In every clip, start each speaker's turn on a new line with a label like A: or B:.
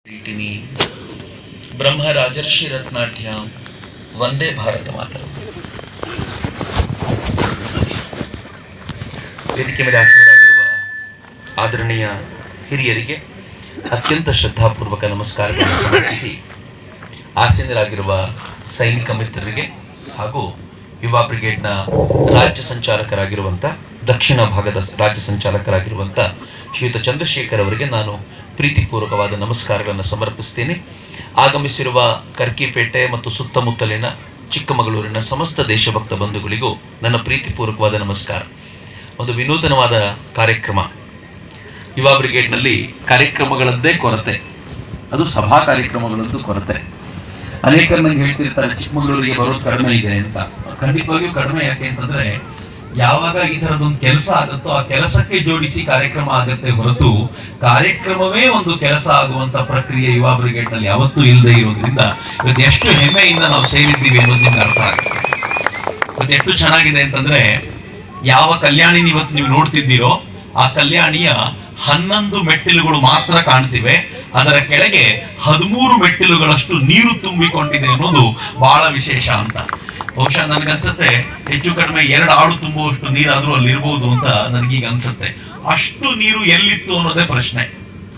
A: ಕ್ರೀಟಿನಿ ಬ್ರಹ್ಮ ರಾಜರ್ಷಿ ರತ್ನಾಢ್ಯ ವಂದೇ ಭಾರತ ಮಾತರ ವೇದಿಕೆ ಮೇಲೆ ಆಸೀನರಾಗಿರುವ ಆದರಣೀಯ ಹಿರಿಯರಿಗೆ ಅತ್ಯಂತ ಶ್ರದ್ಧಾಪೂರ್ವಕ ನಮಸ್ಕಾರಗಳನ್ನು ಸಮರ್ಪಿಸಿ ಆಸೀನರಾಗಿರುವ ಸೈನಿಕ ಮಿತ್ರರಿಗೆ ಹಾಗೂ ಯುವ ಬ್ರಿಗೇಡ್ನ ರಾಜ್ಯ ಸಂಚಾಲಕರಾಗಿರುವಂಥ ದಕ್ಷಿಣ ಭಾಗದ ರಾಜ್ಯ ಸಂಚಾಲಕರಾಗಿರುವಂಥ ಶ್ರೀಯುತ ಚಂದ್ರಶೇಖರ್ ಅವರಿಗೆ ನಾನು ಪ್ರೀತಿಪೂರ್ವಕವಾದ ನಮಸ್ಕಾರಗಳನ್ನು ಸಮರ್ಪಿಸ್ತೇನೆ ಆಗಮಿಸಿರುವ ಕರ್ಕಿಪೇಟೆ ಮತ್ತು ಸುತ್ತಮುತ್ತಲಿನ ಚಿಕ್ಕಮಗಳೂರಿನ ಸಮಸ್ತ ದೇಶಭಕ್ತ ಬಂಧುಗಳಿಗೂ ನನ್ನ ಪ್ರೀತಿಪೂರ್ವಕವಾದ ನಮಸ್ಕಾರ ಒಂದು ವಿನೂತನವಾದ ಕಾರ್ಯಕ್ರಮ ಯುವ ಬ್ರಿಗೇಡ್ನಲ್ಲಿ ಕಾರ್ಯಕ್ರಮಗಳದ್ದೇ ಕೊರತೆ ಅದು ಸಭಾ ಕಾರ್ಯಕ್ರಮಗಳದ್ದು ಕೊರತೆ ಅನೇಕರು ನಂಗೆ ಹೇಳ್ತಿರ್ತಾರೆ ಚಿಕ್ಕಮಗಳೂರಿಗೆ ಬರೋದು ಕಡಿಮೆ ಇದೆ ಅಂತ ಖಂಡಿತವಾಗಿಯೂ ಕಡಿಮೆ ಯಾಕೆ ಅಂತಂದ್ರೆ ಯಾವಾಗ ಈ ತರದೊಂದು ಕೆಲಸ ಆಗುತ್ತೋ ಆ ಕೆಲಸಕ್ಕೆ ಜೋಡಿಸಿ ಕಾರ್ಯಕ್ರಮ ಆಗತ್ತೆ ಹೊರತು ಕಾರ್ಯಕ್ರಮವೇ ಒಂದು ಕೆಲಸ ಆಗುವಂತ ಪ್ರಕ್ರಿಯೆ ಯುವ ಬ್ರಿಗೇಡ್ ನಲ್ಲಿ ಯಾವತ್ತೂ ಇಲ್ಲದೆ ಇರೋದ್ರಿಂದ ಇವತ್ತು ಎಷ್ಟು ಹೆಮ್ಮೆಯಿಂದ ನಾವು ಸೇರಿದ್ದೀವಿ ಅನ್ನೋದು ನಿಮ್ಗೆ ಅರ್ಥ ಆಗುತ್ತೆ ಇವತ್ತು ಎಷ್ಟು ಚೆನ್ನಾಗಿದೆ ಅಂತಂದ್ರೆ ಯಾವ ಕಲ್ಯಾಣಿನ ಇವತ್ತು ನೀವು ನೋಡ್ತಿದ್ದೀರೋ ಆ ಕಲ್ಯಾಣಿಯ ಹನ್ನೊಂದು ಮೆಟ್ಟಿಲುಗಳು ಮಾತ್ರ ಕಾಣ್ತಿವೆ ಅದರ ಕೆಳಗೆ ಹದಿಮೂರು ಮೆಟ್ಟಿಲುಗಳಷ್ಟು ನೀರು ತುಂಬಿಕೊಂಡಿದೆ ಅನ್ನೋದು ಬಹಳ ವಿಶೇಷ ಅಂತ ಬಹುಶಃ ನನಗನ್ಸುತ್ತೆ ಹೆಚ್ಚು ಕಡಿಮೆ ಎರಡು ಆಳು ತುಂಬುವಷ್ಟು ನೀರಾದ್ರೂ ಅಲ್ಲಿ ಇರ್ಬೋದು ಅಂತ ನನಗೀಗ ಅನ್ಸುತ್ತೆ ಅಷ್ಟು ನೀರು ಎಲ್ಲಿತ್ತು ಅನ್ನೋದೇ ಪ್ರಶ್ನೆ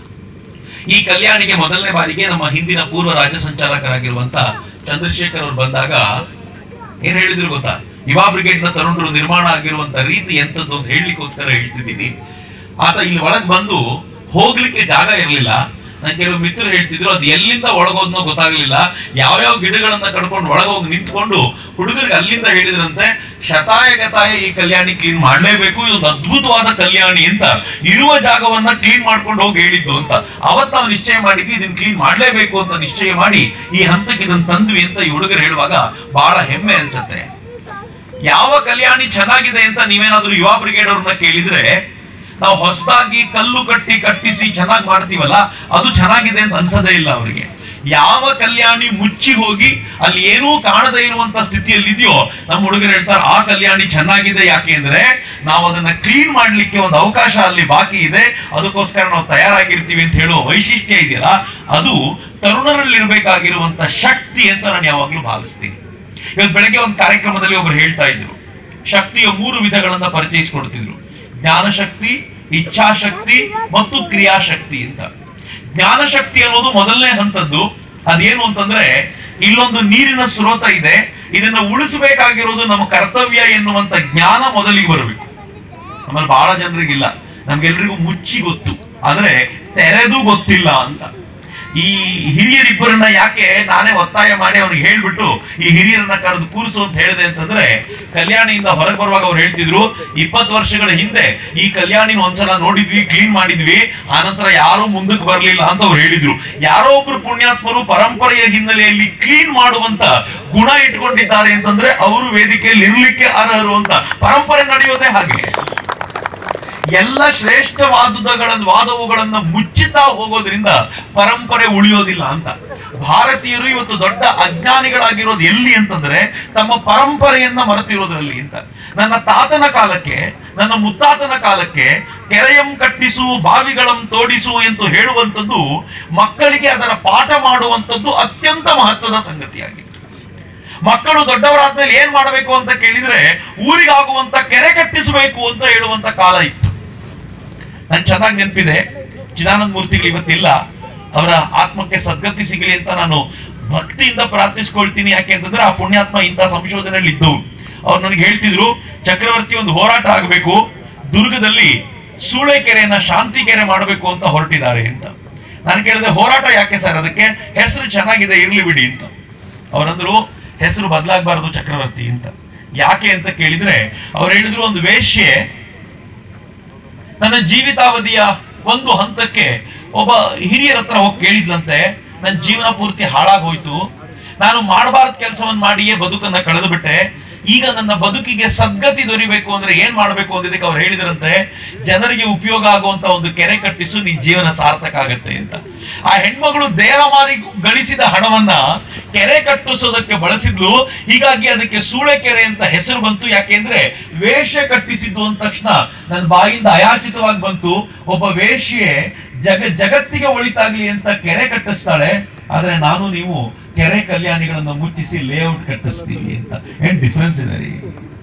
A: ಈ ಕಲ್ಯಾಣಿಗೆ ಮೊದಲನೇ ಬಾರಿಗೆ ನಮ್ಮ ಹಿಂದಿನ ಪೂರ್ವ ರಾಜ್ಯ ಸಂಚಾಲಕರಾಗಿರುವಂತ ಚಂದ್ರಶೇಖರ್ ಅವರು ಬಂದಾಗ ಏನ್ ಹೇಳಿದ್ರು ಗೊತ್ತಾ ಯುವ ಬ್ರಿಗೇಡ್ ನ ತರುಣರು ನಿರ್ಮಾಣ ಆಗಿರುವಂತ ರೀತಿ ಎಂತದ್ದು ಅಂತ ಹೇಳಲಿಕ್ಕೋಸ್ಕರ ಹೇಳ್ತಿದ್ದೀನಿ ಆತ ಇಲ್ಲಿ ಒಳಗ್ ಬಂದು ಹೋಗ್ಲಿಕ್ಕೆ ಜಾಗ ಇರಲಿಲ್ಲ ನನ್ ಕೆಲವು ಮಿತ್ರರು ಹೇಳ್ತಿದ್ರು ಅದು ಎಲ್ಲಿಂದ ಒಳಗೋದ್ನೋ ಗೊತ್ತಾಗ್ಲಿಲ್ಲ ಯಾವ್ಯಾವ ಗಿಡಗಳನ್ನ ಕಡ್ಕೊಂಡು ಒಳಗೋಗಿ ನಿಂತ್ಕೊಂಡು ಹುಡುಗರಿಗೆ ಅಲ್ಲಿಂದ ಹೇಳಿದ್ರಂತೆ ಶತಾಯ ಗತಾಯ ಈ ಕಲ್ಯಾಣಿ ಕ್ಲೀನ್ ಮಾಡ್ಲೇಬೇಕು ಇದೊಂದು ಅದ್ಭುತವಾದ ಕಲ್ಯಾಣಿ ಅಂತ ಇರುವ ಜಾಗವನ್ನ ಕ್ಲೀನ್ ಮಾಡ್ಕೊಂಡು ಹೋಗಿ ಹೇಳಿದ್ದು ಅಂತ ಅವತ್ತು ನಾವು ನಿಶ್ಚಯ ಮಾಡಿದ್ವಿ ಇದನ್ನ ಕ್ಲೀನ್ ಮಾಡ್ಲೇಬೇಕು ಅಂತ ನಿಶ್ಚಯ ಮಾಡಿ ಈ ಹಂತಕ್ಕೆ ಇದನ್ನ ತಂದ್ವಿ ಅಂತ ಈ ಹುಡುಗರು ಹೇಳುವಾಗ ಬಹಳ ಹೆಮ್ಮೆ ಅನ್ಸುತ್ತೆ ಯಾವ ಕಲ್ಯಾಣಿ ಚೆನ್ನಾಗಿದೆ ಅಂತ ನೀವೇನಾದ್ರೂ ಯುವ ಬ್ರಿಗೇಡ್ ಅವ್ರನ್ನ ಕೇಳಿದ್ರೆ ನಾವು ಹೊಸದಾಗಿ ಕಲ್ಲು ಕಟ್ಟಿ ಕಟ್ಟಿಸಿ ಚೆನ್ನಾಗಿ ಮಾಡ್ತೀವಲ್ಲ ಅದು ಚೆನ್ನಾಗಿದೆ ಅಂತ ಅನ್ಸದೇ ಇಲ್ಲ ಅವರಿಗೆ ಯಾವ ಕಲ್ಯಾಣಿ ಮುಚ್ಚಿ ಹೋಗಿ ಅಲ್ಲಿ ಏನೂ ಕಾಣದೇ ಇರುವಂತ ಸ್ಥಿತಿಯಲ್ಲಿ ಇದೆಯೋ ನಮ್ಮ ಹುಡುಗರು ಹೇಳ್ತಾರೆ ಆ ಕಲ್ಯಾಣಿ ಚೆನ್ನಾಗಿದೆ ಯಾಕೆ ಅಂದ್ರೆ ನಾವು ಅದನ್ನ ಕ್ಲೀನ್ ಮಾಡ್ಲಿಕ್ಕೆ ಒಂದು ಅವಕಾಶ ಅಲ್ಲಿ ಬಾಕಿ ಇದೆ ಅದಕ್ಕೋಸ್ಕರ ನಾವು ತಯಾರಾಗಿರ್ತೀವಿ ಅಂತ ಹೇಳುವ ವೈಶಿಷ್ಟ್ಯ ಇದೆಯಲ್ಲ ಅದು ತರುಣರಲ್ಲಿ ಇರಬೇಕಾಗಿರುವಂತ ಶಕ್ತಿ ಅಂತ ನಾನು ಯಾವಾಗ್ಲೂ ಭಾವಿಸ್ತೀನಿ ಇವತ್ತು ಬೆಳಗ್ಗೆ ಒಂದು ಕಾರ್ಯಕ್ರಮದಲ್ಲಿ ಒಬ್ರು ಹೇಳ್ತಾ ಇದ್ರು ಶಕ್ತಿಯ ಮೂರು ವಿಧಗಳನ್ನ ಪರಿಚಯಿಸಿಕೊಡ್ತಿದ್ರು ಜ್ಞಾನಶಕ್ತಿ ಇಚ್ಛಾಶಕ್ತಿ ಮತ್ತು ಕ್ರಿಯಾಶಕ್ತಿ ಅಂತ ಜ್ಞಾನಶಕ್ತಿ ಅನ್ನೋದು ಮೊದಲನೇ ಹಂತದ್ದು ಅದೇನು ಅಂತಂದ್ರೆ ಇಲ್ಲೊಂದು ನೀರಿನ ಸ್ರೋತ ಇದೆ ಇದನ್ನ ಉಳಿಸಬೇಕಾಗಿರೋದು ನಮ್ಮ ಕರ್ತವ್ಯ ಎನ್ನುವಂತ ಜ್ಞಾನ ಮೊದಲಿಗೆ ಬರಬೇಕು ನಮ್ಮಲ್ಲಿ ಬಹಳ ಜನರಿಗಿಲ್ಲ ನಮ್ಗೆಲ್ರಿಗೂ ಮುಚ್ಚಿ ಗೊತ್ತು ಆದ್ರೆ ತೆರೆದು ಗೊತ್ತಿಲ್ಲ ಅಂತ ಈ ಹಿರಿಯರಿಬ್ಬರನ್ನ ಯಾಕೆ ನಾನೇ ಒತ್ತಾಯ ಮಾಡಿ ಅವ್ನಿಗೆ ಹೇಳ್ಬಿಟ್ಟು ಈ ಹಿರಿಯರನ್ನ ಕರೆದು ಕೂರಿಸು ಅಂತ ಹೇಳಿದೆ ಅಂತಂದ್ರೆ ಕಲ್ಯಾಣಿಯಿಂದ ಹೊರಗೆ ಬರುವಾಗ ಅವ್ರು ಹೇಳ್ತಿದ್ರು ಇಪ್ಪತ್ತು ವರ್ಷಗಳ ಹಿಂದೆ ಈ ಕಲ್ಯಾಣಿನ ಒಂದ್ಸಲ ನೋಡಿದ್ವಿ ಕ್ಲೀನ್ ಮಾಡಿದ್ವಿ ಆನಂತರ ಯಾರು ಮುಂದಕ್ಕೆ ಬರಲಿಲ್ಲ ಅಂತ ಅವ್ರು ಹೇಳಿದ್ರು ಯಾರೋ ಒಬ್ರು ಪುಣ್ಯಾತ್ಮರು ಪರಂಪರೆಯ ಹಿನ್ನೆಲೆಯಲ್ಲಿ ಕ್ಲೀನ್ ಮಾಡುವಂತ ಗುಣ ಇಟ್ಕೊಂಡಿದ್ದಾರೆ ಅಂತಂದ್ರೆ ಅವರು ವೇದಿಕೆಯಲ್ಲಿ ಇರ್ಲಿಕ್ಕೆ ಅರ್ಹರು ಅಂತ ಪರಂಪರೆ ನಡೆಯೋದೇ ಹಾಗೆ ಎಲ್ಲ ಶ್ರೇಷ್ಠವಾದುದಗಳನ್ನ ವಾದವುಗಳನ್ನ ಮುಚ್ಚುತ್ತಾ ಹೋಗೋದ್ರಿಂದ ಪರಂಪರೆ ಉಳಿಯೋದಿಲ್ಲ ಅಂತ ಭಾರತೀಯರು ಇವತ್ತು ದೊಡ್ಡ ಅಜ್ಞಾನಿಗಳಾಗಿರೋದು ಎಲ್ಲಿ ಅಂತಂದ್ರೆ ತಮ್ಮ ಪರಂಪರೆಯನ್ನ ಮರೆತಿರೋದ್ರಲ್ಲಿ ಅಂತ ನನ್ನ ತಾತನ ಕಾಲಕ್ಕೆ ನನ್ನ ಮುತ್ತಾತನ ಕಾಲಕ್ಕೆ ಕೆರೆಯಂ ಕಟ್ಟಿಸು ಬಾವಿಗಳಂ ತೋಡಿಸು ಎಂದು ಹೇಳುವಂಥದ್ದು ಮಕ್ಕಳಿಗೆ ಅದರ ಪಾಠ ಮಾಡುವಂಥದ್ದು ಅತ್ಯಂತ ಮಹತ್ವದ ಸಂಗತಿಯಾಗಿದೆ ಮಕ್ಕಳು ದೊಡ್ಡವರಾದ್ಮೇಲೆ ಏನ್ ಮಾಡಬೇಕು ಅಂತ ಕೇಳಿದ್ರೆ ಊರಿಗಾಗುವಂತ ಕೆರೆ ಕಟ್ಟಿಸಬೇಕು ಅಂತ ಹೇಳುವಂತ ಕಾಲ ಇತ್ತು ನನ್ ಚೆನ್ನಾಗಿ ನೆನಪಿದೆ ಚಿದಾನಂದ ಮೂರ್ತಿಗಳು ಇವತ್ತಿಲ್ಲ ಅವರ ಆತ್ಮಕ್ಕೆ ಸದ್ಗತಿ ಸಿಗಲಿ ಅಂತ ನಾನು ಭಕ್ತಿಯಿಂದ ಪ್ರಾರ್ಥಿಸ್ಕೊಳ್ತೀನಿ ಯಾಕೆ ಅಂತಂದ್ರೆ ಆ ಪುಣ್ಯಾತ್ಮ ಇಂಥ ಸಂಶೋಧನೆಯಲ್ಲಿ ಇದ್ದವು ಅವ್ರು ನನಗೆ ಹೇಳ್ತಿದ್ರು ಚಕ್ರವರ್ತಿ ಒಂದು ಹೋರಾಟ ಆಗಬೇಕು ದುರ್ಗದಲ್ಲಿ ಸೂಳೆಕೆರೆಯನ್ನ ಶಾಂತಿ ಕೆರೆ ಮಾಡಬೇಕು ಅಂತ ಹೊರಟಿದ್ದಾರೆ ಅಂತ ನಾನು ಕೇಳಿದೆ ಹೋರಾಟ ಯಾಕೆ ಸರ್ ಅದಕ್ಕೆ ಹೆಸರು ಚೆನ್ನಾಗಿದೆ ಇರ್ಲಿ ಬಿಡಿ ಅಂತ ಅವರಂದ್ರು ಹೆಸರು ಬದಲಾಗಬಾರದು ಚಕ್ರವರ್ತಿ ಅಂತ ಯಾಕೆ ಅಂತ ಕೇಳಿದ್ರೆ ಅವ್ರು ಹೇಳಿದ್ರು ಒಂದು ವೇಶ್ಯೆ ನನ್ನ ಜೀವಿತಾವಧಿಯ ಒಂದು ಹಂತಕ್ಕೆ ಒಬ್ಬ ಹಿರಿಯರ ಹತ್ರ ಹೋಗಿ ಕೇಳಿದ್ಲಂತೆ ನನ್ನ ಜೀವನ ಪೂರ್ತಿ ಹಾಳಾಗೋಯ್ತು ನಾನು ಮಾಡಬಾರ್ದ ಕೆಲಸವನ್ನ ಮಾಡಿಯೇ ಬದುಕನ್ನ ಕಳೆದು ಬಿಟ್ಟೆ ಈಗ ನನ್ನ ಬದುಕಿಗೆ ಸದ್ಗತಿ ದೊರಿಬೇಕು ಅಂದ್ರೆ ಏನ್ ಮಾಡ್ಬೇಕು ಅಂದಿದ್ದಕ್ಕೆ ಅವ್ರು ಹೇಳಿದ್ರಂತೆ ಜನರಿಗೆ ಉಪಯೋಗ ಆಗುವಂತ ಒಂದು ಕೆರೆ ಕಟ್ಟಿಸು ನಿನ್ ಜೀವನ ಸಾರ್ಥಕ ಆಗತ್ತೆ ಅಂತ ಆ ಹೆಣ್ಮಗಳು ದೇಹ ಮಾರಿ ಗಳಿಸಿದ ಹಣವನ್ನ ಕೆರೆ ಕಟ್ಟಿಸೋದಕ್ಕೆ ಬಳಸಿದ್ಲು ಹೀಗಾಗಿ ಅದಕ್ಕೆ ಸೂಳೆಕೆರೆ ಅಂತ ಹೆಸರು ಬಂತು ಯಾಕೆಂದ್ರೆ ವೇಷ ಕಟ್ಟಿಸಿದ್ದು ಅಂದ ತಕ್ಷಣ ನನ್ನ ಬಾಯಿಂದ ಅಯಾಚಿತವಾಗಿ ಬಂತು ಒಬ್ಬ ವೇಶ್ಯೆ
B: ಜಗ ಜಗತ್ತಿಗೆ ಒಳಿತಾಗ್ಲಿ ಅಂತ ಕೆರೆ ಕಟ್ಟಿಸ್ತಾಳೆ ಆದ್ರೆ ನಾನು ನೀವು ಕೆರೆ ಕಲ್ಯಾಣಿಗಳನ್ನ ಮುಚ್ಚಿಸಿ ಲೇಔಟ್ ಕಟ್ಟಿಸ್ತೀವಿ ಅಂತ ಏನ್ ಡಿಫ್ರೆನ್ಸ್ ಇದೆ ರೀ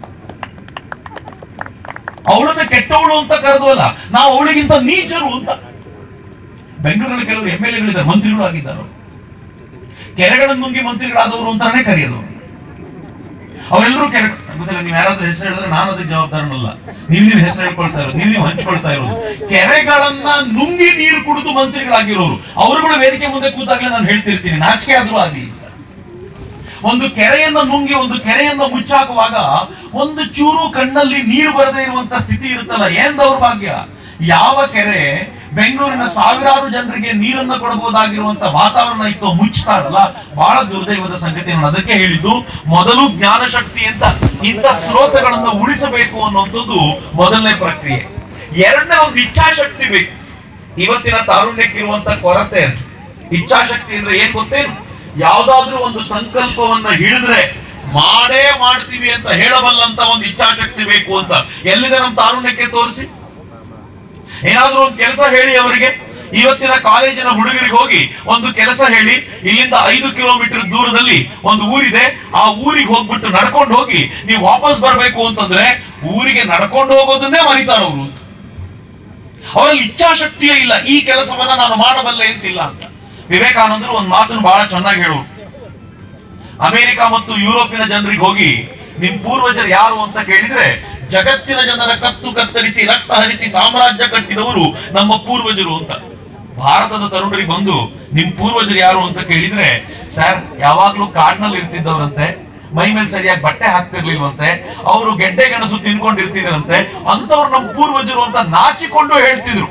B: ಅವಳನ್ನ ಕೆಟ್ಟವಳು ಅಂತ ಕರೆದ್ವಲ್ಲ ನಾವು ಅವಳಿಗಿಂತ ನೀಚರು ಅಂತ ಬೆಂಗಳೂರಲ್ಲಿ ಕೆಲವರು ಎಂ ಎಲ್ ಎಗಳಿದ್ದಾರೆ ಮಂತ್ರಿಗಳು ಆಗಿದ್ದಾರೆ ಅವ್ರು. ಕೆರೆಗಳನ್ನು ನುಂಗಿ ಮಂತ್ರಿಗಳಾದವರು ಅಂತಾನೆ ಕರೆಯೋದು ಅವರೆಲ್ಲರೂ ಕೆರೆ ಗೊತ್ತಿಲ್ಲ ನೀವು ಯಾರಾದ್ರೂ ಹೆಸರು ಹೇಳಿದ್ರೆ ನಾನು ಅದಕ್ಕೆ ಜವಾಬ್ದಾರನಲ್ಲ ನೀವು ನೀವು ಹೆಸರು ಹೇಳ್ಕೊಳ್ತಾ ಇರೋದು ನೀವು ನೀವು ಹಂಚ್ಕೊಳ್ತಾ ಇರೋದು ಕೆರೆಗಳನ್ನ ನುಂಗಿ ನೀರು ಕುಡಿದು ಮಂತ್ರಿಗಳಾಗಿರೋರು ಅವರುಗಳು ವೇದಿಕೆ ಮುಂದೆ ಕೂತಾಗ್ಲೇ ನಾನು ಹೇಳ್ತಿರ್ತೀನಿ ನಾಚಿಕೆ ಆದ್ರೂ ಆಗ್ಲಿ ಒಂದು ಕೆರೆಯನ್ನ ನುಂಗಿ ಒಂದು ಕೆರೆಯನ್ನ ಮುಚ್ಚಾಕುವಾಗ ಒಂದು ಚೂರು ಕಣ್ಣಲ್ಲಿ ನೀರು ಬರದೇ ಇರುವಂತ ಸ್ಥಿತಿ ಇರುತ್ತಲ್ಲ ಏನ್ ದೌರ್ಭಾಗ್ಯ ಯಾವ ಕೆರೆ ಬೆಂಗಳೂರಿನ ಸಾವಿರಾರು ಜನರಿಗೆ ನೀರನ್ನ ಕೊಡಬಹುದಾಗಿರುವಂತ ವಾತಾವರಣ ಇತ್ತು ಮುಚ್ತಾರಲ್ಲ ಬಹಳ ದುರ್ದೈವದ ಸಂಗತಿ ನಾನು ಅದಕ್ಕೆ ಹೇಳಿದ್ದು ಮೊದಲು ಜ್ಞಾನ ಶಕ್ತಿ ಅಂತ ಇಂಥ ಸ್ರೋತಗಳನ್ನು ಉಳಿಸಬೇಕು ಅನ್ನುವಂಥದ್ದು ಮೊದಲನೇ ಪ್ರಕ್ರಿಯೆ ಎರಡನೇ ಒಂದು ಇಚ್ಛಾಶಕ್ತಿ ಬೇಕು ಇವತ್ತಿನ ತಾರುಣ್ಯಕ್ಕಿರುವಂತ ಕೊರತೆ ಅದು. ಇಚ್ಛಾಶಕ್ತಿ ಅಂದ್ರೆ ಏನ್ ಗೊತ್ತೇನು ಯಾವ್ದಾದ್ರೂ ಒಂದು ಸಂಕಲ್ಪವನ್ನ ಹಿಡಿದ್ರೆ ಮಾಡೇ ಮಾಡ್ತೀವಿ ಅಂತ ಹೇಳಬಲ್ಲಂತ ಒಂದು ಇಚ್ಛಾಶಕ್ತಿ ಬೇಕು ಅಂತ ಎಲ್ಲಿದೆ ನಮ್ಮ ತಾರುಣ್ಯಕ್ಕೆ ತೋರಿಸಿ ಏನಾದ್ರೂ ಒಂದು ಕೆಲಸ ಹೇಳಿ ಅವರಿಗೆ ಇವತ್ತಿನ ಕಾಲೇಜಿನ ಹುಡುಗರಿಗೆ ಹೋಗಿ ಒಂದು ಕೆಲಸ ಹೇಳಿ ಇಲ್ಲಿಂದ ಐದು ಕಿಲೋಮೀಟರ್ ದೂರದಲ್ಲಿ ಒಂದು ಊರಿದೆ ಆ ಊರಿಗೆ ಹೋಗ್ಬಿಟ್ಟು ನಡ್ಕೊಂಡು ಹೋಗಿ ನೀವು ವಾಪಸ್ ಬರ್ಬೇಕು ಅಂತಂದ್ರೆ ಊರಿಗೆ ನಡ್ಕೊಂಡು ಹೋಗೋದನ್ನೇ ಮರಿತಾರ ಅವರು ಅವರಲ್ಲಿ ಇಚ್ಛಾಶಕ್ತಿಯೇ ಇಲ್ಲ ಈ ಕೆಲಸವನ್ನ ನಾನು ಮಾಡಬಲ್ಲೆ ಅಂತಿಲ್ಲ ಅಂತ ವಿವೇಕಾನಂದರು ಒಂದು ಮಾತನ್ನು ಬಹಳ ಚೆನ್ನಾಗಿ ಹೇಳುವರು ಅಮೆರಿಕ ಮತ್ತು ಯುರೋಪಿನ ಜನರಿಗೆ ಹೋಗಿ ನಿಮ್ ಪೂರ್ವಜರು ಯಾರು ಅಂತ ಕೇಳಿದ್ರೆ ಜಗತ್ತಿನ ಜನರ ಕತ್ತು ಕತ್ತರಿಸಿ ರಕ್ತ ಹರಿಸಿ ಸಾಮ್ರಾಜ್ಯ ಕಟ್ಟಿದವರು ನಮ್ಮ ಪೂರ್ವಜರು ಅಂತ ಭಾರತದ ತರುಣರಿಗೆ ಬಂದು ನಿಮ್ ಪೂರ್ವಜರು ಯಾರು ಅಂತ ಕೇಳಿದ್ರೆ ಸರ್ ಯಾವಾಗ್ಲೂ ಕಾಡ್ನಲ್ಲಿ ಇರ್ತಿದ್ದವ್ರಂತೆ ಮೈ ಮೇಲೆ ಸರಿಯಾಗಿ ಬಟ್ಟೆ ಹಾಕ್ತಿರ್ಲಿಲ್ವಂತೆ ಅವರು ಗೆಡ್ಡೆ ಗೆಣಸು ತಿನ್ಕೊಂಡಿರ್ತಿದ್ರಂತೆ ಅಂತವ್ರು ನಮ್ಮ ಪೂರ್ವಜರು ಅಂತ ನಾಚಿಕೊಂಡು ಹೇಳ್ತಿದ್ರು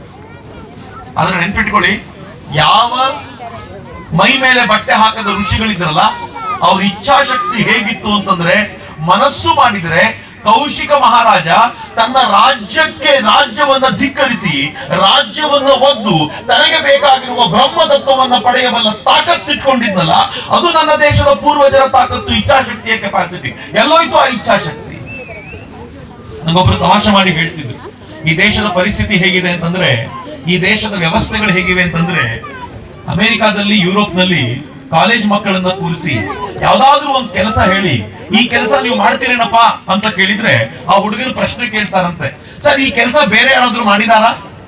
B: ಆದ್ರೆ ನೆನ್ಪಿಟ್ಕೊಳ್ಳಿ ಯಾವ ಮೈ ಮೇಲೆ ಬಟ್ಟೆ ಹಾಕದ ಋಷಿಗಳಿದ್ರಲ್ಲ ಅವ್ರ ಇಚ್ಛಾಶಕ್ತಿ ಹೇಗಿತ್ತು ಅಂತಂದ್ರೆ ಮನಸ್ಸು ಮಾಡಿದ್ರೆ ಕೌಶಿಕ ಮಹಾರಾಜ ತನ್ನ ರಾಜ್ಯಕ್ಕೆ ರಾಜ್ಯವನ್ನ ಧಿಕ್ಕರಿಸಿ ರಾಜ್ಯವನ್ನ ಒದ್ದು ತನಗೆ ಬೇಕಾಗಿರುವ ಬ್ರಹ್ಮ ತತ್ವವನ್ನ ಪಡೆಯಬಲ್ಲ ತಾಕತ್ತಿಟ್ಕೊಂಡಿದ್ನಲ್ಲ ಅದು ನನ್ನ ದೇಶದ ಪೂರ್ವಜರ ತಾಕತ್ತು ಇಚ್ಛಾಶಕ್ತಿಯ ಕೆಪಾಸಿಟಿ ಎಲ್ಲೋಯ್ತು ಆ ಇಚ್ಛಾಶಕ್ತಿ ನಂಗೊಬ್ರು ತಮಾಷೆ ಮಾಡಿ ಹೇಳ್ತಿದ್ರು ಈ ದೇಶದ ಪರಿಸ್ಥಿತಿ ಹೇಗಿದೆ ಅಂತಂದ್ರೆ ಈ ದೇಶದ ವ್ಯವಸ್ಥೆಗಳು ಹೇಗಿವೆ ಅಂತಂದ್ರೆ ಅಮೆರಿಕಾದಲ್ಲಿ ಯುರೋಪ್ನಲ್ಲಿ ಕಾಲೇಜ್ ಮಕ್ಕಳನ್ನ ಕೂರಿಸಿ ಯಾವ್ದಾದ್ರೂ ಒಂದು ಕೆಲಸ ಹೇಳಿ ಈ ಕೆಲಸ ನೀವು ಮಾಡ್ತೀರೇನಪ್ಪ ಅಂತ ಕೇಳಿದ್ರೆ ಆ ಹುಡುಗರು ಪ್ರಶ್ನೆ ಕೇಳ್ತಾರಂತೆ ಸರ್ ಈ ಕೆಲಸ ಬೇರೆ ಯಾರಾದ್ರೂ ಮಾಡಿದಾರಾ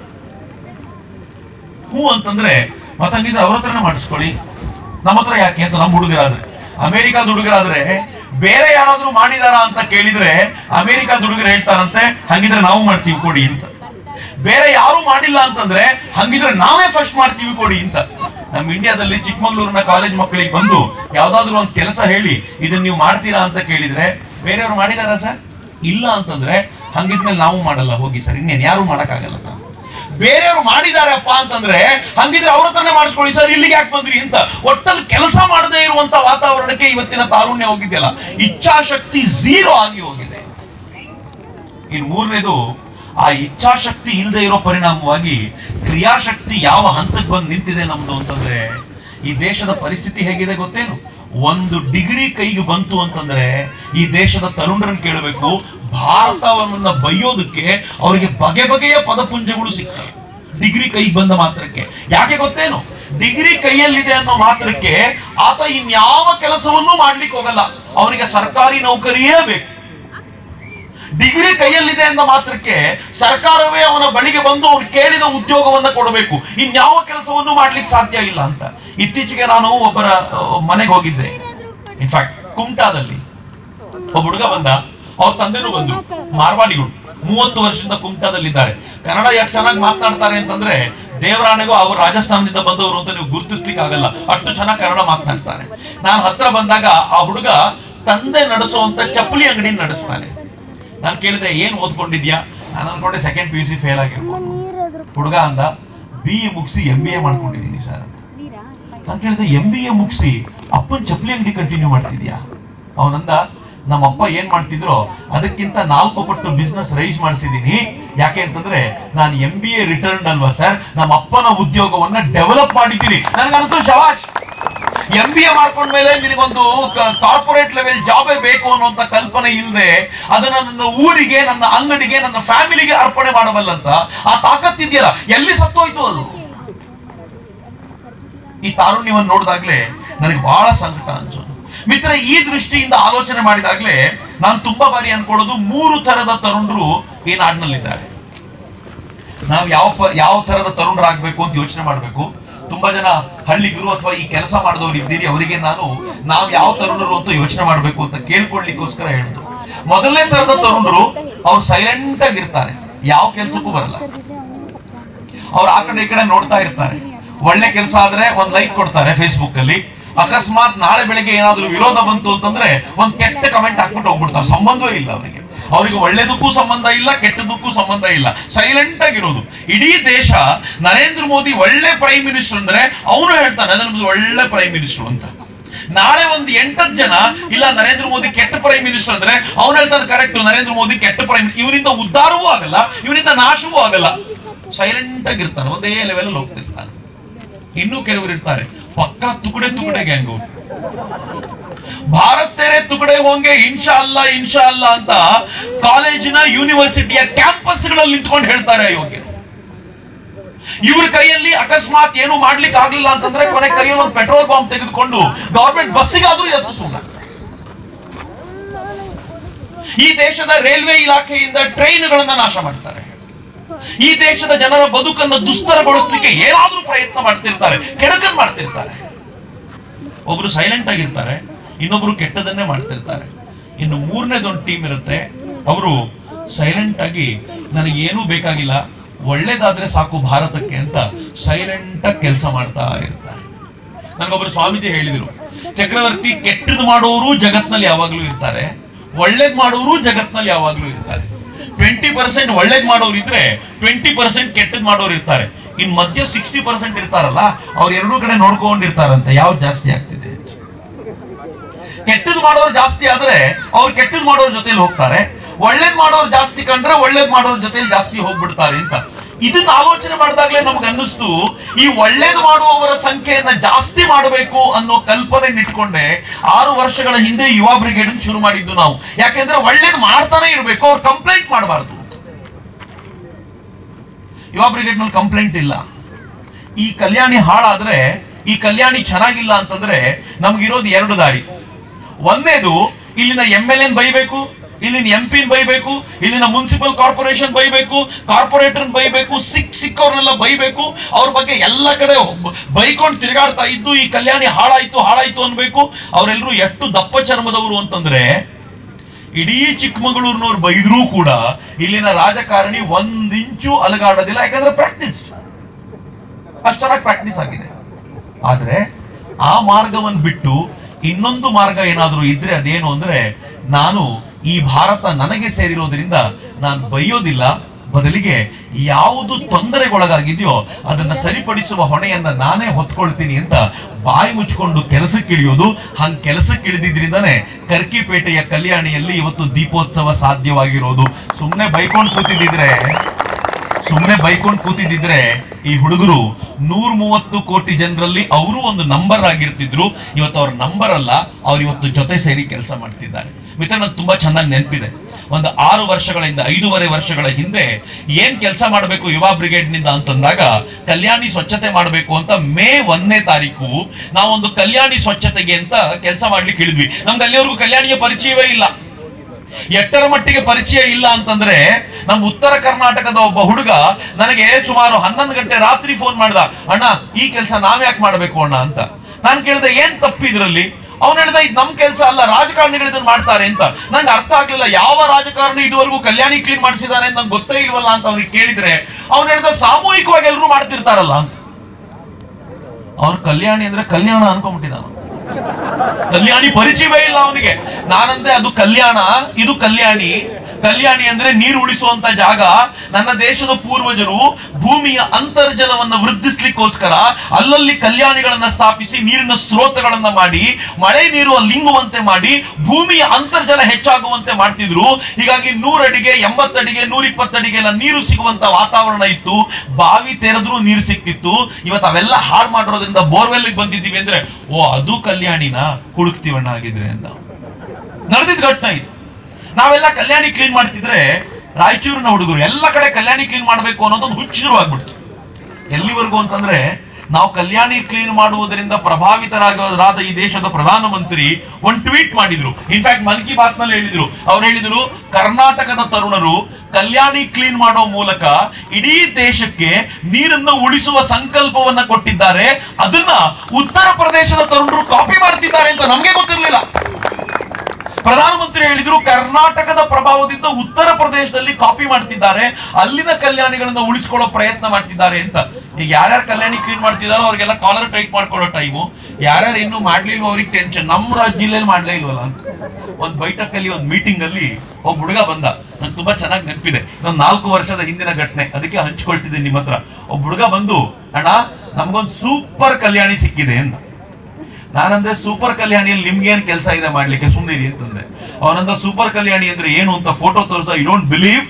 B: ಹೂ ಅಂತಂದ್ರೆ ಮತ್ತಂಗಿದ್ರೆ ಅವ್ರ ಹತ್ರನೇ ಮಾಡಿಸ್ಕೊಳ್ಳಿ ನಮ್ಮ ಹತ್ರ ಯಾಕೆ ಅಂತ ನಮ್ಮ ಹುಡುಗರಾದ್ರೆ ಅಮೆರಿಕಾದ ಹುಡುಗರಾದ್ರೆ ಬೇರೆ ಯಾರಾದ್ರೂ ಮಾಡಿದಾರಾ ಅಂತ ಕೇಳಿದ್ರೆ ಅಮೆರಿಕಾದ ಹುಡುಗರು ಹೇಳ್ತಾರಂತೆ ಹಂಗಿದ್ರೆ ನಾವು ಮಾಡ್ತೀವಿ ಕೊಡಿ ಅಂತ ಬೇರೆ ಯಾರು ಮಾಡಿಲ್ಲ ಅಂತಂದ್ರೆ ಹಂಗಿದ್ರೆ ನಾವೇ ಫಸ್ಟ್ ಮಾಡ್ತೀವಿ ಕೊಡಿ ಅಂತ ನಮ್ಮ ಇಂಡಿಯಾದಲ್ಲಿ ಚಿಕ್ಕಮಗಳೂರಿನ ಕಾಲೇಜ್ ಮಕ್ಕಳಿಗೆ ಬಂದು ಯಾವ್ದಾದ್ರು ಒಂದು ಕೆಲಸ ಹೇಳಿ ಇದನ್ನ ನೀವು ಮಾಡ್ತೀರಾ ಅಂತ ಕೇಳಿದ್ರೆ ಬೇರೆಯವ್ರು ಮಾಡಿದಾರಾ ಸರ್ ಇಲ್ಲ ಅಂತಂದ್ರೆ ಹಂಗಿದ್ಮೇಲೆ ನಾವು ಮಾಡಲ್ಲ ಹೋಗಿ ಸರ್ ಇನ್ನೇನ್ ಯಾರು ಮಾಡಕ್ಕಾಗಲ್ಲ ಸರ್ ಬೇರೆಯವರು ಮಾಡಿದಾರಪ್ಪ ಅಂತಂದ್ರೆ ಹಂಗಿದ್ರೆ ಅವ್ರ ಹತ್ರನೇ ಮಾಡಿಸ್ಕೊಳ್ಳಿ ಸರ್ ಇಲ್ಲಿಗೆ ಯಾಕೆ ಬಂದ್ರಿ ಅಂತ ಒಟ್ಟಲ್ಲಿ ಕೆಲಸ ಮಾಡದೇ ಇರುವಂತ ವಾತಾವರಣಕ್ಕೆ ಇವತ್ತಿನ ತಾರುಣ್ಯ ಹೋಗಿದೆಯಲ್ಲ ಇಚ್ಛಾಶಕ್ತಿ ಝೀರೋ ಆಗಿ ಹೋಗಿದೆ ಇನ್ನು ಮೂರನೇದು ಆ ಇಚ್ಛಾಶಕ್ತಿ ಇಲ್ಲದೆ ಇರೋ ಪರಿಣಾಮವಾಗಿ ಕ್ರಿಯಾಶಕ್ತಿ ಯಾವ ಹಂತಕ್ಕೆ ಬಂದು ನಿಂತಿದೆ ನಮ್ದು ಅಂತಂದ್ರೆ ಈ ದೇಶದ ಪರಿಸ್ಥಿತಿ ಹೇಗಿದೆ ಗೊತ್ತೇನು ಒಂದು ಡಿಗ್ರಿ ಕೈಗೆ ಬಂತು ಅಂತಂದ್ರೆ ಈ ದೇಶದ ತರುಣರನ್ನು ಕೇಳಬೇಕು ಭಾರತವನ್ನ ಬೈಯೋದಕ್ಕೆ ಅವರಿಗೆ ಬಗೆ ಬಗೆಯ ಪದಪುಂಜಗಳು ಸಿಗ್ತವೆ ಡಿಗ್ರಿ ಕೈಗೆ ಬಂದ ಮಾತ್ರಕ್ಕೆ ಯಾಕೆ ಗೊತ್ತೇನು ಡಿಗ್ರಿ ಕೈಯಲ್ಲಿದೆ ಅನ್ನೋ ಮಾತ್ರಕ್ಕೆ ಆತ ಇನ್ಯಾವ ಕೆಲಸವನ್ನೂ ಮಾಡ್ಲಿಕ್ಕೆ ಹೋಗಲ್ಲ ಅವನಿಗೆ ಸರ್ಕಾರಿ ನೌಕರಿಯೇ ಬೇಕು ಡಿಗ್ರಿ ಕೈಯಲ್ಲಿದೆ ಎಂದ ಮಾತ್ರಕ್ಕೆ ಸರ್ಕಾರವೇ ಅವನ ಬಳಿಗೆ ಬಂದು ಅವನು ಕೇಳಿದ ಉದ್ಯೋಗವನ್ನ ಕೊಡಬೇಕು ಇನ್ಯಾವ ಕೆಲಸವನ್ನು ಮಾಡ್ಲಿಕ್ಕೆ ಸಾಧ್ಯ ಇಲ್ಲ ಅಂತ ಇತ್ತೀಚೆಗೆ ನಾನು ಒಬ್ಬರ ಆ, ಮನೆಗೆ ಹೋಗಿದ್ದೆ ಇನ್ಫ್ಯಾಕ್ಟ್ ಕುಮ್ಟಾದಲ್ಲಿ ಒಬ್ಬ ಹುಡುಗ ಬಂದ ಅವ್ರ ತಂದೆನೂ ಬಂದ್ರು ಮಾರ್ವಾಡಿಗಳು ಮೂವತ್ತು ವರ್ಷದಿಂದ ಕುಮ್ಟಾದಲ್ಲಿದ್ದಾರೆ ಕನ್ನಡ ಯಾಕೆ ಚೆನ್ನಾಗಿ ಮಾತನಾಡ್ತಾರೆ ಅಂತಂದ್ರೆ ದೇವರಾಣೆಗೂ ಅವರು ರಾಜಸ್ಥಾನದಿಂದ ಬಂದವರು ಅಂತ ನೀವು ಗುರುತಿಸ್ಲಿಕ್ಕೆ ಆಗಲ್ಲ ಅಷ್ಟು ಚೆನ್ನಾಗಿ ಕನ್ನಡ ಮಾತನಾಡ್ತಾರೆ ನಾನು ಹತ್ರ ಬಂದಾಗ ಆ ಹುಡುಗ ತಂದೆ ನಡೆಸುವಂತ ಚಪ್ಪಲಿ ಅಂಗಡಿ ನಡೆಸ್ತಾನೆ ನಾನು ಕೇಳಿದೆ ಏನ್ ಓದ್ಕೊಂಡಿದ್ಯಾ ನಾನು ಅನ್ಕೊಂಡೆ second P U C fail ಆಗಿರ್ಬೋದು ಹುಡುಗ ಅಂದ ಬಿ ಎ ಮುಗಿಸಿ ಎಂ ಬಿ ಎ ಮಾಡ್ಕೊಂಡಿದ್ದೀನಿ ಸರ್ ಅಂತ ನಾನು ಕೇಳಿದೆ ಎಂ ಬಿ ಎ ಮುಗಿಸಿ ಅಪ್ಪನ ಚಪ್ಪಲಿ ಅಂಗಡಿ ಕಂಟಿನ್ಯೂ ಮಾಡ್ತಿದ್ಯಾ ಅವನಂದ ನಮ್ಮಪ್ಪ ಏನ್ ಮಾಡ್ತಿದ್ರು ಅದಕ್ಕಿಂತ ನಾಲ್ಕು ಪಟ್ಟು ಬಿಸ್ನೆಸ್ ರೈಸ್ ಮಾಡಿಸಿದೀನಿ ಯಾಕೆ ಅಂತಂದ್ರೆ ನಾನು ಎಂ ಬಿ ಎ ರಿಟರ್ನ್ ಅಲ್ವಾ ಸರ್ ನಮ್ಮ ಅಪ್ಪನ ಉದ್ಯೋಗವನ್ನ ಡೆವಲಪ್ ಮಾಡಿದ್ದೀನಿ ನನಗಂತೂ ಶವಾಶ್ ಎಂ ಬಿ ಎ ಮಾಡ್ಕೊಂಡ್ಮೇಲೆ ನಿನಗೊಂದು ಕಾರ್ಪೊರೇಟ್ ಲೆವೆಲ್ ಜಾಬೇ ಬೇಕು ಅನ್ನುವಂತ ಕಲ್ಪನೆ ಇಲ್ಲದೆ ಅದನ್ನ ನನ್ನ ಊರಿಗೆ ನನ್ನ ಅಂಗಡಿಗೆ ನನ್ನ ಫ್ಯಾಮಿಲಿಗೆ ಅರ್ಪಣೆ ಮಾಡಬಲ್ಲಂತ ಆ ತಾಕತ್ತಿದೆಯಲ್ಲ ಎಲ್ಲಿ ಸತ್ತೋಯ್ತು ಅದು ಈ ತಾರುಣ್ಯವನ್ನು ನೋಡಿದಾಗ್ಲೇ ನನಗೆ ಬಹಳ ಸಂಕಟ ಅನ್ಸೋದು ಮಿತ್ರ ಈ ದೃಷ್ಟಿಯಿಂದ ಆಲೋಚನೆ ಮಾಡಿದಾಗ್ಲೇ ನಾನು ತುಂಬಾ ಬಾರಿ ಅನ್ಕೊಳ್ಳೋದು ಮೂರು ತರದ ತರುಣರು ಈ ನಾಡಿನಲ್ಲಿದ್ದಾರೆ ನಾವು ಯಾವ ಪ- ಯಾವ ತರದ ತರುಣರಾಗ್ಬೇಕು ಅಂತ ಯೋಚನೆ ಮಾಡಬೇಕು ತುಂಬಾ ಜನ ಹಳ್ಳಿಗರು ಅಥವಾ ಈ ಕೆಲಸ ಮಾಡಿದವರು ಇದ್ದೀರಿ ಅವರಿಗೆ ನಾನು ನಾವು ಯಾವ ತರುಣರು ಅಂತ ಯೋಚನೆ ಮಾಡಬೇಕು ಅಂತ ಕೇಳ್ಕೊಳ್ಳಿಕ್ಕೋಸ್ಕರ ಹೇಳಿದ್ರು ಮೊದಲನೇ ತರದ ತರುಣರು ಅವ್ರು ಸೈಲೆಂಟ್ ಆಗಿರ್ತಾರೆ ಯಾವ ಕೆಲಸಕ್ಕೂ ಬರಲ್ಲ ಅವ್ರು ಆ ಕಡೆ ಈ ಕಡೆ ನೋಡ್ತಾ ಇರ್ತಾರೆ ಒಳ್ಳೆ ಕೆಲಸ ಆದ್ರೆ ಒಂದ್ ಲೈಕ್ ಕೊಡ್ತಾರೆ ಫೇಸ್ಬುಕ್ ಅಲ್ಲಿ ಅಕಸ್ಮಾತ್ ನಾಳೆ ಬೆಳಗ್ಗೆ ಏನಾದ್ರೂ ವಿರೋಧ ಬಂತು ಅಂತಂದ್ರೆ ಒಂದ್ ಕೆಟ್ಟ ಕಮೆಂಟ್ ಹಾಕ್ಬಿಟ್ಟು ಹೋಗ್ಬಿಡ್ತಾರೆ ಸಂಬಂಧವೇ ಇಲ್ಲ ಅವರಿಗೆ ಅವರಿಗೆ ಒಳ್ಳೇದಕ್ಕೂ ಸಂಬಂಧ ಇಲ್ಲ ಕೆಟ್ಟದಕ್ಕೂ ಸಂಬಂಧ ಇಲ್ಲ ಸೈಲೆಂಟ್ ಆಗಿರೋದು ಇಡೀ ದೇಶ ನರೇಂದ್ರ ಮೋದಿ ಒಳ್ಳೆ ಪ್ರೈಮ್ ಮಿನಿಸ್ಟರ್ ಅಂದ್ರೆ ಅವನು ಹೇಳ್ತಾನೆ ನರೇಂದ್ರ ಮೋದಿ ಒಳ್ಳೆ ಪ್ರೈಮ್ ಮಿನಿಸ್ಟರ್ ಅಂತ ನಾಳೆ ಒಂದು ಎಂಟತ್ತು ಜನ ಇಲ್ಲ ನರೇಂದ್ರ ಮೋದಿ ಕೆಟ್ಟ ಪ್ರೈಮ್ ಮಿನಿಸ್ಟರ್ ಅಂದ್ರೆ ಅವನು ಹೇಳ್ತಾನೆ ಕರೆಕ್ಟ್ ನರೇಂದ್ರ ಮೋದಿ ಕೆಟ್ಟ ಪ್ರೈಮ್ ಇವರಿಂದ ಉದ್ಧಾರವೂ ಆಗಲ್ಲ ಇವರಿಂದ ನಾಶವೂ ಆಗಲ್ಲ ಸೈಲೆಂಟ್ ಆಗಿರ್ತಾನೆ ಒಂದೇ ಲೆವೆಲ್ ಅಲ್ಲಿ ಹೋಗ್ತಿರ್ತಾನೆ ಇನ್ನೂ ಕೆಲವರು ಇರ್ತಾರೆ ಪಕ್ಕಾ ತುಕಡೆ ತುಕಡೆ ಗ್ಯಾಂಗ್ ಅವ್ರು ಭಾರತ್ ತೆರೆ ತುಕಡೆ ಹೋಂಗೆ ಇನ್ಶಾ ಅಲ್ಲ ಇನ್ಶಾ ಅಲ್ಲ ಅಂತ ಕಾಲೇಜಿನ ಯೂನಿವರ್ಸಿಟಿಯ ಕ್ಯಾಂಪಸ್ಗಳಲ್ಲಿ ನಿಂತ್ಕೊಂಡು ಹೇಳ್ತಾರೆ ಯೋಗ್ಯರು ಇವ್ರ ಕೈಯಲ್ಲಿ ಅಕಸ್ಮಾತ್ ಏನು ಮಾಡ್ಲಿಕ್ಕೆ ಆಗ್ಲಿಲ್ಲ ಅಂತಂದ್ರೆ ಕೊನೆ ಕೈಯಲ್ಲಿ ಒಂದು ಪೆಟ್ರೋಲ್ ಬಾಂಬ್ ತೆಗೆದುಕೊಂಡು ಗವರ್ಮೆಂಟ್ ಬಸ್ಸಿಗಾದ್ರೂ ಎದುರಿಸೋಣ ಈ ದೇಶದ ರೈಲ್ವೆ ಇಲಾಖೆಯಿಂದ ಟ್ರೈನ್ಗಳನ್ನ ನಾಶ ಮಾಡ್ತಾರೆ ಈ ದೇಶದ ಜನರ ಬದುಕನ್ನು ದುಸ್ತರಗೊಳಿಸ್ಲಿಕ್ಕೆ ಏನಾದ್ರೂ ಪ್ರಯತ್ನ ಮಾಡ್ತಿರ್ತಾರೆ ಕೆಡಕನ್ ಮಾಡ್ತಿರ್ತಾರೆ ಒಬ್ರು ಸೈಲೆಂಟ್ ಆಗಿರ್ತಾರೆ ಇನ್ನೊಬ್ರು ಕೆಟ್ಟದನ್ನೇ ಮಾಡ್ತಿರ್ತಾರೆ ಇನ್ನು ಮೂರನೇದೊಂದು ಟೀಮ್ ಇರುತ್ತೆ ಅವರು ಸೈಲೆಂಟ್ ಆಗಿ ನನಗೆ ಏನೂ ಬೇಕಾಗಿಲ್ಲ ಒಳ್ಳೇದಾದ್ರೆ ಸಾಕು ಭಾರತಕ್ಕೆ ಅಂತ ಸೈಲೆಂಟ್ ಆಗಿ ಕೆಲಸ ಮಾಡ್ತಾ ಇರ್ತಾರೆ ನನಗೊಬ್ರು ಸ್ವಾಮೀಜಿ ಹೇಳಿದ್ರು ಚಕ್ರವರ್ತಿ ಕೆಟ್ಟದ್ ಮಾಡೋರು ಜಗತ್ನಲ್ಲಿ ಯಾವಾಗ್ಲೂ ಇರ್ತಾರೆ ಒಳ್ಳೇದ್ ಮಾಡೋರು ಜಗತ್ನಲ್ಲಿ ಯಾವಾಗ್ಲೂ ಇರ್ತಾರೆ ಟ್ವೆಂಟಿ ಪರ್ಸೆಂಟ್ ಒಳ್ಳೇದ್ ಮಾಡೋರು ಇದ್ರೆ ಟ್ವೆಂಟಿ ಪರ್ಸೆಂಟ್ ಕೆಟ್ಟದ್ ಮಾಡೋರು ಇರ್ತಾರೆ ಇನ್ ಮಧ್ಯ ಸಿಕ್ಸ್ಟಿ ಪರ್ಸೆಂಟ್ ಇರ್ತಾರಲ್ಲ ಅವ್ರು ಎರಡೂ ಕಡೆ ನೋಡ್ಕೊಂಡಿರ್ತಾರಂತೆ ಯಾವ್ದು ಜಾಸ್ತಿ ಆಗ್ತಿದೆ ಅಂತ. ಕೆಟ್ಟದ್ ಮಾಡೋರು ಜಾಸ್ತಿ ಆದ್ರೆ ಅವ್ರು ಕೆಟ್ಟದ್ ಮಾಡೋರ್ ಜೊತೆಲಿ ಹೋಗ್ತಾರೆ ಒಳ್ಳೇದ್ ಮಾಡೋರು ಜಾಸ್ತಿ ಕಂಡ್ರೆ ಒಳ್ಳೇದ್ ಮಾಡೋರ್ ಜೊತೆಲಿ ಜಾಸ್ತಿ ಹೋಗ್ಬಿಡ್ತಾರೆ ಅಂತ ಇದನ್ನ ಆಲೋಚನೆ ಮಾಡಿದಾಗ್ಲೇ ನಮ್ಗೆ ಅನ್ನಿಸ್ತು ಈ ಒಳ್ಳೇದು ಮಾಡುವವರ ಸಂಖ್ಯೆಯನ್ನ ಜಾಸ್ತಿ ಮಾಡಬೇಕು ಅನ್ನೋ ಕಲ್ಪನೆ ಇಟ್ಕೊಂಡೆ ಆರು ವರ್ಷಗಳ ಹಿಂದೆ ಯುವ ಬ್ರಿಗೇಡ್ ಶುರು ಮಾಡಿದ್ದು ನಾವು ಯಾಕೆಂದ್ರೆ ಒಳ್ಳೇದು ಮಾಡ್ತಾನೆ ಇರ್ಬೇಕು ಅವ್ರು ಕಂಪ್ಲೇಂಟ್ ಮಾಡಬಾರ್ದು ಯುವ ಬ್ರಿಗೇಡ್ ನಲ್ಲಿ ಕಂಪ್ಲೇಂಟ್ ಇಲ್ಲ ಈ ಕಲ್ಯಾಣಿ ಹಾಳಾದ್ರೆ ಈ ಕಲ್ಯಾಣಿ ಚೆನ್ನಾಗಿಲ್ಲ ಅಂತಂದ್ರೆ ನಮ್ಗಿರೋದು ಎರಡು ದಾರಿ ಒಂದೇದು ಇಲ್ಲಿನ ಎಂ ಎಲ್ ಎನ್ ಬೈಬೇಕು ಇಲ್ಲಿನ ಎಂ ಪಿನ್ ಬೈಬೇಕು ಇಲ್ಲಿನ ಮುನ್ಸಿಪಲ್ ಕಾರ್ಪೊರೇಷನ್ ಬೈಬೇಕು ಕಾರ್ಪೊರೇಟರ್ ಬೈಬೇಕು ಸಿಕ್ ಸಿಕ್ಕವ್ರನ್ನೆಲ್ಲ ಬೈಬೇಕು ಅವ್ರ ಬಗ್ಗೆ ಎಲ್ಲ ಕಡೆ ಬೈಕೊಂಡು ತಿರುಗಾಡ್ತಾ ಇದ್ದು ಈ ಕಲ್ಯಾಣಿ ಹಾಳಾಯ್ತು ಹಾಳಾಯ್ತು ಅನ್ಬೇಕು ಅವರೆಲ್ಲರೂ ಎಷ್ಟು ದಪ್ಪ ಚರ್ಮದವರು ಅಂತಂದ್ರೆ ಇಡೀ ಚಿಕ್ಕಮಗಳೂರಿನವ್ರು ಬೈದ್ರೂ ಕೂಡ ಇಲ್ಲಿನ ರಾಜಕಾರಣಿ ಒಂದಿಂಚು ಅಲಗಾಡೋದಿಲ್ಲ ಯಾಕಂದ್ರೆ ಪ್ರಾಕ್ಟೀಸ್ ಅಷ್ಟು ಚೆನ್ನಾಗಿ ಪ್ರಾಕ್ಟೀಸ್ ಆಗಿದೆ ಆದ್ರೆ ಆ ಮಾರ್ಗವನ್ನು ಬಿಟ್ಟು ಇನ್ನೊಂದು ಮಾರ್ಗ ಏನಾದ್ರೂ ಇದ್ರೆ ಅದೇನು ಅಂದ್ರೆ ನಾನು ಈ ಭಾರತ ನನಗೆ ಸೇರಿರೋದ್ರಿಂದ ನಾನು ಬೈಯೋದಿಲ್ಲ ಬದಲಿಗೆ ಯಾವುದು ತೊಂದರೆಗೊಳಗಾಗಿದೆಯೋ ಅದನ್ನ ಸರಿಪಡಿಸುವ ಹೊಣೆಯನ್ನ ನಾನೇ ಹೊತ್ಕೊಳ್ತೀನಿ ಅಂತ ಬಾಯಿ ಮುಚ್ಕೊಂಡು ಕೆಲಸಕ್ಕೆ ಇಳಿಯೋದು ಹಂಗ್ ಕೆಲಸಕ್ಕೆ ಇಳಿದಿದ್ರಿಂದಾನೆ ಕರ್ಕಿಪೇಟೆಯ ಕಲ್ಯಾಣಿಯಲ್ಲಿ ಇವತ್ತು ದೀಪೋತ್ಸವ ಸಾಧ್ಯವಾಗಿರೋದು ಸುಮ್ಮನೆ ಬೈಕೊಂಡು ಕೂತಿದ್ದಿದ್ರೆ ಸುಮ್ಮನೆ ಬೈಕೊಂಡು ಕೂತಿದ್ದಿದ್ರೆ ಈ ಹುಡುಗರು ನೂರ ಮೂವತ್ತು ಕೋಟಿ ಜನರಲ್ಲಿ ಅವರು ಒಂದು ನಂಬರ್ ಆಗಿರ್ತಿದ್ರು ಇವತ್ತು ಅವ್ರ ನಂಬರ್ ಅಲ್ಲ ಅವ್ರು ಇವತ್ತು ಜೊತೆ ಸೇರಿ ಕೆಲಸ ಮಾಡ್ತಿದ್ದಾರೆ ಮಿತ್ರ ನಂಗೆ ತುಂಬಾ ಚೆನ್ನಾಗಿ ನೆನಪಿದೆ ಒಂದು ಆರು ವರ್ಷಗಳಿಂದ ಐದೂವರೆ ವರ್ಷಗಳ ಹಿಂದೆ ಏನ್ ಕೆಲಸ ಮಾಡಬೇಕು ಯುವ ಬ್ರಿಗೇಡ್ ನಿಂದ ಅಂತಂದಾಗ ಕಲ್ಯಾಣಿ ಸ್ವಚ್ಛತೆ ಮಾಡಬೇಕು ಅಂತ ಮೇ ಒಂದನೇ ತಾರೀಕು ನಾವೊಂದು ಕಲ್ಯಾಣಿ ಸ್ವಚ್ಛತೆಗೆ ಅಂತ ಕೆಲಸ ಮಾಡ್ಲಿಕ್ಕೆ ಹೇಳಿದ್ವಿ ನಮ್ಗೆ ಅಲ್ಲಿವರೆಗೂ ಕಲ್ಯಾಣಿಯ ಪರಿಚಯವೇ ಇಲ್ಲ ಎಟ್ಟರ ಮಟ್ಟಿಗೆ ಪರಿಚಯ ಇಲ್ಲ ಅಂತಂದ್ರೆ ನಮ್ಮ ಉತ್ತರ ಕರ್ನಾಟಕದ ಒಬ್ಬ ಹುಡುಗ ನನಗೆ ಸುಮಾರು ಹನ್ನೊಂದು ಗಂಟೆ ರಾತ್ರಿ ಫೋನ್ ಮಾಡ್ದ ಅಣ್ಣ ಈ ಕೆಲಸ ನಾವ್ಯಾಕೆ ಮಾಡಬೇಕು ಅಣ್ಣ ಅಂತ ನಾನು ಕೇಳಿದೆ ಏನ್ ತಪ್ಪು ಇದ್ರಲ್ಲಿ ಅವ್ನು ಹೇಳ್ದ ಇದು ನಮ್ ಕೆಲಸ ಅಲ್ಲ ರಾಜಕಾರಣಿಗಳು ಇದನ್ನ ಮಾಡ್ತಾರೆ ಅಂತ ನಂಗೆ ಅರ್ಥ ಆಗ್ಲಿಲ್ಲ ಯಾವ ರಾಜಕಾರಣಿ ಇದುವರೆಗೂ ಕಲ್ಯಾಣಿ ಕ್ಲೀನ್ ಮಾಡಿಸಿದಾನೆ ಅಂತ ನಂಗೆ ಗೊತ್ತೇ ಇಲ್ವಲ್ಲ ಅಂತ ಅವ್ನಿಗೆ ಕೇಳಿದ್ರೆ ಅವ್ನು ಹೇಳ್ದ ಸಾಮೂಹಿಕವಾಗಿ ಎಲ್ಲರೂ ಮಾಡ್ತಿರ್ತಾರಲ್ಲ ಅಂತ ಅವ್ನು ಕಲ್ಯಾಣಿ ಅಂದ್ರೆ ಕಲ್ಯಾಣ ಅನ್ಕೊಂಡ್ಬಿಟ್ಟಿದ್ದಾನ ಕಲ್ಯಾಣಿ ಪರಿಚಯವೇ ಇಲ್ಲ ಅವನಿಗೆ ನಾನಂದ್ರೆ ಅದು ಕಲ್ಯಾಣ ಇದು ಕಲ್ಯಾಣಿ ಕಲ್ಯಾಣಿ ಅಂದ್ರೆ ನೀರು ಉಳಿಸುವಂತ ಜಾಗ ನನ್ನ ದೇಶದ ಪೂರ್ವಜರು ಭೂಮಿಯ ಅಂತರ್ಜಲವನ್ನ ವೃದ್ಧಿಸ್ಲಿಕ್ಕೋಸ್ಕರ ಅಲ್ಲಲ್ಲಿ ಕಲ್ಯಾಣಿಗಳನ್ನ ಸ್ಥಾಪಿಸಿ ನೀರಿನ ಸ್ರೋತಗಳನ್ನ ಮಾಡಿ ಮಳೆ ನೀರು ಲಿಂಗುವಂತೆ ಮಾಡಿ ಭೂಮಿಯ ಅಂತರ್ಜಲ ಹೆಚ್ಚಾಗುವಂತೆ ಮಾಡ್ತಿದ್ರು ಹೀಗಾಗಿ ನೂರಡಿಗೆ ಎಂಬತ್ತಡಿಗೆ ನೂರಿಪ್ಪತ್ತಡಿಗೆ ಎಲ್ಲ ನೀರು ಸಿಗುವಂತ ವಾತಾವರಣ ಇತ್ತು ಬಾವಿ ತೆರೆದ್ರೂ ನೀರು ಸಿಕ್ತಿತ್ತು ಇವತ್ತು ಅವೆಲ್ಲ ಹಾಳು ಮಾಡಿರೋದ್ರಿಂದ ಬೋರ್ವೆಲ್ ಬಂದಿದ್ದೀವಿ ಅಂದ್ರೆ ಓ ಅದು ಕಲ್ಯಾಣಿನ ಹುಡುಕ್ತಿವಣ್ಣ ಆಗಿದ್ರೆ ಅಂತ ನಡೆದಿದ್ದ ಘಟನೆ ಇದು ನಾವೆಲ್ಲ ಕಲ್ಯಾಣಿ ಕ್ಲೀನ್ ಮಾಡ್ತಿದ್ರೆ ರಾಯಚೂರಿನ ಹುಡುಗರು ಎಲ್ಲ ಕಡೆ ಕಲ್ಯಾಣಿ ಕ್ಲೀನ್ ಮಾಡಬೇಕು ಅನ್ನೋದೊಂದು ಹುಚ್ಚು ಶುರುವಾಗ್ಬಿಡ್ತು ಎಲ್ಲಿವರೆಗೂ ಅಂತಂದ್ರೆ ನಾವು ಕಲ್ಯಾಣಿ ಕ್ಲೀನ್ ಮಾಡುವುದರಿಂದ ಪ್ರಭಾವಿತರಾಗರಾದ ಈ ದೇಶದ ಪ್ರಧಾನಮಂತ್ರಿ ಒಂದು ಟ್ವೀಟ್ ಮಾಡಿದ್ರು ಇನ್ಫ್ಯಾಕ್ಟ್ ಮನ್ ಕಿ ಬಾತ್ ನಲ್ಲಿ ಹೇಳಿದ್ರು ಅವ್ರು ಹೇಳಿದ್ರು ಕರ್ನಾಟಕದ ತರುಣರು ಕಲ್ಯಾಣಿ ಕ್ಲೀನ್ ಮಾಡೋ ಮೂಲಕ ಇಡೀ ದೇಶಕ್ಕೆ ನೀರನ್ನು ಉಳಿಸುವ ಸಂಕಲ್ಪವನ್ನ ಕೊಟ್ಟಿದ್ದಾರೆ ಅದನ್ನ ಉತ್ತರ ಪ್ರದೇಶದ ತರುಣರು ಕಾಪಿ ಮಾಡ್ತಿದ್ದಾರೆ ಅಂತ ನಮಗೆ ಗೊತ್ತಿರಲಿಲ್ಲ ಪ್ರಧಾನಮಂತ್ರಿ ಹೇಳಿದ್ರು ಕರ್ನಾಟಕದ ಪ್ರಭಾವದಿಂದ ಉತ್ತರ ಪ್ರದೇಶದಲ್ಲಿ ಕಾಪಿ ಮಾಡ್ತಿದ್ದಾರೆ ಅಲ್ಲಿನ ಕಲ್ಯಾಣಿಗಳನ್ನ ಉಳಿಸ್ಕೊಳ್ಳೋ ಪ್ರಯತ್ನ ಮಾಡ್ತಿದ್ದಾರೆ ಅಂತ ಈಗ ಯಾರ್ಯಾರು ಕಲ್ಯಾಣಿ ಕ್ಲೀನ್ ಮಾಡ್ತಿದಾರೋ ಅವ್ರಿಗೆಲ್ಲ ಕಾಲರ್ ಟೈಟ್ ಮಾಡ್ಕೊಳ್ಳೋ ಟೈಮು ಯಾರ್ಯಾರು ಇನ್ನೂ ಮಾಡ್ಲಿಲ್ವೋ ಅವ್ರಿಗೆ ಟೆನ್ಷನ್ ನಮ್ಮ ರಾಜ್ಯ ಜಿಲ್ಲೆಯಲ್ಲಿ ಮಾಡ್ಲೇ ಇಲ್ವಲ್ಲ ಅಂತ ಒಂದ್ ಬೈಠಕ್ಕಲ್ಲಿ ಒಂದ್ ಮೀಟಿಂಗ್ ಅಲ್ಲಿ ಒಬ್ಬ ಹುಡುಗ ಬಂದ ನಂಗೆ ತುಂಬಾ ಚೆನ್ನಾಗಿ ನೆನಪಿದೆ ಇದೊಂದು ನಾಲ್ಕು ವರ್ಷದ ಹಿಂದಿನ ಘಟನೆ ಅದಕ್ಕೆ ಹಂಚ್ಕೊಳ್ತಿದ್ದೀನಿ ನಿಮ್ಮ ಹತ್ರ ಒಬ್ಬ ಹುಡುಗ ಬಂದು ಅಣ್ಣ ನಮ್ಗೊಂದು ಸೂಪರ್ ಕಲ್ಯಾಣಿ ಸಿಕ್ಕಿದೆ ಅಂತ ನಾನಂದ್ರೆ ಸೂಪರ್ ಕಲ್ಯಾಣಿಯಲ್ಲಿ ನಿಮ್ಗೆ ಏನ್ ಕೆಲಸ ಇದೆ ಮಾಡ್ಲಿಕ್ಕೆ ಸುಮ್ಮನಿರಿ ಅಂತಂದೆ ಅವನಂದ ಸೂಪರ್ ಕಲ್ಯಾಣಿ ಅಂದ್ರೆ ಏನು ಅಂತ ಫೋಟೋ ತೋರಿಸ ಯು ಡೋಂಟ್ ಬಿಲೀವ್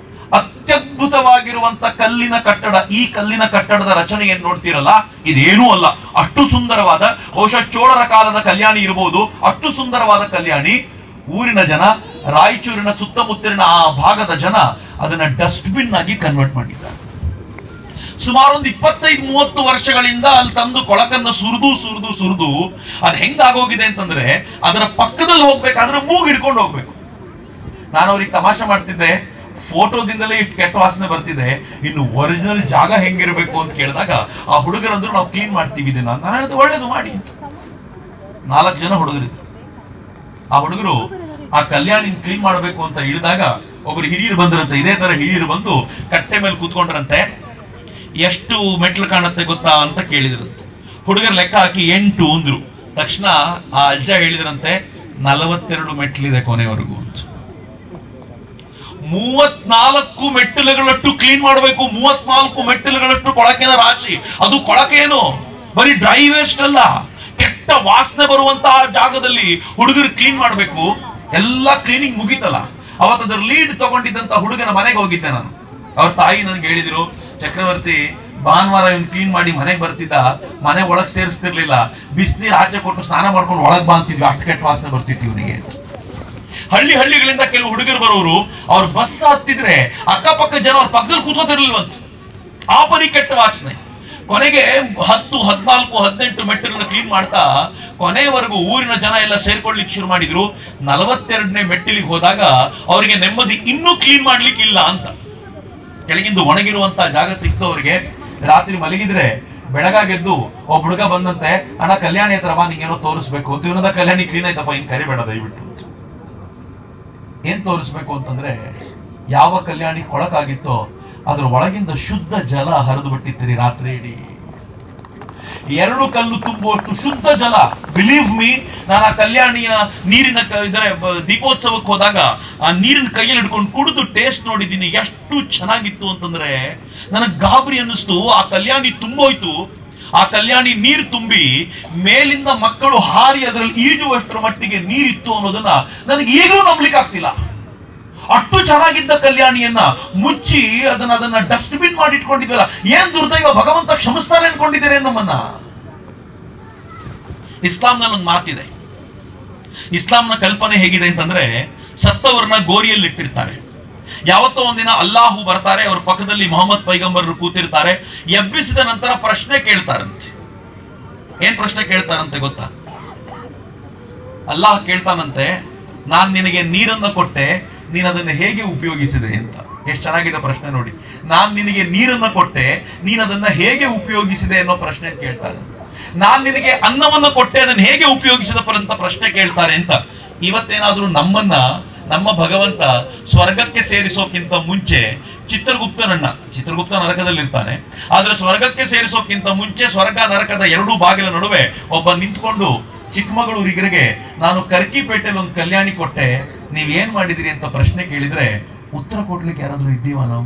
B: ಅತ್ಯದ್ಭುತವಾಗಿರುವಂತ ಕಲ್ಲಿನ ಕಟ್ಟಡ ಈ ಕಲ್ಲಿನ ಕಟ್ಟಡದ ರಚನೆ ಏನ್ ನೋಡ್ತಿರಲ್ಲ ಇದೇನೂ ಅಲ್ಲ ಅಷ್ಟು ಸುಂದರವಾದ ಬಹುಶಃ ಚೋಳರ ಕಾಲದ ಕಲ್ಯಾಣಿ ಇರಬಹುದು ಅಷ್ಟು ಸುಂದರವಾದ ಕಲ್ಯಾಣಿ ಊರಿನ ಜನ ರಾಯಚೂರಿನ ಸುತ್ತಮುತ್ತಲಿನ ಆ ಭಾಗದ ಜನ ಅದನ್ನ ಡಸ್ಟ್ಬಿನ್ ಆಗಿ ಕನ್ವರ್ಟ್ ಮಾಡಿದ್ದಾರೆ ಸುಮಾರು ಒಂದು ಇಪ್ಪತ್ತೈದು ಮೂವತ್ತು ವರ್ಷಗಳಿಂದ ಅಲ್ಲಿ ತಂದು ಕೊಳಕನ್ನ ಸುರಿದು ಸುರಿದು ಸುರಿದು ಅದು ಹೆಂಗಾಗೋಗಿದೆ ಅಂತಂದ್ರೆ ಅದರ ಪಕ್ಕದಲ್ಲಿ ಹೋಗ್ಬೇಕಾದ್ರೆ ಮೂಗ್ ಹಿಡ್ಕೊಂಡು ಹೋಗ್ಬೇಕು ನಾನು ಅವ್ರಿಗೆ ತಮಾಷೆ ಮಾಡ್ತಿದ್ದೆ ಫೋಟೋದಿಂದಲೇ ಇಷ್ಟು ಕೆಟ್ಟ ವಾಸನೆ ಬರ್ತಿದೆ ಇನ್ನು ಒರಿಜಿನಲ್ ಜಾಗ ಹೆಂಗಿರ್ಬೇಕು ಅಂತ ಕೇಳಿದಾಗ ಆ ಹುಡುಗರಂದ್ರು ನಾವು ಕ್ಲೀನ್ ಮಾಡ್ತೀವಿ ಇದನ್ನ ನಾನು ಹೇಳಿದೆ ಒಳ್ಳೇದು ಮಾಡಿ ಅಂತ ನಾಲ್ಕು ಜನ ಹುಡುಗರಿದ್ರು ಆ ಹುಡುಗರು ಆ ಕಲ್ಯಾಣಿ ಕ್ಲೀನ್ ಮಾಡಬೇಕು ಅಂತ ಇಳಿದಾಗ ಒಬ್ರು ಹಿರಿಯರು ಬಂದ್ರಂತೆ ಇದೇ ತರ ಹಿರಿಯರು ಬಂದು ಕಟ್ಟೆ ಮೇಲೆ ಕೂತ್ಕೊಂಡ್ರಂತೆ ಎಷ್ಟು ಮೆಟ್ಲು ಕಾಣುತ್ತೆ ಗೊತ್ತಾ ಅಂತ ಕೇಳಿದ್ರಂತೆ ಹುಡುಗರು ಲೆಕ್ಕ ಹಾಕಿ ಎಂಟು ಅಂದ್ರು ತಕ್ಷಣ ಆ ಅಜ್ಜ ಹೇಳಿದ್ರಂತೆ ನಲವತ್ತೆರಡು ಮೆಟ್ಲಿದೆ ಕೊನೆವರೆಗೂ ಅಂತ ಮೂವತ್ನಾಲ್ಕು ಮೆಟ್ಟಿಲುಗಳಷ್ಟು ಕ್ಲೀನ್ ಮಾಡಬೇಕು ಮೂವತ್ನಾಲ್ಕು ಮೆಟ್ಟಿಲುಗಳಷ್ಟು ಕೊಳಕಿನ ರಾಶಿ ಅದು ಕೊಳಕೇನು ಬರೀ ಡ್ರೈ ವೇಸ್ಟ್ ಅಲ್ಲ ಕೆಟ್ಟ ವಾಸನೆ ಬರುವಂತಹ ಜಾಗದಲ್ಲಿ ಹುಡುಗರು ಕ್ಲೀನ್ ಮಾಡಬೇಕು ಎಲ್ಲ ಕ್ಲೀನಿಂಗ್ ಮುಗೀತಲ್ಲ ಅವತ್ತು ಅದರ ಲೀಡ್ ತಗೊಂಡಿದ್ದಂತ ಹುಡುಗನ ಮನೆಗೆ ಹೋಗಿದ್ದೆ ನಾನು ಅವ್ರ ತಾಯಿ ನನಗೆ ಹೇಳಿದ್ರು ಚಕ್ರವರ್ತಿ ಭಾನುವಾರ ಇವ್ನು ಕ್ಲೀನ್ ಮಾಡಿ ಮನೆಗೆ ಬರ್ತಿದ್ದ ಮನೆ ಒಳಗ್ ಸೇರಿಸ್ತಿರ್ಲಿಲ್ಲ ಬಿಸಿನೀರ್ ಆಚೆ ಕೊಟ್ಟು ಸ್ನಾನ ಮಾಡ್ಕೊಂಡು ಒಳಗ್ ಬಾಂತಿದ್ವಿ ಅಷ್ಟು ಕೆಟ್ಟ ವಾಸನೆ ಬರ್ತಿತ್ತು ಇವನಿಗೆ ಹಳ್ಳಿ ಹಳ್ಳಿಗಳಿಂದ ಕೆಲವು ಹುಡುಗರು ಬರೋರು ಅವ್ರ ಬಸ್ ಹತ್ತಿದ್ರೆ ಅಕ್ಕಪಕ್ಕ ಜನ ಅವ್ರ ಪಕ್ಕದಲ್ಲಿ ಕೂತ್ಕೋತಿರ್ಲಿಲ್ವಂತ ಆ ಪರಿ ಕೆಟ್ಟ ವಾಸನೆ ಕೊನೆಗೆ ಹತ್ತು ಹದಿನಾಲ್ಕು ಹದಿನೆಂಟು ಮೆಟ್ಟಿಲನ್ನ ಕ್ಲೀನ್ ಮಾಡ್ತಾ ಕೊನೆಯವರೆಗೂ ಊರಿನ ಜನ ಎಲ್ಲ ಸೇರ್ಕೊಳ್ಳಿಕ್ಕೆ ಶುರು ಮಾಡಿದ್ರು ನಲವತ್ತೆರಡನೇ ಮೆಟ್ಟಿಲಿಗೆ ಹೋದಾಗ ಅವರಿಗೆ ನೆಮ್ಮದಿ ಇನ್ನೂ ಕ್ಲೀನ್ ಮಾಡ್ಲಿಕ್ಕೆ ಇಲ್ಲ ಅಂತ ಕೆಳಗಿಂದು ಒಣಗಿರುವಂತ ಜಾಗ ಸಿಕ್ತವ್ರಿಗೆ ರಾತ್ರಿ ಮಲಗಿದ್ರೆ ಬೆಳಗಾಗೆದ್ದು ಒಬ್ಬ ಹುಡುಗ ಬಂದಂತೆ ಅಣ್ಣ ಕಲ್ಯಾಣಿ ಹತ್ರ ಬಾ ನಿಂಗೇನೋ ತೋರಿಸ್ಬೇಕು ಅಂತ ಇವನದ ಕಲ್ಯಾಣಿ ಕ್ಲೀನ್ ಆಯ್ತಪ್ಪ ಹಿಂಗ್ ಕರಿಬೇಡ ದಯವಿಟ್ಟು ಅಂತ. ಏನ್ ತೋರಿಸ್ಬೇಕು ಅಂತಂದ್ರೆ ಯಾವ ಕಲ್ಯಾಣಿ ಕೊಳಕಾಗಿತ್ತೋ ಅದ್ರ ಒಳಗಿಂದ ಶುದ್ಧ ಜಲ ಹರಿದು ಬಿಟ್ಟಿರ್ತೀರಿ ರಾತ್ರಿ ಇಡೀ ಎರಡು ಕಲ್ಲು ತುಂಬುವಷ್ಟು ಶುದ್ಧ ಜಲ ಬಿಲೀವ್ ಮೀ ನಾನು ಆ ಕಲ್ಯಾಣಿಯ ನೀರಿನ ಕ- ಇದರ ಬ- ದೀಪೋತ್ಸವಕ್ಕೆ ಹೋದಾಗ ಆ ನೀರಿನ ಕೈಯಲ್ಲಿ ಹಿಡ್ಕೊಂಡು ಕುಡಿದು ಟೇಸ್ಟ್ ನೋಡಿದ್ದೀನಿ ಎಷ್ಟು ಚೆನ್ನಾಗಿತ್ತು ಅಂತಂದ್ರೆ ನನಗೆ ಗಾಬರಿ ಅನ್ನಿಸ್ತು ಆ ಕಲ್ಯಾಣಿ ತುಂಬೋಯ್ತು ಆ ಕಲ್ಯಾಣಿ ನೀರು ತುಂಬಿ ಮೇಲಿಂದ ಮಕ್ಕಳು ಹಾರಿ ಅದರಲ್ಲಿ ಈಜುವಷ್ಟರ ಮಟ್ಟಿಗೆ ನೀರಿತ್ತು ಅನ್ನೋದನ್ನ ನನಗೆ ಈಗಲೂ ನಂಬಲಿಕ್ಕೆ ಆಗ್ತಿಲ್ಲ ಅಷ್ಟು ಚೆನ್ನಾಗಿದ್ದ ಕಲ್ಯಾಣಿಯನ್ನ ಮುಚ್ಚಿ ಅದನ್ನ ಅದನ್ನ ಡಸ್ಟ್ಬಿನ್ ಮಾಡಿ ಇಟ್ಕೊಂಡಿದ್ವಲ್ಲ ಏನ್ ದುರ್ದೈವ ಭಗವಂತ ಕ್ಷಮಿಸ್ತಾನೆ ಅನ್ಕೊಂಡಿದ್ದೀರಿ ನಮ್ಮನ್ನ ಇಸ್ಲಾಂನಲ್ಲಿ ಒಂದು ಮಾತಿದೆ ಇಸ್ಲಾಂನ ಕಲ್ಪನೆ ಹೇಗಿದೆ ಅಂತಂದ್ರೆ ಸತ್ತವರನ್ನ ಗೋರಿಯಲ್ಲಿ ಇಟ್ಟಿರ್ತಾರೆ ಯಾವತ್ತೋ ಒಂದಿನ ಅಲ್ಲಾಹು ಬರ್ತಾರೆ ಅವ್ರ ಪಕ್ಕದಲ್ಲಿ ಮೊಹಮ್ಮದ್ ಪೈಗಂಬರರು ಕೂತಿರ್ತಾರೆ ಎಬ್ಬಿಸಿದ ನಂತರ ಪ್ರಶ್ನೆ ಕೇಳ್ತಾರಂತೆ ಏನ್ ಪ್ರಶ್ನೆ ಕೇಳ್ತಾರಂತೆ ಗೊತ್ತಾ ಅಲ್ಲಾಹ್ ಕೇಳ್ತಾನಂತೆ ನಾನ್ ನಿನಗೆ ನೀರನ್ನ ಕೊಟ್ಟೆ ನೀನ್ ಅದನ್ನ ಹೇಗೆ ಉಪಯೋಗಿಸಿದೆ ಅಂತ ಎಷ್ಟು ಚೆನ್ನಾಗಿದೆ ಪ್ರಶ್ನೆ ನೋಡಿ ನಾನ್ ನಿನಗೆ ನೀರನ್ನ ಕೊಟ್ಟೆ ನೀನ್ ಅದನ್ನ ಹೇಗೆ ಉಪಯೋಗಿಸಿದೆ ಅನ್ನೋ ಪ್ರಶ್ನೆ ಕೇಳ್ತಾರೆ ನಾನ್ ನಿನಗೆ ಅನ್ನವನ್ನ ಕೊಟ್ಟೆ ಅದನ್ನ ಹೇಗೆ ಉಪಯೋಗಿಸಿದ ಅಂತ ಪ್ರಶ್ನೆ ಕೇಳ್ತಾರೆ ಅಂತ ಇವತ್ತೇನಾದ್ರೂ ನಮ್ಮನ್ನ ನಮ್ಮ ಭಗವಂತ ಸ್ವರ್ಗಕ್ಕೆ ಸೇರಿಸೋಕ್ಕಿಂತ ಮುಂಚೆ ಚಿತ್ರಗುಪ್ತನನ್ನ ಚಿತ್ರಗುಪ್ತ ನರಕದಲ್ಲಿರ್ತಾನೆ ಆದ್ರೆ ಸ್ವರ್ಗಕ್ಕೆ ಸೇರಿಸೋಕ್ಕಿಂತ ಮುಂಚೆ ಸ್ವರ್ಗ ನರಕದ ಎರಡೂ ಬಾಗಿಲ ನಡುವೆ ಒಬ್ಬ ನಿಂತ್ಕೊಂಡು ಚಿಕ್ಕಮಗಳೂರಿಗರಿಗೆ ನಾನು ಕರ್ಕಿಪೇಟೆಯಲ್ಲಿ ಒಂದು ಕಲ್ಯಾಣಿ ಕೊಟ್ಟೆ ನೀವ್ ಏನ್ ಮಾಡಿದಿರಿ ಅಂತ ಪ್ರಶ್ನೆ ಕೇಳಿದ್ರೆ ಉತ್ತರ ಕೊಡ್ಲಿಕ್ಕೆ ಯಾರಾದ್ರೂ ಇದ್ದೀವ ನಾವು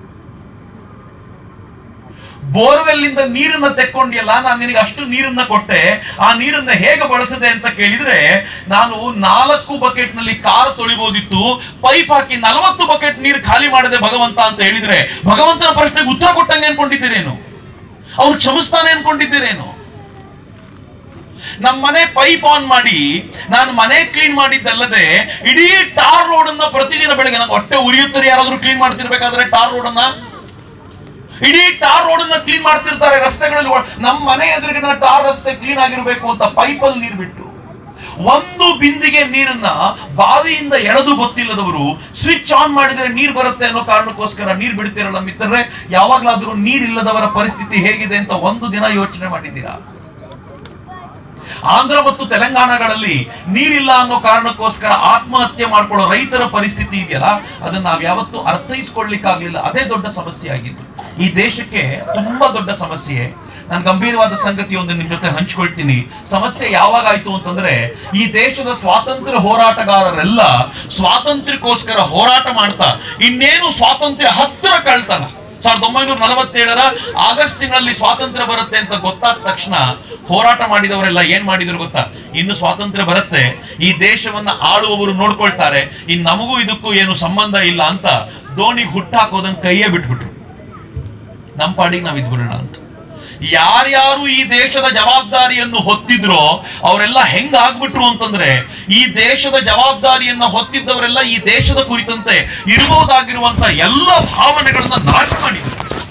B: ಬೋರ್ವೆಲ್ ಇಂದ ನೀರನ್ನ ತೆಕ್ಕೊಂಡಿಯಲ್ಲ ನಾನು ನಿನಗೆ ಅಷ್ಟು ನೀರನ್ನ ಕೊಟ್ಟೆ ಆ ನೀರನ್ನ ಹೇಗೆ ಬಳಸದೆ ಅಂತ ಕೇಳಿದ್ರೆ ನಾನು ನಾಲ್ಕು ಬಕೆಟ್ ನಲ್ಲಿ ಕಾರ್ ತೊಳಿಬಹುದಿತ್ತು ಪೈಪ್ ಹಾಕಿ ನಲವತ್ತು ಬಕೆಟ್ ನೀರು ಖಾಲಿ ಮಾಡದೆ ಭಗವಂತ ಅಂತ ಹೇಳಿದ್ರೆ ಭಗವಂತನ ಪ್ರಶ್ನೆಗೆ ಉತ್ತರ ಕೊಟ್ಟಂಗೆ ಅನ್ಕೊಂಡಿದ್ದೀರೇನು ಅವ್ರು ಕ್ಷಮಿಸ್ತಾನೆ ಅನ್ಕೊಂಡಿದ್ದೀರೇನು ನಮ್ಮ ಮನೆ ಪೈಪ್ ಆನ್ ಮಾಡಿ ನಾನು ಮನೆ ಕ್ಲೀನ್ ಮಾಡಿದ್ದಲ್ಲದೆ ಇಡೀ ಟಾರ್ ರೋಡ್ ಅನ್ನ ಪ್ರತಿದಿನ ಬೆಳಗ್ಗೆ ನಂಗೆ ಹೊಟ್ಟೆ ಉರಿಯುತ್ತಾರೆ ಯಾರಾದ್ರೂ ಕ್ಲೀನ್ ಮಾಡ್ತಿರ್ಬೇಕಾದ್ರೆ ಟಾರ್ ರೋಡ್ ಅನ್ನ ಇಡೀ ಟಾರ್ ರೋಡ್ ಅನ್ನ ಕ್ಲೀನ್ ಮಾಡ್ತಿರ್ತಾರೆ ರಸ್ತೆಗಳಲ್ಲಿ ಓ- ನಮ್ಮ ಮನೆ ಎದುರುಗಿನ ಟಾರ್ ರಸ್ತೆ ಕ್ಲೀನ್ ಆಗಿರ್ಬೇಕು ಅಂತ ಪೈಪಲ್ಲಿ ನೀರು ಬಿಟ್ಟು ಒಂದು ಬಿಂದಿಗೆ ನೀರನ್ನ ಬಾವಿಯಿಂದ ಎಳೆದು ಗೊತ್ತಿಲ್ಲದವರು ಸ್ವಿಚ್ ಆನ್ ಮಾಡಿದ್ರೆ ನೀರ್ ಬರುತ್ತೆ ಅನ್ನೋ ಕಾರಣಕ್ಕೋಸ್ಕರ ನೀರ್ ಬಿಡ್ತಿರಲ್ಲ ಮಿತ್ರರೇ ಯಾವಾಗ್ಲಾದ್ರೂ ನೀರಿಲ್ಲದವರ ಪರಿಸ್ಥಿತಿ ಹೇಗಿದೆ ಅಂತ ಒಂದು ದಿನ ಯೋಚನೆ ಮಾಡಿದ್ದೀರಾ ಆಂಧ್ರ ಮತ್ತು ತೆಲಂಗಾಣಗಳಲ್ಲಿ ನೀರಿಲ್ಲ ಅನ್ನೋ ಕಾರಣಕ್ಕೋಸ್ಕರ ಆತ್ಮಹತ್ಯೆ ಮಾಡ್ಕೊಳ್ಳೋ ರೈತರ ಪರಿಸ್ಥಿತಿ ಇದೆಯಲ್ಲ ಅದನ್ನ ನಾವ್ ಯಾವತ್ತೂ ಅರ್ಥೈಸ್ಕೊಳ್ಳಿಕ್ಕಾಗ್ಲಿಲ್ಲ ಅದೇ ದೊಡ್ಡ ಸಮಸ್ಯೆ ಆಗಿತ್ತು ಈ ದೇಶಕ್ಕೆ ತುಂಬಾ ದೊಡ್ಡ ಸಮಸ್ಯೆ ನಾನು ಗಂಭೀರವಾದ ಸಂಗತಿ ಒಂದು ನಿಮ್ ಜೊತೆ ಹಂಚ್ಕೊಳ್ತೀನಿ ಸಮಸ್ಯೆ ಯಾವಾಗ ಆಯ್ತು ಅಂತಂದ್ರೆ ಈ ದೇಶದ ಸ್ವಾತಂತ್ರ್ಯ ಹೋರಾಟಗಾರರೆಲ್ಲ ಸ್ವಾತಂತ್ರ್ಯಕ್ಕೋಸ್ಕರ ಹೋರಾಟ ಮಾಡ್ತಾ ಇನ್ನೇನು ಸ್ವಾತಂತ್ರ್ಯ ಹತ್ತಿರ ಕಳ್ತಾನ ಸಾವಿರದ ಒಂಬೈನೂರ ನಲವತ್ತೇಳರ ಆಗಸ್ಟ್ ತಿಂಗಳಲ್ಲಿ ಸ್ವಾತಂತ್ರ್ಯ ಬರುತ್ತೆ ಅಂತ ಗೊತ್ತಾದ ತಕ್ಷಣ ಹೋರಾಟ ಮಾಡಿದವರೆಲ್ಲ ಏನ್ ಮಾಡಿದ್ರು ಗೊತ್ತಾ ಇನ್ನು ಸ್ವಾತಂತ್ರ್ಯ ಬರುತ್ತೆ ಈ ದೇಶವನ್ನ ಆಳುವವರು ನೋಡ್ಕೊಳ್ತಾರೆ ಇನ್ ನಮಗೂ ಇದಕ್ಕೂ ಏನು ಸಂಬಂಧ ಇಲ್ಲ ಅಂತ ದೋಣಿಗೆ ಹುಟ್ಟಾಕೋದನ್ನ ಕೈಯೇ ಬಿಟ್ಬಿಟ್ರು ನಮ್ಮ ಪಾಡಿಗೆ ನಾವ್ ಇದ್ಬಿಡೋಣ ಅಂತ ಯಾರ್ಯಾರು ಈ ದೇಶದ ಜವಾಬ್ದಾರಿಯನ್ನು ಹೊತ್ತಿದ್ರೋ ಅವರೆಲ್ಲ ಹೆಂಗ್ ಆಗ್ಬಿಟ್ರು ಅಂತಂದ್ರೆ ಈ ದೇಶದ ಜವಾಬ್ದಾರಿಯನ್ನ ಹೊತ್ತಿದ್ದವರೆಲ್ಲ ಈ ದೇಶದ ಕುರಿತಂತೆ ಇರಬಹುದಾಗಿರುವಂತ ಎಲ್ಲ ಭಾವನೆಗಳನ್ನ ನಾಶ ಮಾಡಿದ್ರು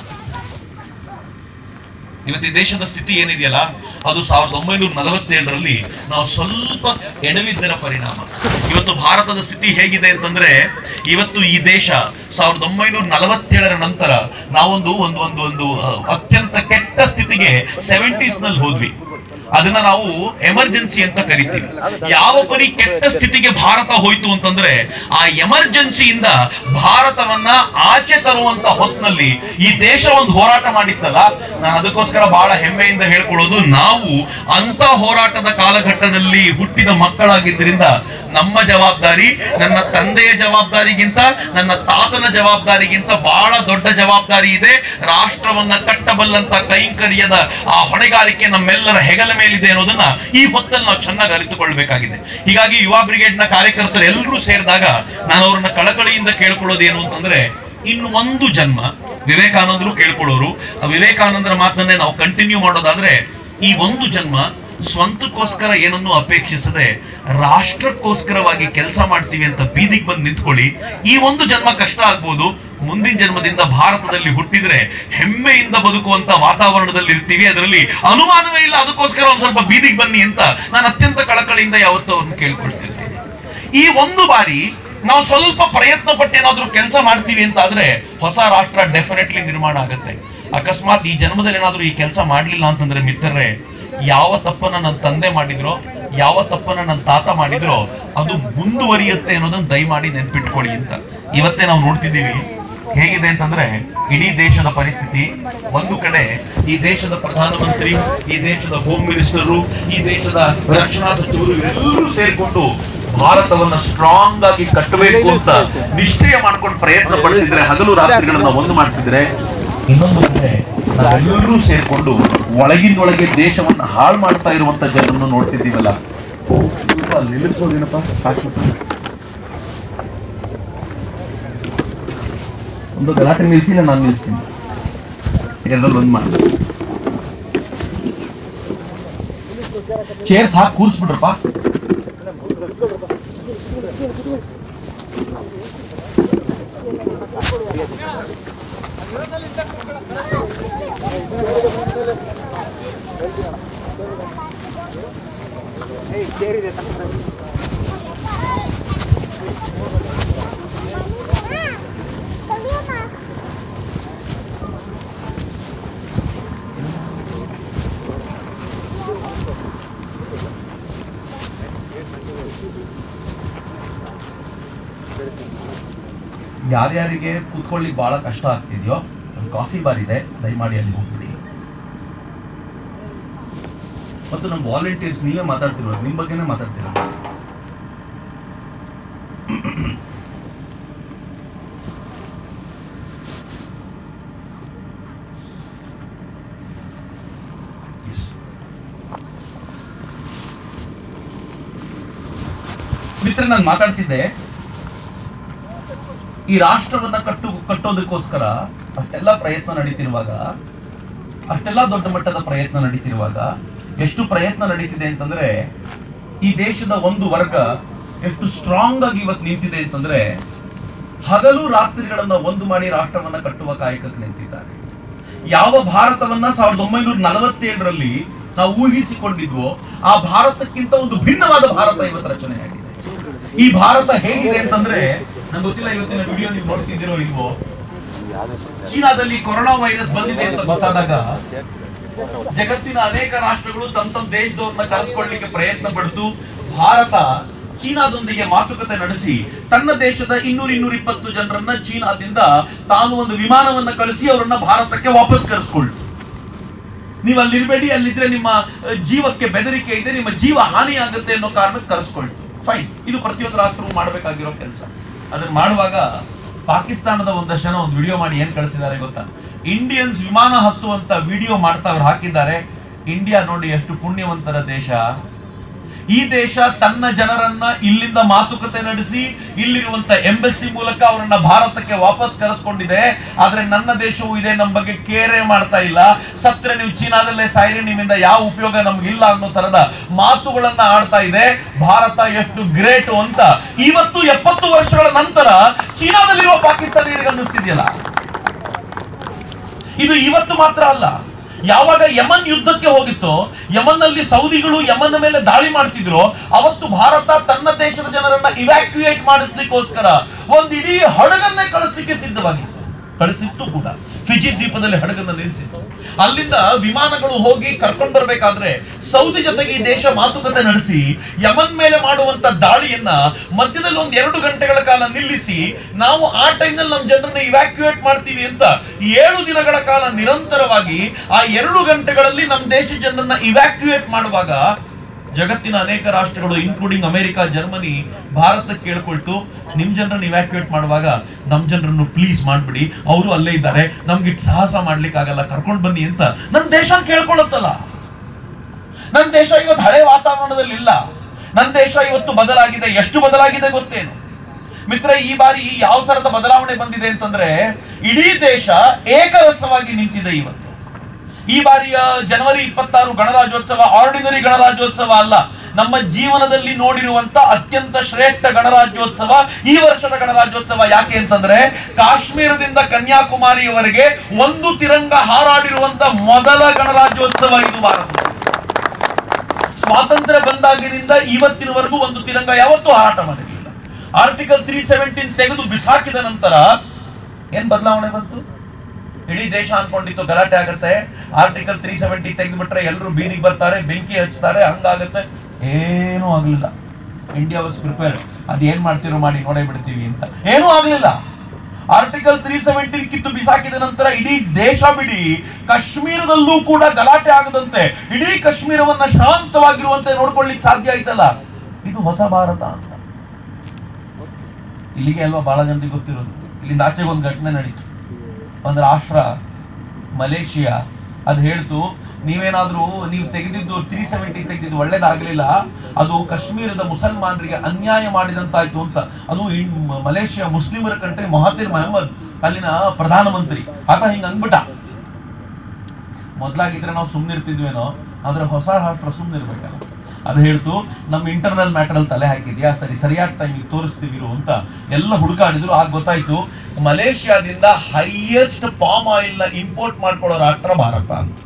B: ಇವತ್ತು ಈ ದೇಶದ ಸ್ಥಿತಿ ಏನಿದೆಯಲ್ಲ ಅದು ಸಾವಿರದ ಒಂಬೈನೂರ ನಲವತ್ತೇಳರಲ್ಲಿ ನಾವು ಸ್ವಲ್ಪ ಎಡವಿದ್ದರ ಪರಿಣಾಮ ಇವತ್ತು ಭಾರತದ ಸ್ಥಿತಿ ಹೇಗಿದೆ ಅಂತಂದ್ರೆ ಇವತ್ತು ಈ ದೇಶ ಸಾವಿರದ ಒಂಬೈನೂರ ನಲವತ್ತೇಳರ ನಂತರ ನಾವೊಂದು ಒಂದು ಒಂದು ಒಂದು ಆ, ಅತ್ಯಂತ ಕೆಟ್ಟ ಸ್ಥಿತಿಗೆ ಸೆವೆಂಟೀಸ್ ನಲ್ಲಿ ಹೋದ್ವಿ ಅದನ್ನ ನಾವು ಎಮರ್ಜೆನ್ಸಿ ಅಂತ ಕರಿತೀವಿ ಯಾವ ಪರಿ ಕೆಟ್ಟ ಸ್ಥಿತಿಗೆ ಭಾರತ ಹೋಯ್ತು ಅಂತಂದ್ರೆ ಆ ಎಮರ್ಜೆನ್ಸಿಯಿಂದ ಭಾರತವನ್ನ ಆಚೆ ತರುವಂತ ಹೊತ್ನಲ್ಲಿ ಈ ದೇಶ ಒಂದು ಹೋರಾಟ ಮಾಡಿತ್ತಲ್ಲ ನಾನು ಅದಕ್ಕೋಸ್ಕರ ಬಹಳ ಹೆಮ್ಮೆಯಿಂದ ಹೇಳ್ಕೊಳ್ಳೋದು ನಾವು ಅಂತ ಹೋರಾಟದ ಕಾಲಘಟ್ಟದಲ್ಲಿ ಹುಟ್ಟಿದ ಮಕ್ಕಳಾಗಿದ್ದರಿಂದ ನಮ್ಮ ಜವಾಬ್ದಾರಿ ನನ್ನ ತಂದೆಯ ಜವಾಬ್ದಾರಿಗಿಂತ ನನ್ನ ತಾತನ ಜವಾಬ್ದಾರಿಗಿಂತ ಬಹಳ ದೊಡ್ಡ ಜವಾಬ್ದಾರಿ ಇದೆ ರಾಷ್ಟ್ರವನ್ನ ಕಟ್ಟಬಲ್ಲಂತ ಕೈಂಕರ್ಯದ ಆ ಹೊಣೆಗಾರಿಕೆ ನಮ್ಮೆಲ್ಲರ ಹೆಗಲ ಮೇಲಿದೆ ಅನ್ನೋದನ್ನ ಈ ಹೊತ್ತಲ್ಲಿ ನಾವು ಚೆನ್ನಾಗಿ ಅರಿತುಕೊಳ್ಬೇಕಾಗಿದೆ ಹೀಗಾಗಿ ಯುವ ಬ್ರಿಗೇಡ್ ನ ಕಾರ್ಯಕರ್ತರು ಎಲ್ಲರೂ ಸೇರಿದಾಗ ನಾನು ಅವ್ರನ್ನ ಕಳಕಳಿಯಿಂದ ಕೇಳ್ಕೊಳ್ಳೋದು ಏನು ಅಂತಂದ್ರೆ ಇನ್ನು ಒಂದು ಜನ್ಮ ವಿವೇಕಾನಂದರು ಕೇಳ್ಕೊಳ್ಳೋರು ಆ ವಿವೇಕಾನಂದರ ಮಾತನ್ನೇ ನಾವು ಕಂಟಿನ್ಯೂ ಮಾಡೋದಾದ್ರೆ ಈ ಒಂದು ಜನ್ಮ ಸ್ವಂತಕ್ಕೋಸ್ಕರ ಏನನ್ನು ಅಪೇಕ್ಷಿಸದೆ ರಾಷ್ಟ್ರಕ್ಕೋಸ್ಕರವಾಗಿ ಕೆಲಸ ಮಾಡ್ತೀವಿ ಅಂತ ಬೀದಿಗೆ ಬಂದು ನಿಂತ್ಕೊಳ್ಳಿ ಈ ಒಂದು ಜನ್ಮ ಕಷ್ಟ ಆಗ್ಬೋದು ಮುಂದಿನ ಜನ್ಮದಿಂದ ಭಾರತದಲ್ಲಿ ಹುಟ್ಟಿದ್ರೆ ಹೆಮ್ಮೆಯಿಂದ ಬದುಕುವಂತ ವಾತಾವರಣದಲ್ಲಿ ಇರ್ತೀವಿ ಅದರಲ್ಲಿ ಅನುಮಾನವೇ ಇಲ್ಲ ಅದಕ್ಕೋಸ್ಕರ ಒಂದ್ ಸ್ವಲ್ಪ ಬೀದಿಗೆ ಬನ್ನಿ ಅಂತ ನಾನು ಅತ್ಯಂತ ಕಳಕಳಿಯಿಂದ ಯಾವತ್ತೂ ಅವ್ರನ್ನ ಕೇಳ್ಕೊಳ್ತಿರ್ತೀನಿ ಈ ಒಂದು ಬಾರಿ ನಾವು ಸ್ವಲ್ಪ ಪ್ರಯತ್ನ ಪಟ್ಟು ಏನಾದ್ರೂ ಕೆಲಸ ಮಾಡ್ತೀವಿ ಅಂತ ಆದ್ರೆ ಹೊಸ ರಾಷ್ಟ್ರ ಡೆಫಿನೆಟ್ಲಿ ನಿರ್ಮಾಣ ಆಗುತ್ತೆ ಅಕಸ್ಮಾತ್ ಈ ಜನ್ಮದಲ್ಲಿ ಏನಾದ್ರೂ ಈ ಕೆಲಸ ಮಾಡ್ಲಿಲ್ಲ ಅಂತಂದ್ರೆ ಮಿತ್ರರೇ ಯಾವ ತಪ್ಪನ್ನ ನನ್ನ ತಂದೆ ಮಾಡಿದ್ರೋ ಯಾವ ತಪ್ಪನ್ನ ನನ್ನ ತಾತ ಮಾಡಿದ್ರೋ ಅದು ಮುಂದುವರಿಯುತ್ತೆ ಅನ್ನೋದನ್ನ ದಯಮಾಡಿ ನೆನ್ಪಿಟ್ಕೊಳ್ಳಿ ಅಂತ ಇವತ್ತೇ ನಾವು ನೋಡ್ತಿದ್ದೀವಿ ಹೇಗಿದೆ ಅಂತಂದ್ರೆ ಇಡೀ ದೇಶದ ಪರಿಸ್ಥಿತಿ ಒಂದು ಕಡೆ ಈ ದೇಶದ ಪ್ರಧಾನಮಂತ್ರಿ ಈ ದೇಶದ ಹೋಮ್ ಮಿನಿಸ್ಟರು ಈ ದೇಶದ ರಕ್ಷಣಾ ಸಚಿವರು ಎಲ್ಲರೂ ಸೇರ್ಕೊಂಡು ಭಾರತವನ್ನ ಸ್ಟ್ರಾಂಗ್ ಆಗಿ ಕಟ್ಟಬೇಕು ಅಂತ ನಿಶ್ಚಯ ಮಾಡ್ಕೊಂಡು ಪ್ರಯತ್ನ ಪಡ್ತಿದ್ರೆ ಹಗಲು ರಾತ್ರಿಗಳನ್ನ ಒಂದು ಮಾಡ್ತಿದ್ರೆ ಇನ್ನೊಂದು ಕಡೆ ನಾವೆಲ್ಲರೂ ಸೇರ್ಕೊಂಡು ಒಳಗಿನೊಳಗೆ ದೇಶವನ್ನ ಹಾಳು ಮಾಡ್ತಾ ಇರುವಂತ ಜನರನ್ನು ನೋಡ್ತಿದ್ದೀವಲ್ಲ ಸ್ವಲ್ಪ ನಿಲ್ಲಿಸ್ಬೋದೇನಪ್ಪ ಶಾಶ್ವತ ಒಂದು ಗಲಾಟೆ ನಿಲ್ಸಿಲ್ಲ ನಾನು ನಿಲ್ಸ್ತೀನಿ ಎರಡರಲ್ಲಿ ಒಂದು ಮಾಡಿ ಚೇರ್ಸ್ ಹಾಕಿ ಕೂರಿಸ್ಬಿಡ್ರಪ್ಪ ಯಾರ್ಯಾರಿಗೆ ಕೂತ್ಕೊಳ್ಳಿ ಬಹಳ ಕಷ್ಟ ಆಗ್ತಿದ್ಯೋ ಒಂದು ಕಾಫಿ ಬಾರ್ ಇದೆ ದಯಮಾಡಿ ಅಲ್ಲಿ ಹೋಗ್ಬಿಡಿ ಮತ್ತು ನಮ್ಮ ವಾಲಂಟಿಯರ್ಸ್ ನೀವೇ ಮಾತಾಡ್ತಿರೋದು ನಿಮ್ಮ ಬಗ್ಗೆನೇ ಮಾತಾಡ್ತಿರೋದು ಮಿತ್ರ ನಾನು ಮಾತಾಡ್ತಿದ್ದೆ ಈ ರಾಷ್ಟ್ರವನ್ನ ಕಟ್ಟು ಕಟ್ಟೋದಕ್ಕೋಸ್ಕರ ಅಷ್ಟೆಲ್ಲ ಪ್ರಯತ್ನ ನಡೀತಿರುವಾಗ ಅಷ್ಟೆಲ್ಲ ದೊಡ್ಡ ಮಟ್ಟದ ಪ್ರಯತ್ನ ನಡೀತಿರುವಾಗ ಎಷ್ಟು ಪ್ರಯತ್ನ ನಡೀತಿದೆ ಅಂತಂದ್ರೆ ಈ ದೇಶದ ಒಂದು ವರ್ಗ ಎಷ್ಟು ಸ್ಟ್ರಾಂಗ್ ಆಗಿ ಇವತ್ತು ನಿಂತಿದೆ ಅಂತಂದ್ರೆ ಹಗಲು ರಾತ್ರಿಗಳನ್ನ ಒಂದು ಮಾಡಿ ರಾಷ್ಟ್ರವನ್ನ ಕಟ್ಟುವ ಕಾಯಕಕ್ಕೆ ನಿಂತಿದ್ದಾರೆ ಯಾವ ಭಾರತವನ್ನ ಸಾವಿರದ ಒಂಬೈನೂರ ನಲವತ್ತೇಳರಲ್ಲಿ ನಾವು ಊಹಿಸಿಕೊಂಡಿದ್ವೋ ಆ ಭಾರತಕ್ಕಿಂತ ಒಂದು ಭಿನ್ನವಾದ ಭಾರತ ಇವತ್ತು ರಚನೆಯಾಗಿದೆ ಈ ಭಾರತ ಹೇಗಿದೆ ಅಂತಂದ್ರೆ ನಂಗೆ ಗೊತ್ತಿಲ್ಲ ಇವತ್ತಿನ ವಿಡಿಯೋ ನೀವು ನೋಡ್ತಿದ್ದೀರೋ ಇಲ್ವೋ ಚೀನಾದಲ್ಲಿ ಕೊರೋನಾ ವೈರಸ್ ಬಂದಿದೆ ಅಂತ ಗೊತ್ತಾದಾಗ ಜಗತ್ತಿನ ಅನೇಕ ರಾಷ್ಟ್ರಗಳು ತಮ್ಮ ತಮ್ಮ ದೇಶದವ್ರನ್ನ ಕರೆಸ್ಕೊಳ್ಳಿಕ್ಕೆ ಪ್ರಯತ್ನ ಪಡ್ತು ಭಾರತ ಚೀನಾದೊಂದಿಗೆ ಮಾತುಕತೆ ನಡೆಸಿ ತನ್ನ ದೇಶದ ಇನ್ನೂರ ಇನ್ನೂರ ಇಪ್ಪತ್ತು ಜನರನ್ನ ಚೀನಾದಿಂದ ತಾನು ಒಂದು ವಿಮಾನವನ್ನ ಕಳಿಸಿ ಅವರನ್ನ ಭಾರತಕ್ಕೆ ವಾಪಸ್ ಕರೆಸ್ಕೊಳ್ತು ನೀವು ಅಲ್ಲಿರ್ಬೇಡಿ ಅಲ್ಲಿದ್ರೆ ನಿಮ್ಮ ಅಹ್, ಜೀವಕ್ಕೆ ಬೆದರಿಕೆ ಇದೆ ನಿಮ್ಮ ಜೀವ ಹಾನಿ ಆಗುತ್ತೆ ಅನ್ನೋ ಕಾರಣಕ್ಕೆ ಕರೆಸ್ಕೊಳ್ತು ಫೈನ್ ಇದು ಪ್ರತಿಯೊಂದು ರಾಷ್ಟ್ರವು ಮಾಡಬೇಕಾಗಿರೋ ಕೆಲಸ ಅದನ್ನ ಮಾಡುವಾಗ ಪಾಕಿಸ್ತಾನದ ಒಂದಷ್ಟು ಜನ ಒಂದು ವಿಡಿಯೋ ಮಾಡಿ ಏನ್ ಕಳಿಸಿದ್ದಾರೆ ಗೊತ್ತಾ ಇಂಡಿಯನ್ಸ್ ವಿಮಾನ ಹತ್ತುವಂತ ವಿಡಿಯೋ ಮಾಡ್ತಾ ಅವ್ರು ಹಾಕಿದ್ದಾರೆ ಇಂಡಿಯಾ ನೋಡಿ ಎಷ್ಟು ಪುಣ್ಯವಂತರ ದೇಶ ಈ ದೇಶ ತನ್ನ ಜನರನ್ನ ಇಲ್ಲಿಂದ ಮಾತುಕತೆ ನಡೆಸಿ ಇಲ್ಲಿರುವಂತ ಎಂಬಸಿ ಮೂಲಕ ಅವರನ್ನ ಭಾರತಕ್ಕೆ ವಾಪಸ್ ಕರೆಸ್ಕೊಂಡಿದೆ ಆದ್ರೆ ನನ್ನ ದೇಶವು ಇದೆ ನಮ್ಮ ಬಗ್ಗೆ ಕೇರೆ ಮಾಡ್ತಾ ಇಲ್ಲ ಸತ್ರೆ ನೀವು ಚೀನಾದಲ್ಲೇ ಸಾಯಿರಿ ನಿಮ್ಮಿಂದ ಯಾವ ಉಪಯೋಗ ನಮ್ಗಿಲ್ಲ ಅನ್ನೋ ತರದ ಮಾತುಗಳನ್ನ ಆಡ್ತಾ ಇದೆ ಭಾರತ ಎಷ್ಟು ಗ್ರೇಟ್ ಅಂತ ಇವತ್ತು ಎಪ್ಪತ್ತು ವರ್ಷಗಳ ನಂತರ ಚೀನಾದಲ್ಲಿರುವ ಪಾಕಿಸ್ತಾನಿಯರಿಗೆ ಅನ್ನಿಸ್ತಿದೆಯಲ್ಲ ಇದು ಇವತ್ತು ಮಾತ್ರ ಅಲ್ಲ ಯಾವಾಗ ಯಮನ್ ಯುದ್ಧಕ್ಕೆ ಹೋಗಿತ್ತೋ ಯಮನ್ನಲ್ಲಿ ಸೌದಿಗಳು ಯಮನ್ ಮೇಲೆ ದಾಳಿ ಮಾಡ್ತಿದ್ರು ಅವತ್ತು ಭಾರತ ತನ್ನ ದೇಶದ ಜನರನ್ನ ಇವ್ಯಾಕ್ಯುಯೇಟ್ ಮಾಡಿಸ್ಲಿಕ್ಕೋಸ್ಕರ ಒಂದ್ ಇಡೀ ಹಡಗನ್ನೇ ಕಳಿಸ್ಲಿಕ್ಕೆ ಸಿದ್ಧವಾಗಿತ್ತು ಕಳಿಸಿತ್ತು ಕೂಡ ಫಿಜಿ ದ್ವೀಪದಲ್ಲಿ ಹಡಗನ್ನ ನಿಲ್ಲಿಸಿತ್ತು ಅಲ್ಲಿಂದ ವಿಮಾನಗಳು ಹೋಗಿ ಕರ್ಕೊಂಡ್ ಬರ್ಬೇಕಾದ್ರೆ ಸೌದಿ ಜೊತೆಗೆ ಈ ದೇಶ ಮಾತುಕತೆ ನಡೆಸಿ ಯಮನ್ ಮೇಲೆ ಮಾಡುವಂತ ದಾಳಿಯನ್ನ ಮಧ್ಯದಲ್ಲಿ ಒಂದ್ ಎರಡು ಗಂಟೆಗಳ ಕಾಲ ನಿಲ್ಲಿಸಿ ನಾವು ಆ ಟೈಮ್ನಲ್ಲಿ ನಮ್ಮ ಜನರನ್ನ ಇವ್ಯಾಕ್ಯುಯೇಟ್ ಮಾಡ್ತೀವಿ ಅಂತ ಏಳು ದಿನಗಳ ಕಾಲ ನಿರಂತರವಾಗಿ ಆ ಎರಡು ಗಂಟೆಗಳಲ್ಲಿ ನಮ್ಮ ದೇಶದ ಜನರನ್ನ ಇವ್ಯಾಕ್ಯುಯೇಟ್ ಮಾಡುವಾಗ ಜಗತ್ತಿನ ಅನೇಕ ರಾಷ್ಟ್ರಗಳು ಇನ್ಕ್ಲೂಡಿಂಗ್ ಅಮೆರಿಕ ಜರ್ಮನಿ ಭಾರತಕ್ಕೆ ಕೇಳ್ಕೊಳ್ತು ನಿಮ್ ಜನರನ್ನ ಇವ್ಯಾಕ್ಯುಯೇಟ್ ಮಾಡುವಾಗ ನಮ್ ಜನರನ್ನು ಪ್ಲೀಸ್ ಮಾಡ್ಬಿಡಿ ಅವರು ಅಲ್ಲೇ ಇದ್ದಾರೆ ನಮ್ಗೆ ಇಷ್ಟು ಸಾಹಸ ಮಾಡ್ಲಿಕ್ಕೆ ಆಗಲ್ಲ ಕರ್ಕೊಂಡ್ ಬನ್ನಿ ಅಂತ ನನ್ ದೇಶ ಕೇಳ್ಕೊಳತ್ತಲ್ಲ ನನ್ ದೇಶ ಇವತ್ತು ಹಳೆ ವಾತಾವರಣದಲ್ಲಿ ಇಲ್ಲ ನನ್ ದೇಶ ಇವತ್ತು ಬದಲಾಗಿದೆ ಎಷ್ಟು ಬದಲಾಗಿದೆ ಗೊತ್ತೇನು ಮಿತ್ರ ಈ ಬಾರಿ ಯಾವ ತರದ ಬದಲಾವಣೆ ಬಂದಿದೆ ಅಂತಂದ್ರೆ ಇಡೀ ದೇಶ ಏಕರಸವಾಗಿ ನಿಂತಿದೆ ಇವತ್ತು ಈ ಬಾರಿಯ ಜನವರಿ ಇಪ್ಪತ್ತಾರು ಗಣರಾಜ್ಯೋತ್ಸವ ಆರ್ಡಿನರಿ ಗಣರಾಜ್ಯೋತ್ಸವ ಅಲ್ಲ ನಮ್ಮ ಜೀವನದಲ್ಲಿ ನೋಡಿರುವಂತ ಅತ್ಯಂತ ಶ್ರೇಷ್ಠ ಗಣರಾಜ್ಯೋತ್ಸವ ಈ ವರ್ಷದ ಗಣರಾಜ್ಯೋತ್ಸವ ಯಾಕೆ ಅಂತಂದ್ರೆ ಕಾಶ್ಮೀರದಿಂದ ಕನ್ಯಾಕುಮಾರಿಯವರೆಗೆ ಒಂದು ತಿರಂಗ ಹಾರಾಡಿರುವಂತ ಮೊದಲ ಗಣರಾಜ್ಯೋತ್ಸವ ಇದು ಭಾರತ ಸ್ವಾತಂತ್ರ್ಯ ಬಂದಾಗಿನಿಂದ ಇವತ್ತಿನವರೆಗೂ ಒಂದು ತಿರಂಗ ಯಾವತ್ತೂ ಹಾರಾಟ ಮಾಡಿರಲಿಲ್ಲ ಆರ್ಟಿಕಲ್ ತ್ರೀ ಸೆವೆಂಟೀನ್ ತೆಗೆದು ಬಿಸಾಕಿದ ನಂತರ ಏನ್ ಬದಲಾವಣೆ ಬಂತು ಇಡೀ ದೇಶ ಅನ್ಕೊಂಡಿತ್ತು ಗಲಾಟೆ ಆಗತ್ತೆ ಆರ್ಟಿಕಲ್ ತ್ರೀ ಸೆವೆಂಟಿ ತೆಗೆದ್ಬಿಟ್ರೆ ಎಲ್ಲರೂ ಬೀದಿಗೆ ಬರ್ತಾರೆ ಬೆಂಕಿ ಹಚ್ತಾರೆ ಹಂಗಾಗತ್ತೆ ಏನೂ ಆಗ್ಲಿಲ್ಲ ಇಂಡಿಯಾ ವಾಸ್ ಪ್ರಿಪೇರ್ ಅದ್ ಏನ್ ಮಾಡ್ತಿರೋ ಮಾಡಿ ನೋಡೇ ಬಿಡ್ತೀವಿ ಅಂತ ಏನೂ ಆಗ್ಲಿಲ್ಲ ಆರ್ಟಿಕಲ್ ತ್ರೀ ಸೆವೆಂಟೀನ್ ಕಿತ್ತು ಬಿಸಾಕಿದ ನಂತರ ಇಡೀ ದೇಶ ಬಿಡಿ ಕಾಶ್ಮೀರದಲ್ಲೂ ಕೂಡ ಗಲಾಟೆ ಆಗದಂತೆ ಇಡೀ ಕಾಶ್ಮೀರವನ್ನ ಶಾಂತವಾಗಿರುವಂತೆ ನೋಡ್ಕೊಳ್ಳಿಕ್ ಸಾಧ್ಯ ಆಯ್ತಲ್ಲ ಇದು ಹೊಸ ಭಾರತ ಅಂತ ಇಲ್ಲಿಗೆ ಅಲ್ವಾ ಬಹಳ ಜನರಿಗೆ ಗೊತ್ತಿರೋದು ಇಲ್ಲಿಂದ ಆಚೆಗೆ ಒಂದು ಘಟನೆ ನಡೀತು ಒಂದು ರಾಷ್ಟ್ರ ಮಲೇಷಿಯಾ ಅದು ಹೇಳ್ತು ನೀವೇನಾದ್ರೂ ನೀವು ತೆಗೆದಿದ್ದು ತ್ರೀ ಸೆವೆಂಟಿ ತೆಗೆದಿದ್ದು ಒಳ್ಳೇದಾಗ್ಲಿಲ್ಲ ಅದು ಕಾಶ್ಮೀರದ ಮುಸಲ್ಮಾನರಿಗೆ ಅನ್ಯಾಯ ಮಾಡಿದಂತಾಯ್ತು ಅಂತ ಅದು ಇನ್- ಮ- ಮಲೇಷಿಯಾ ಮುಸ್ಲಿಮರ ಕಂಟ್ರಿ ಮಹಾತಿರ್ ಮೊಹಮ್ಮದ್ ಅಲ್ಲಿನ ಪ್ರಧಾನಮಂತ್ರಿ ಆತ ಹಿಂಗ್ ಅಂದ್ಬಿಟ್ಟ ಮೊದ್ಲಾಗಿದ್ರೆ ನಾವು ಸುಮ್ನಿರ್ತಿದ್ವೇನೋ ಆದ್ರೆ ಹೊಸ ರಾಷ್ಟ್ರ ಸುಮ್ನಿರ್ಬೇಕಲ್ಲ ಅದು ಹೇಳ್ತು ನಮ್ಮ ಇಂಟರ್ನಲ್ ಮ್ಯಾಟರ್ ಅಲ್ಲಿ ತಲೆ ಹಾಕಿದ್ಯಾ ಸರಿ ಸರಿಯಾದ ಟೈಮಿಗೆ ತೋರಿಸ್ತೀವಿ ಇರು ಅಂತ ಎಲ್ಲ ಹುಡುಕಾಡಿದ್ರು ಆಗ ಗೊತ್ತಾಯ್ತು ಮಲೇಷಿಯಾದಿಂದ ಹೈಯೆಸ್ಟ್ ಪಾಮ್ ಆಯಿಲ್ ನ ಇಂಪೋರ್ಟ್ ಮಾಡ್ಕೊಳ್ಳೋ ರಾಷ್ಟ್ರ ಭಾರತ ಅಂತ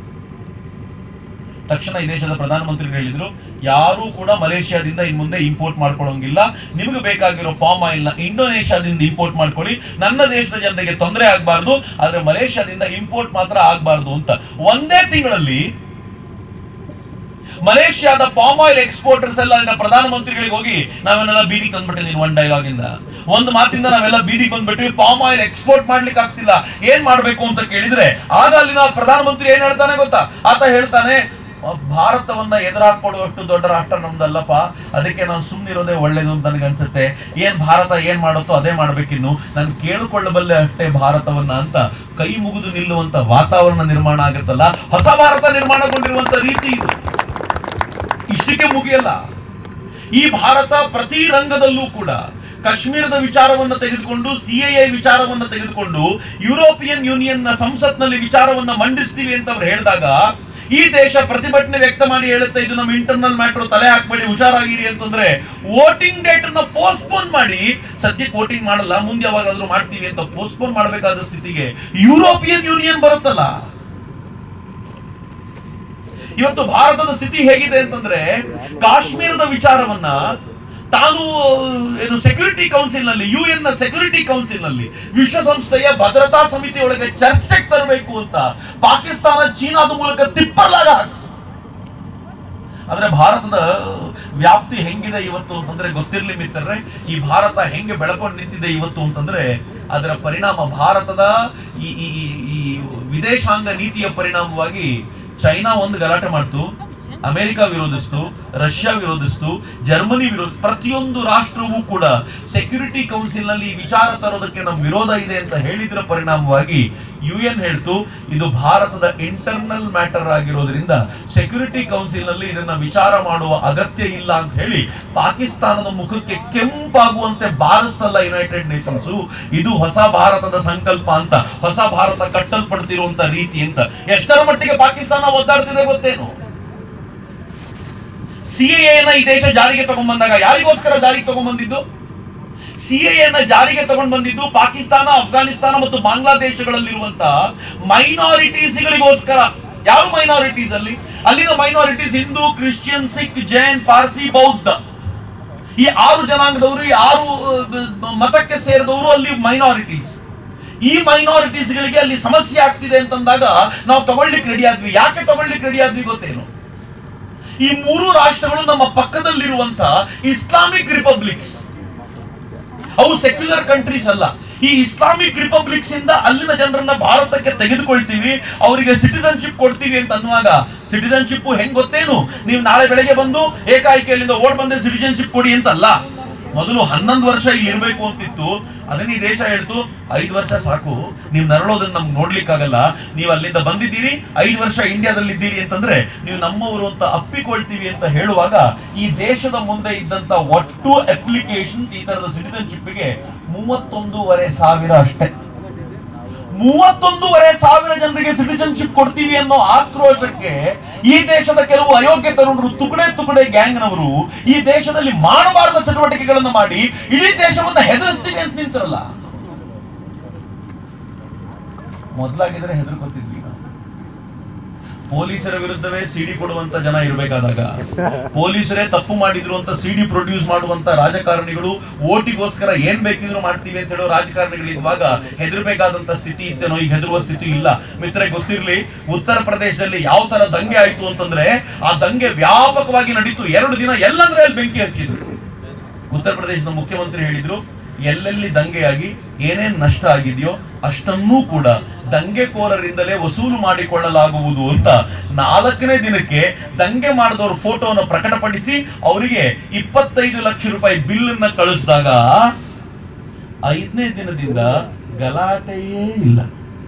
B: ತಕ್ಷಣ ಈ ದೇಶದ ಪ್ರಧಾನಮಂತ್ರಿ ಹೇಳಿದ್ರು ಯಾರು ಕೂಡ ಮಲೇಷಿಯಾದಿಂದ ಇನ್ ಮುಂದೆ ಇಂಪೋರ್ಟ್ ಮಾಡ್ಕೊಳ್ಳೋಂಗಿಲ್ಲ ನಿಮಗೆ ಬೇಕಾಗಿರೋ ಪಾಮ್ ಆಯಿಲ್ ನ ಇಂಡೋನೇಷ್ಯಾದಿಂದ ಇಂಪೋರ್ಟ್ ಮಾಡ್ಕೊಳ್ಳಿ ನನ್ನ ದೇಶದ ಜನರಿಗೆ ತೊಂದರೆ ಆಗ್ಬಾರ್ದು ಆದ್ರೆ ಮಲೇಷಿಯಾದಿಂದ ಇಂಪೋರ್ಟ್ ಮಾತ್ರ ಆಗ್ಬಾರ್ದು ಅಂತ ಒಂದೇ ತಿಂಗಳಲ್ಲಿ ಮಲೇಷ್ಯಾದ ಪಾಮ್ ಆಯಿಲ್ ಎಕ್ಸ್ಪೋರ್ಟರ್ಸ್ ಎಲ್ಲ ಅಲ್ಲಿನ ಪ್ರಧಾನಮಂತ್ರಿಗಳಿಗೆ ಹೋಗಿ ನಾವೆಲ್ಲ ಬೀದಿಗೆ ತಂದ್ಬಿಟ್ಟೆ ನೀನು ಒನ್ ಡೈಲಾಗ್ ಇಂದ ಒಂದು ಮಾತಿಂದ ನಾವೆಲ್ಲ ಬೀದಿಗೆ ಬಂದ್ಬಿಟ್ವಿ ಪಾಮ್ ಆಯಿಲ್ ಎಕ್ಸ್ಪೋರ್ಟ್ ಮಾಡ್ಲಿಕ್ಕೆ ಆಗ್ತಿಲ್ಲ ಏನ್ ಮಾಡ್ಬೇಕು ಅಂತ ಕೇಳಿದ್ರೆ ಆಗ ಅಲ್ಲಿನ ಪ್ರಧಾನಮಂತ್ರಿ ಏನ್ ಹೇಳ್ತಾನೆ ಗೊತ್ತಾ ಆತ ಹೇಳ್ತಾನೆ ಭಾರತವನ್ನ ಎದುರಾಕೊಡುವಷ್ಟು ದೊಡ್ಡ ರಾಷ್ಟ್ರ ನಮ್ದಲ್ಲಪ್ಪ ಅದಕ್ಕೆ ನಾನು ಸುಮ್ಮನಿರೋದೇ ಒಳ್ಳೇದು ಅಂತ ನನಗೆ ಅನ್ಸುತ್ತೆ ಏನ್ ಭಾರತ ಏನ್ ಮಾಡುತ್ತೋ ಅದೇ ಮಾಡ್ಬೇಕಿನ್ನು ನಾನು ಕೇಳಿಕೊಳ್ಳಬಲ್ಲೆ ಅಷ್ಟೇ ಭಾರತವನ್ನ ಅಂತ ಕೈ ಮುಗಿದು ನಿಲ್ಲುವಂತ ವಾತಾವರಣ ನಿರ್ಮಾಣ ಆಗುತ್ತಲ್ಲ ಹೊಸ ಭಾರತ ನಿರ್ಮಾಣಗೊಂಡಿರುವಂತ ರೀತಿ ಇದು ಇಷ್ಟಕ್ಕೆ ಮುಗಿಯಲ್ಲ ಈ ಭಾರತ ಪ್ರತಿ ರಂಗದಲ್ಲೂ ಕೂಡ ಕಾಶ್ಮೀರದ ವಿಚಾರವನ್ನ ತೆಗೆದುಕೊಂಡು ಸಿಎಎ ವಿಚಾರವನ್ನ ತೆಗೆದುಕೊಂಡು ಯುರೋಪಿಯನ್ ಯೂನಿಯನ್ ನ ಸಂಸತ್ನಲ್ಲಿ ವಿಚಾರವನ್ನ ಮಂಡಿಸ್ತೀವಿ ಅಂತ ಅವ್ರು ಹೇಳಿದಾಗ ಈ ದೇಶ ಪ್ರತಿಭಟನೆ ವ್ಯಕ್ತ ಮಾಡಿ ಹೇಳುತ್ತೆ ಇದು ನಮ್ಮ ಇಂಟರ್ನಲ್ ಮ್ಯಾಟರ್ ತಲೆ ಹಾಕ್ಬೇಡಿ ಹುಷಾರಾಗಿರಿ ಅಂತಂದ್ರೆ ವೋಟಿಂಗ್ ಡೇಟ್ ಅನ್ನ ಪೋಸ್ಟ್ಪೋನ್ ಮಾಡಿ ಸದ್ಯಕ್ಕೆ ವೋಟಿಂಗ್ ಮಾಡಲ್ಲ ಮುಂದೆ ಯಾವಾಗಾದ್ರೂ ಮಾಡ್ತೀವಿ ಅಂತ ಪೋಸ್ಟ್ಪೋನ್ ಮಾಡಬೇಕಾದ ಸ್ಥಿತಿಗೆ ಯುರೋಪಿಯನ್ ಯೂನಿಯನ್ ಬರುತ್ತಲ್ಲ ಇವತ್ತು ಭಾರತದ ಸ್ಥಿತಿ ಹೇಗಿದೆ ಅಂತಂದ್ರೆ ಕಾಶ್ಮೀರದ ವಿಚಾರವನ್ನ ತಾನು ಏನು ಸೆಕ್ಯೂರಿಟಿ ಕೌನ್ಸಿಲ್ ನಲ್ಲಿ ಯುಎನ್ ನ ಸೆಕ್ಯೂರಿಟಿ ಕೌನ್ಸಿಲ್ ನಲ್ಲಿ ವಿಶ್ವಸಂಸ್ಥೆಯ ಭದ್ರತಾ ಸಮಿತಿ ಒಳಗೆ ಚರ್ಚೆಗೆ ತರಬೇಕು ಅಂತ ಪಾಕಿಸ್ತಾನ ಚೀನಾದ ಮೂಲಕ ತಿಪ್ಪಲಾಗ ಹಾಕ್ಸ್ ಆದ್ರೆ ಭಾರತದ ವ್ಯಾಪ್ತಿ ಹೆಂಗಿದೆ ಇವತ್ತು ಅಂತಂದ್ರೆ ಗೊತ್ತಿರ್ಲಿ ಮಿತ್ರರೇ ಈ ಭಾರತ ಹೆಂಗೆ ಬೆಳಕೊಂಡು ನಿಂತಿದೆ ಇವತ್ತು ಅಂತಂದ್ರೆ ಅದರ ಪರಿಣಾಮ ಭಾರತದ ಈ ಈ ಈ- ಈ ವಿದೇಶಾಂಗ ನೀತಿಯ ಪರಿಣಾಮವಾಗಿ ಚೈನಾ ಒಂದು ಗಲಾಟೆ ಮಾಡ್ತು ಅಮೆರಿಕ ವಿರೋಧಿಸ್ತು ರಷ್ಯಾ ವಿರೋಧಿಸ್ತು ಜರ್ಮನಿ ವಿರೋಧ ಪ್ರತಿಯೊಂದು ರಾಷ್ಟ್ರವೂ ಕೂಡ ಸೆಕ್ಯೂರಿಟಿ ಕೌನ್ಸಿಲ್ ನಲ್ಲಿ ಈ ವಿಚಾರ ತರೋದಕ್ಕೆ ನಮ್ಮ ವಿರೋಧ ಇದೆ ಅಂತ ಹೇಳಿದ್ರ ಪರಿಣಾಮವಾಗಿ ಯುಎನ್ ಹೇಳ್ತು ಇದು ಭಾರತದ ಇಂಟರ್ನಲ್ ಮ್ಯಾಟರ್ ಆಗಿರೋದ್ರಿಂದ ಸೆಕ್ಯೂರಿಟಿ ಕೌನ್ಸಿಲ್ ನಲ್ಲಿ ಇದನ್ನ ವಿಚಾರ ಮಾಡುವ ಅಗತ್ಯ ಇಲ್ಲ ಅಂತ ಹೇಳಿ ಪಾಕಿಸ್ತಾನದ ಮುಖಕ್ಕೆ ಕೆಂಪಾಗುವಂತೆ ಬಾರಿಸ್ತಲ್ಲ ಯುನೈಟೆಡ್ ನೇಷನ್ಸ್ ಇದು ಹೊಸ ಭಾರತದ ಸಂಕಲ್ಪ ಅಂತ ಹೊಸ ಭಾರತ ಕಟ್ಟಲ್ಪಡ್ತಿರುವಂತ ರೀತಿ ಅಂತ ಎಷ್ಟರ ಮಟ್ಟಿಗೆ ಪಾಕಿಸ್ತಾನ ಒದ್ದಾಡ್ತಿದೆ ಗೊತ್ತೇನು ಸಿಎಎ ನ ಈ ದೇಶ ಜಾರಿಗೆ ತಗೊಂಡ್ಬಂದಾಗ ಯಾರಿಗೋಸ್ಕರ ಜಾರಿಗೆ ತಗೊಂಡ್ಬಂದಿದ್ದು ಸಿಎಎ ನ ಜಾರಿಗೆ ತಗೊಂಡ್ ಬಂದಿದ್ದು ಪಾಕಿಸ್ತಾನ ಅಫ್ಘಾನಿಸ್ತಾನ ಮತ್ತು ಬಾಂಗ್ಲಾದೇಶಗಳಲ್ಲಿರುವಂತ ಮೈನಾರಿಟೀಸ್ಗಳಿಗೋಸ್ಕರ ಯಾವ ಮೈನಾರಿಟೀಸ್ ಅಲ್ಲಿ ಅಲ್ಲಿನ ಮೈನಾರಿಟೀಸ್ ಹಿಂದೂ ಕ್ರಿಶ್ಚಿಯನ್ ಸಿಖ್ ಜೈನ್ ಪಾರ್ಸಿ ಬೌದ್ಧ ಈ ಆರು ಜನಾಂಗದವರು ಈ ಆರು ಅಹ್, ಮತಕ್ಕೆ ಸೇರಿದವರು ಅಲ್ಲಿ ಮೈನಾರಿಟೀಸ್ ಈ ಮೈನಾರಿಟೀಸ್ ಗಳಿಗೆ ಅಲ್ಲಿ ಸಮಸ್ಯೆ ಆಗ್ತಿದೆ ಅಂತಂದಾಗ ನಾವು ತಗೊಳ್ಳಿಕ್ ರೆಡಿ ಆದ್ವಿ ಯಾಕೆ ತಗೊಳ್ಳಿಕ್ ರೆಡಿ ಆದ್ವಿ ಗೊತ್ತೇನು ಈ ಮೂರು ರಾಷ್ಟ್ರಗಳು ನಮ್ಮ ಪಕ್ಕದಲ್ಲಿರುವಂತ ಇಸ್ಲಾಮಿಕ್ ರಿಪಬ್ಲಿಕ್ಸ್ ಅವು ಸೆಕ್ಯುಲರ್ ಕಂಟ್ರೀಸ್ ಅಲ್ಲ ಈ ಇಸ್ಲಾಮಿಕ್ ರಿಪಬ್ಲಿಕ್ಸ್ ಇಂದ ಅಲ್ಲಿನ ಜನರನ್ನ ಭಾರತಕ್ಕೆ ತೆಗೆದುಕೊಳ್ತೀವಿ ಅವರಿಗೆ ಸಿಟಿಸನ್ಶಿಪ್ ಕೊಡ್ತೀವಿ ಅಂತ ಅನ್ನುವಾಗ ಸಿಟಿಸನ್ಶಿಪ್ ಹೆಂಗ್ ಗೊತ್ತೇನು ನೀವು ನಾಳೆ ಬೆಳಗ್ಗೆ ಬಂದು ಏಕಾಏಕಿಯಲ್ಲಿಂದ ಓಡ್ ಬಂದೆ ಸಿಟಿಸನ್ಶಿಪ್ ಕೊಡಿ ಅಂತಲ್ಲ ಮೊದಲು ಹನ್ನೊಂದು ವರ್ಷ ಇಲ್ಲಿ ಇರ್ಬೇಕು ಅಂತಿತ್ತು ಅದನ್ನ ಈ ದೇಶ ಹೇಳ್ತು ಐದು ವರ್ಷ ಸಾಕು ನೀವು ನರಳೋದನ್ನ ನಮ್ಗೆ ನೋಡ್ಲಿಕ್ಕಾಗಲ್ಲ ನೀವು ಅಲ್ಲಿಂದ ಬಂದಿದ್ದೀರಿ ಐದು ವರ್ಷ ಇಂಡಿಯಾದಲ್ಲಿ ಇದ್ದೀರಿ ಅಂತಂದ್ರೆ ನೀವು ನಮ್ಮವರು ಅಂತ ಅಪ್ಪಿಕೊಳ್ತೀವಿ ಅಂತ ಹೇಳುವಾಗ ಈ ದೇಶದ ಮುಂದೆ ಇದ್ದಂತ ಒಟ್ಟು ಅಪ್ಲಿಕೇಶನ್ಸ್ ಈ ತರದ ಸಿಟಿಸನ್ಶಿಪ್ಗೆ ಮೂವತ್ತೊಂದೂವರೆ ಸಾವಿರ ಅಷ್ಟೇ ಮೂವತ್ತೊಂದೂವರೆ ಸಾವಿರ ಜನರಿಗೆ ಸಿಟಿಸನ್ಶಿಪ್ ಕೊಡ್ತೀವಿ ಅನ್ನೋ ಆಕ್ರೋಶಕ್ಕೆ ಈ ದೇಶದ ಕೆಲವು ಅಯೋಗ್ಯ ತರುಣರು ತುಕಡೆ ತುಕಡೆ ಗ್ಯಾಂಗ್ನವರು ಈ ದೇಶದಲ್ಲಿ ಮಾಡಬಾರದ ಚಟುವಟಿಕೆಗಳನ್ನು ಮಾಡಿ ಇಡೀ ದೇಶವನ್ನ ಹೆದರಿಸ್ತೀವಿ ಅಂತ ನಿಂತಿರಲ್ಲ ಮೊದಲಾಗಿದ್ರೆ ಹೆದರ್ಕೊತಿದ್ವಿ ನಾವು. ಪೊಲೀಸರ ವಿರುದ್ಧವೇ ಸಿಡಿ ಕೊಡುವಂತ ಜನ ಇರಬೇಕಾದಾಗ ಪೊಲೀಸರೇ ತಪ್ಪು ಮಾಡಿದ್ರು ಅಂತ ಸಿಡಿ ಪ್ರೊಡ್ಯೂಸ್ ಮಾಡುವಂತ ರಾಜಕಾರಣಿಗಳು ಓಟಿಗೋಸ್ಕರ ಏನ್ ಬೇಕಿದ್ರು ಮಾಡ್ತೀವಿ ಅಂತ ಹೇಳೋ ರಾಜಕಾರಣಿಗಳು ಇರುವಾಗ ಹೆದರ್ಬೇಕಾದಂತ ಸ್ಥಿತಿ ಇತ್ತೇನೋ ಈಗ ಹೆದರುವ ಸ್ಥಿತಿ ಇಲ್ಲ ಮಿತ್ರ ಗೊತ್ತಿರ್ಲಿ ಉತ್ತರ ಪ್ರದೇಶದಲ್ಲಿ ಯಾವ ತರ ದಂಗೆ ಆಯ್ತು ಅಂತಂದ್ರೆ ಆ ದಂಗೆ ವ್ಯಾಪಕವಾಗಿ ನಡೀತು ಎರಡು ದಿನ ಎಲ್ಲಂದ್ರೆ ಅಲ್ಲಿ ಬೆಂಕಿ ಹಚ್ಚಿದ್ರು ಉತ್ತರ ಪ್ರದೇಶದ ಮುಖ್ಯಮಂತ್ರಿ ಹೇಳಿದ್ರು ಎಲ್ಲೆಲ್ಲಿ ದಂಗೆಯಾಗಿ ಏನೇನ್ ನಷ್ಟ ಆಗಿದೆಯೋ ಅಷ್ಟನ್ನೂ ಕೂಡ ದಂಗೆಕೋರರಿಂದಲೇ ವಸೂಲು ಮಾಡಿಕೊಳ್ಳಲಾಗುವುದು ಅಂತ ನಾಲ್ಕನೇ ದಿನಕ್ಕೆ ದಂಗೆ ಮಾಡಿದವ್ರ ಫೋಟೋವನ್ನು ಪ್ರಕಟಪಡಿಸಿ ಅವರಿಗೆ ಇಪ್ಪತ್ತೈದು ಲಕ್ಷ ರೂಪಾಯಿ ಬಿಲ್ ಅನ್ನ ಕಳಿಸಿದಾಗ ಐದನೇ ದಿನದಿಂದ ಗಲಾಟೆಯೇ ಇಲ್ಲ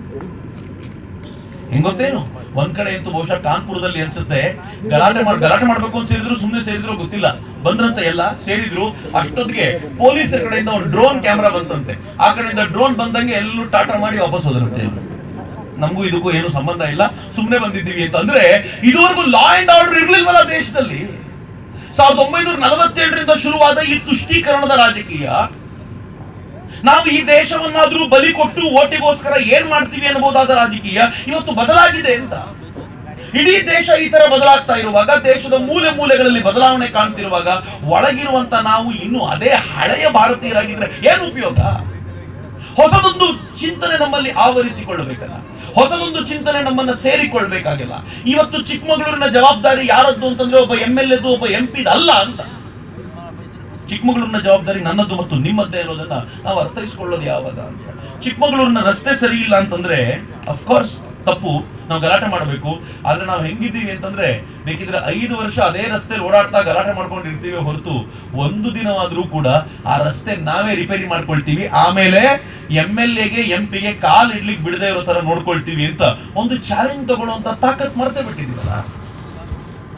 B: ಹೆಂಗ್ ಗೊತ್ತೇನು ಒಂದ್ ಕಡೆ ಅಂತೂ ಬಹುಶಃ ಕಾನ್ಪುರದಲ್ಲಿ ಅನ್ಸುತ್ತೆ ಗಲಾಟೆ ಮಾಡಿ ಗಲಾಟೆ ಮಾಡ್ಬೇಕು ಅಂತ ಸೇರಿದ್ರು ಸುಮ್ನೆ ಸೇರಿದ್ರು ಗೊತ್ತಿಲ್ಲ ಬಂದ್ರಂತ ಎಲ್ಲ ಸೇರಿದ್ರು ಅಷ್ಟೊತ್ತಿಗೆ ಪೊಲೀಸರ ಕಡೆಯಿಂದ ಒಂದು ಡ್ರೋನ್ ಕ್ಯಾಮ್ರಾ ಬಂತಂತೆ ಆ ಕಡೆಯಿಂದ ಡ್ರೋನ್ ಬಂದಂಗೆ ಎಲ್ಲೂ ಟಾಟಾ ಮಾಡಿ ವಾಪಸ್ ಹೋದ್ರಂತೆ ನಮಗೂ ಇದಕ್ಕೂ ಏನು ಸಂಬಂಧ ಇಲ್ಲ ಸುಮ್ನೆ ಬಂದಿದ್ದೀವಿ ಅಂತ ಅಂದ್ರೆ ಇದುವರೆಗೂ ಲಾ ಅಂಡ್ ಆರ್ಡರ್ ಇರ್ಲಿಲ್ವಲ್ಲ ದೇಶದಲ್ಲಿ ಸಾವಿರದ ಒಂಬೈನೂರ ನಲವತ್ತೇಳರಿಂದ ಶುರುವಾದ ಈ ತುಷ್ಟೀಕರಣದ ರಾಜಕೀಯ ನಾವು ಈ ದೇಶವನ್ನಾದ್ರೂ ಬಲಿ ಕೊಟ್ಟು ಓಟಿಗೋಸ್ಕರ ಏನ್ ಮಾಡ್ತೀವಿ ಅನ್ನಬಹುದಾದ ರಾಜಕೀಯ ಇವತ್ತು ಬದಲಾಗಿದೆ ಅಂತ ಇಡೀ ದೇಶ ಈ ತರ ಬದಲಾಗ್ತಾ ಇರುವಾಗ ದೇಶದ ಮೂಲೆ ಮೂಲೆಗಳಲ್ಲಿ ಬದಲಾವಣೆ ಕಾಣ್ತಿರುವಾಗ ಒಳಗಿರುವಂತ ನಾವು ಇನ್ನು ಅದೇ ಹಳೆಯ ಭಾರತೀಯರಾಗಿದ್ರೆ ಏನು ಉಪಯೋಗ ಹೊಸದೊಂದು ಚಿಂತನೆ ನಮ್ಮಲ್ಲಿ ಆವರಿಸಿಕೊಳ್ಳಬೇಕಲ್ಲ ಹೊಸದೊಂದು ಚಿಂತನೆ ನಮ್ಮನ್ನ ಸೇರಿಕೊಳ್ಬೇಕಾಗಿಲ್ಲ ಇವತ್ತು ಚಿಕ್ಕಮಗಳೂರಿನ ಜವಾಬ್ದಾರಿ ಯಾರದ್ದು ಅಂತಂದ್ರೆ ಒಬ್ಬ ಎಂ ಎಲ್ ಎದು ಒಬ್ಬ ಎಂ ಪಿ ಅಲ್ಲ ಅಂತ ಚಿಕ್ಕಮಗಳೂರಿನ ಜವಾಬ್ದಾರಿ ನನ್ನದು ಮತ್ತು ನಿಮ್ಮದ್ದೇ ಅನ್ನೋದನ್ನ ನಾವು ಅರ್ಥೈಸ್ಕೊಳ್ಳೋದು ಯಾವಾಗ ಅಂತ ಚಿಕ್ಕಮಗಳೂರಿನ ರಸ್ತೆ ಸರಿ ಇಲ್ಲ ಅಂತಂದ್ರೆ ಅಫ್ಕೋರ್ಸ್ ತಪ್ಪು ನಾವು ಗಲಾಟೆ ಮಾಡಬೇಕು ಆದ್ರೆ ನಾವು ಹೆಂಗಿದ್ದೀವಿ ಅಂತಂದ್ರೆ ಬೇಕಿದ್ರೆ ಐದು ವರ್ಷ ಅದೇ ರಸ್ತೆ ಓಡಾಡ್ತಾ ಗಲಾಟೆ ಮಾಡ್ಕೊಂಡಿರ್ತೀವಿ ಹೊರತು ಒಂದು ದಿನವಾದ್ರೂ ಕೂಡ ಆ ರಸ್ತೆ ನಾವೇ ರಿಪೇರಿ ಮಾಡ್ಕೊಳ್ತೀವಿ ಆಮೇಲೆ ಎಂ ಎಲ್ ಎಗೆ ಎಂ ಪಿಗೆ ಕಾಲ್ ಇಡ್ಲಿಕ್ಕೆ ಬಿಡದೆ ಇರೋ ತರ ನೋಡ್ಕೊಳ್ತೀವಿ ಅಂತ ಒಂದು ಚಾಲೆಂಜ್ ತಗೊಳ್ಳುವಂತ ತಾಕತ್ ಮರ್ತೇ ಬಿಟ್ಟಿದೀವಲ್ಲ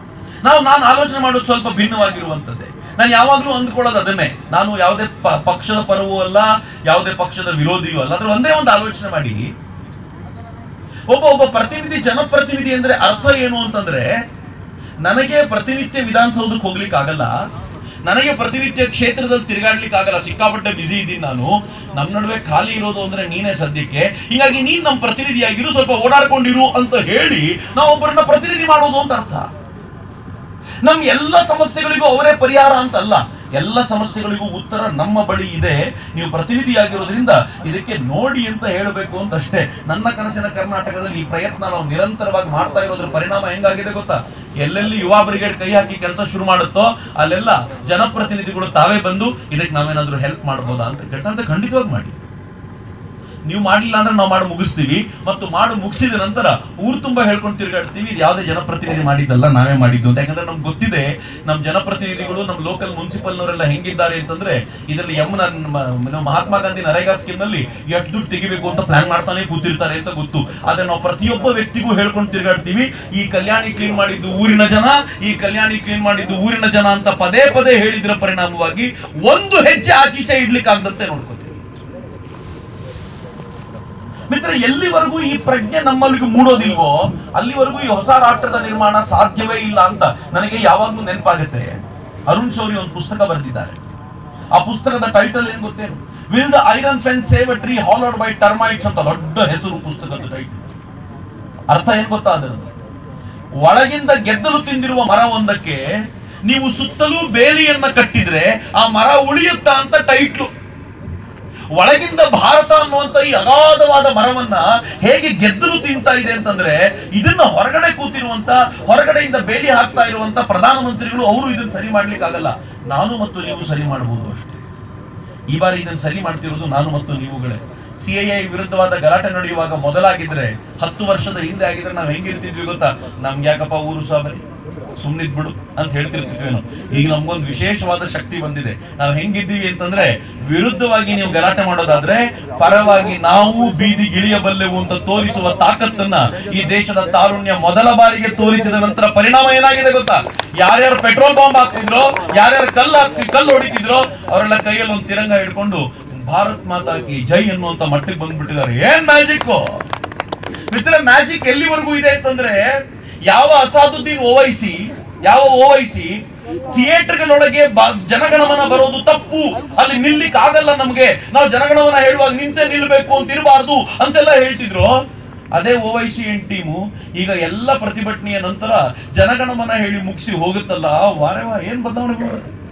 B: ನಾವು ನಾನು ಆಲೋಚನೆ ಮಾಡೋದು ಸ್ವಲ್ಪ ಭಿನ್ನವಾಗಿರುವಂತದ್ದೇ ನಾನು ಯಾವಾಗ್ಲೂ ಅಂದ್ಕೊಳ್ಳೋದು ಅದನ್ನೇ ನಾನು ಯಾವುದೇ ಪ- ಪಕ್ಷದ ಪರವೂ ಅಲ್ಲ ಯಾವುದೇ ಪಕ್ಷದ ವಿರೋಧಿಯೂ ಅಲ್ಲ ಅದ್ರ ಒಂದೇ ಒಂದು ಆಲೋಚನೆ ಮಾಡಿ ಒಬ್ಬ ಒಬ್ಬ ಪ್ರತಿನಿಧಿ ಜನಪ್ರತಿನಿಧಿ ಅಂದ್ರೆ ಅರ್ಥ ಏನು ಅಂತಂದ್ರೆ ನನಗೆ ಪ್ರತಿನಿತ್ಯ ವಿಧಾನಸೌಧಕ್ಕೆ ಹೋಗ್ಲಿಕ್ಕೆ ಆಗಲ್ಲ ನನಗೆ ಪ್ರತಿನಿತ್ಯ ಕ್ಷೇತ್ರದಲ್ಲಿ ತಿರುಗಾಡ್ಲಿಕ್ಕೆ ಆಗಲ್ಲ ಸಿಕ್ಕಾಪಟ್ಟೆ ಬಿಸಿ ಇದ್ದೀನಿ ನಾನು ನಮ್ ನಡುವೆ ಖಾಲಿ ಇರೋದು ಅಂದ್ರೆ ನೀನೇ ಸದ್ಯಕ್ಕೆ ಹೀಗಾಗಿ ನೀನ್ ನಮ್ಮ ಪ್ರತಿನಿಧಿಯಾಗಿರು ಸ್ವಲ್ಪ ಓಡಾಡ್ಕೊಂಡಿರು ಅಂತ ಹೇಳಿ ನಾವು ಒಬ್ಬರನ್ನ ಪ್ರತಿನಿಧಿ ಮಾಡೋದು ಅಂತ ಅರ್ಥ ನಮ್ ಎಲ್ಲ ಸಮಸ್ಯೆಗಳಿಗೂ ಅವರೇ ಪರಿಹಾರ ಅಂತಲ್ಲ ಎಲ್ಲ ಸಮಸ್ಯೆಗಳಿಗೂ ಉತ್ತರ ನಮ್ಮ ಬಳಿ ಇದೆ ನೀವು ಪ್ರತಿನಿಧಿಯಾಗಿರೋದ್ರಿಂದ ಇದಕ್ಕೆ ನೋಡಿ ಅಂತ ಹೇಳಬೇಕು ಅಂತ ಅಷ್ಟೇ ನನ್ನ ಕನಸಿನ ಕರ್ನಾಟಕದಲ್ಲಿ ಈ ಪ್ರಯತ್ನ ನಾವು ನಿರಂತರವಾಗಿ ಮಾಡ್ತಾ ಇರೋದ್ರ ಪರಿಣಾಮ ಹೆಂಗಾಗಿದೆ ಗೊತ್ತಾ ಎಲ್ಲೆಲ್ಲಿ ಯುವ ಬ್ರಿಗೇಡ್ ಕೈ ಹಾಕಿ ಕೆಲಸ ಶುರು ಮಾಡುತ್ತೋ ಅಲ್ಲೆಲ್ಲ ಜನಪ್ರತಿನಿಧಿಗಳು ತಾವೇ ಬಂದು ಇದಕ್ಕೆ ನಾವೇನಾದ್ರೂ ಹೆಲ್ಪ್ ಮಾಡ್ಬೋದಾ ಅಂತ ಕೇಳ್ತಾ ಖಂಡಿತವಾಗಿ ಮಾಡಿ ನೀವು ಮಾಡಿಲ್ಲ ಅಂದ್ರೆ ನಾವು ಮಾಡಿ ಮುಗಿಸ್ತೀವಿ ಮತ್ತು ಮಾಡಿ ಮುಗಿಸಿದ ನಂತರ ಊರ್ ತುಂಬಾ ಹೇಳ್ಕೊಂಡು ತಿರುಗಾಡ್ತೀವಿ ಇದು ಯಾವುದೇ ಜನಪ್ರತಿನಿಧಿ ಮಾಡಿದ್ದಲ್ಲ ನಾವೇ ಮಾಡಿದ್ದು ಅಂತ ಯಾಕಂದ್ರೆ ನಮ್ಗೆ ಗೊತ್ತಿದೆ ನಮ್ಮ ಜನಪ್ರತಿನಿಧಿಗಳು ನಮ್ಮ ಲೋಕಲ್ ಮುನ್ಸಿಪಲ್ನವರೆಲ್ಲ ಹೆಂಗಿದ್ದಾರೆ ಅಂತಂದ್ರೆ ಇದರಲ್ಲಿ ಎಮ್ ಮಹಾತ್ಮ ಗಾಂಧಿ ನರೇಗಾ ಸ್ಕೀಮ್ ನಲ್ಲಿ ಎಷ್ಟು ದುಡ್ಡು ತೆಗಿಬೇಕು ಅಂತ ಪ್ಲಾನ್ ಮಾಡ್ತಾನೆ ಕೂತಿರ್ತಾರೆ ಅಂತ ಗೊತ್ತು ಆದ್ರೆ ನಾವು ಪ್ರತಿಯೊಬ್ಬ ವ್ಯಕ್ತಿಗೂ ಹೇಳ್ಕೊಂಡು ತಿರುಗಾಡ್ತೀವಿ ಈ ಕಲ್ಯಾಣಿ ಕ್ಲೀನ್ ಮಾಡಿದ್ದು ಊರಿನ ಜನ ಈ ಕಲ್ಯಾಣಿ ಕ್ಲೀನ್ ಮಾಡಿದ್ದು ಊರಿನ ಜನ ಅಂತ ಪದೇ ಪದೇ ಹೇಳಿದ್ರ ಪರಿಣಾಮವಾಗಿ ಒಂದು ಹೆಜ್ಜೆ ಆಚೀಚೆ ಇಡ್ಲಿಕ್ಕೆ ಆಗದಂತೆ ನೋಡ್ಕೋತೀವಿ ಮಿತ್ರ ಎಲ್ಲಿವರೆಗೂ ಈ ಪ್ರಜ್ಞೆ ನಮ್ಮಲ್ಲಿಗೆ ಮೂಡೋದಿಲ್ವೋ ಅಲ್ಲಿವರೆಗೂ ಈ ಹೊಸ ರಾಷ್ಟ್ರದ ನಿರ್ಮಾಣ ಸಾಧ್ಯವೇ ಇಲ್ಲ ಅಂತ ನನಗೆ ಯಾವಾಗ್ಲೂ ನೆನಪಾಗುತ್ತೆ ಅರುಣ್ ಶೌರಿ ಒಂದು ಪುಸ್ತಕ ಬರೆದಿದ್ದಾರೆ ಆ ಪುಸ್ತಕದ ಟೈಟಲ್ ಏನ್ ಗೊತ್ತೇನು will the iron fence save a tree hollowed by termites ಅಂತ ದೊಡ್ಡ ಹೆಸರು ಪುಸ್ತಕದ ಟೈಟಲ್ ಅರ್ಥ ಏನ್ ಗೊತ್ತಾ ಅದರದ್ದು ಒಳಗಿಂದ ಗೆದ್ದಲು ತಿಂದಿರುವ ಮರವೊಂದಕ್ಕೆ ನೀವು ಸುತ್ತಲೂ ಬೇಲಿಯನ್ನ ಕಟ್ಟಿದ್ರೆ ಆ ಮರ ಉಳಿಯುತ್ತಾ ಅಂತ ಟೈಟ್ಲು ಒಳಗಿಂದ ಭಾರತ ಅನ್ನುವಂತ ಈ ಅಗಾಧವಾದ ಮರವನ್ನ ಹೇಗೆ ಗೆದ್ದಲು ತಿಂತಾ ಇದೆ ಅಂತಂದ್ರೆ ಇದನ್ನ ಹೊರಗಡೆ ಕೂತಿರುವಂತ ಹೊರಗಡೆಯಿಂದ ಬೇಲಿ ಹಾಕ್ತಾ ಇರುವಂತ ಪ್ರಧಾನಮಂತ್ರಿಗಳು ಅವರು ಇದನ್ನ ಸರಿ ಮಾಡ್ಲಿಕ್ಕೆ ಆಗಲ್ಲ ನಾನು ಮತ್ತು ನೀವು ಸರಿ ಮಾಡಬಹುದು ಅಷ್ಟೇ ಈ ಬಾರಿ ಇದನ್ನ ಸರಿ ಮಾಡ್ತಿರೋದು ನಾನು ಮತ್ತು ನೀವುಗಳೇ ಸಿಐಐ ವಿರುದ್ಧವಾದ ಗಲಾಟೆ ನಡೆಯುವಾಗ ಮೊದಲಾಗಿದ್ರೆ ಹತ್ತು ವರ್ಷದ ಹಿಂದೆ ಆಗಿದ್ರೆ ನಾವ್ ಹೆಂಗಿರ್ತಿದ್ವಿ ಗೊತ್ತಾ ನಮ್ಗೆ ಯಾಕಪ್ಪ ಊರು ಸಾಬರಿ ಸುಮ್ನಿದ್ ಬಿಡು ಅಂತ ಹೇಳ್ತಿರ್ತಿದ್ವೇನು ಈಗ ನಮ್ಗೊಂದು ವಿಶೇಷವಾದ ಶಕ್ತಿ ಬಂದಿದೆ ನಾವು ಹೆಂಗಿದ್ದೀವಿ ಅಂತಂದ್ರೆ ವಿರುದ್ಧವಾಗಿ ನೀವು ಗಲಾಟೆ ಮಾಡೋದಾದ್ರೆ ಪರವಾಗಿ ನಾವು ಬೀದಿಗಿಳಿಯಬಲ್ಲೆವು ಅಂತ ತೋರಿಸುವ ತಾಕತ್ತನ್ನ ಈ ದೇಶದ ತಾರುಣ್ಯ ಮೊದಲ ಬಾರಿಗೆ ತೋರಿಸಿದ ನಂತರ ಪರಿಣಾಮ ಏನಾಗಿದೆ ಗೊತ್ತಾ ಯಾರ್ಯಾರು ಪೆಟ್ರೋಲ್ ಬಾಂಬ್ ಹಾಕ್ತಿದ್ರೋ ಯಾರ್ಯಾರು ಕಲ್ಲು ಹಾಕ್ತಿ ಕಲ್ಲು ಹೊಡಿತಿದ್ರೋ ಅವರೆಲ್ಲ ಕೈಯಲ್ಲಿ ಒಂದು ತಿರಂಗ ಹಿಡ್ಕೊಂಡು ಭಾರತ್ ಮಾತಾ ಕಿ ಜೈ ಅನ್ನುವಂತ ಮಟ್ಟಿಗೆ ಬಂದ್ಬಿಟ್ಟಿದ್ದಾರೆ ಏನ್ ಮ್ಯಾಜಿಕ್ ಮಿತ್ರ ಮ್ಯಾಜಿಕ್ ಎಲ್ಲಿವರೆಗೂ ಇದೆ ಅಂತಂದ್ರೆ ಯಾವ ಅಸಾದುದ್ದೀನ್ ಓವೈಸಿ ಯಾವ ಓವೈಸಿ ಥಿಯೇಟರ್ಗಳೊಳಗೆ ಬ- ಜನಗಣಮನ ಬರೋದು ತಪ್ಪು ಅಲ್ಲಿ ನಿಲ್ಲಿಕ್ ಆಗಲ್ಲ ನಮ್ಗೆ ನಾವು ಜನಗಣಮನ ಹೇಳುವಾಗ ನಿಂತೆ ನಿಲ್ಬೇಕು ಅಂತ ಇರಬಾರ್ದು ಅಂತೆಲ್ಲ ಹೇಳ್ತಿದ್ರು ಅದೇ ಓವೈಸಿ ಎನ್ ಟೀಮು ಈಗ ಎಲ್ಲ ಪ್ರತಿಭಟನೆಯ ನಂತರ ಜನಗಣಮನ ಹೇಳಿ ಮುಗಿಸಿ ಹೋಗುತ್ತಲ್ಲ ವಾರೆ ವಾ ಏನ್ ಬದಲಾವಣೆ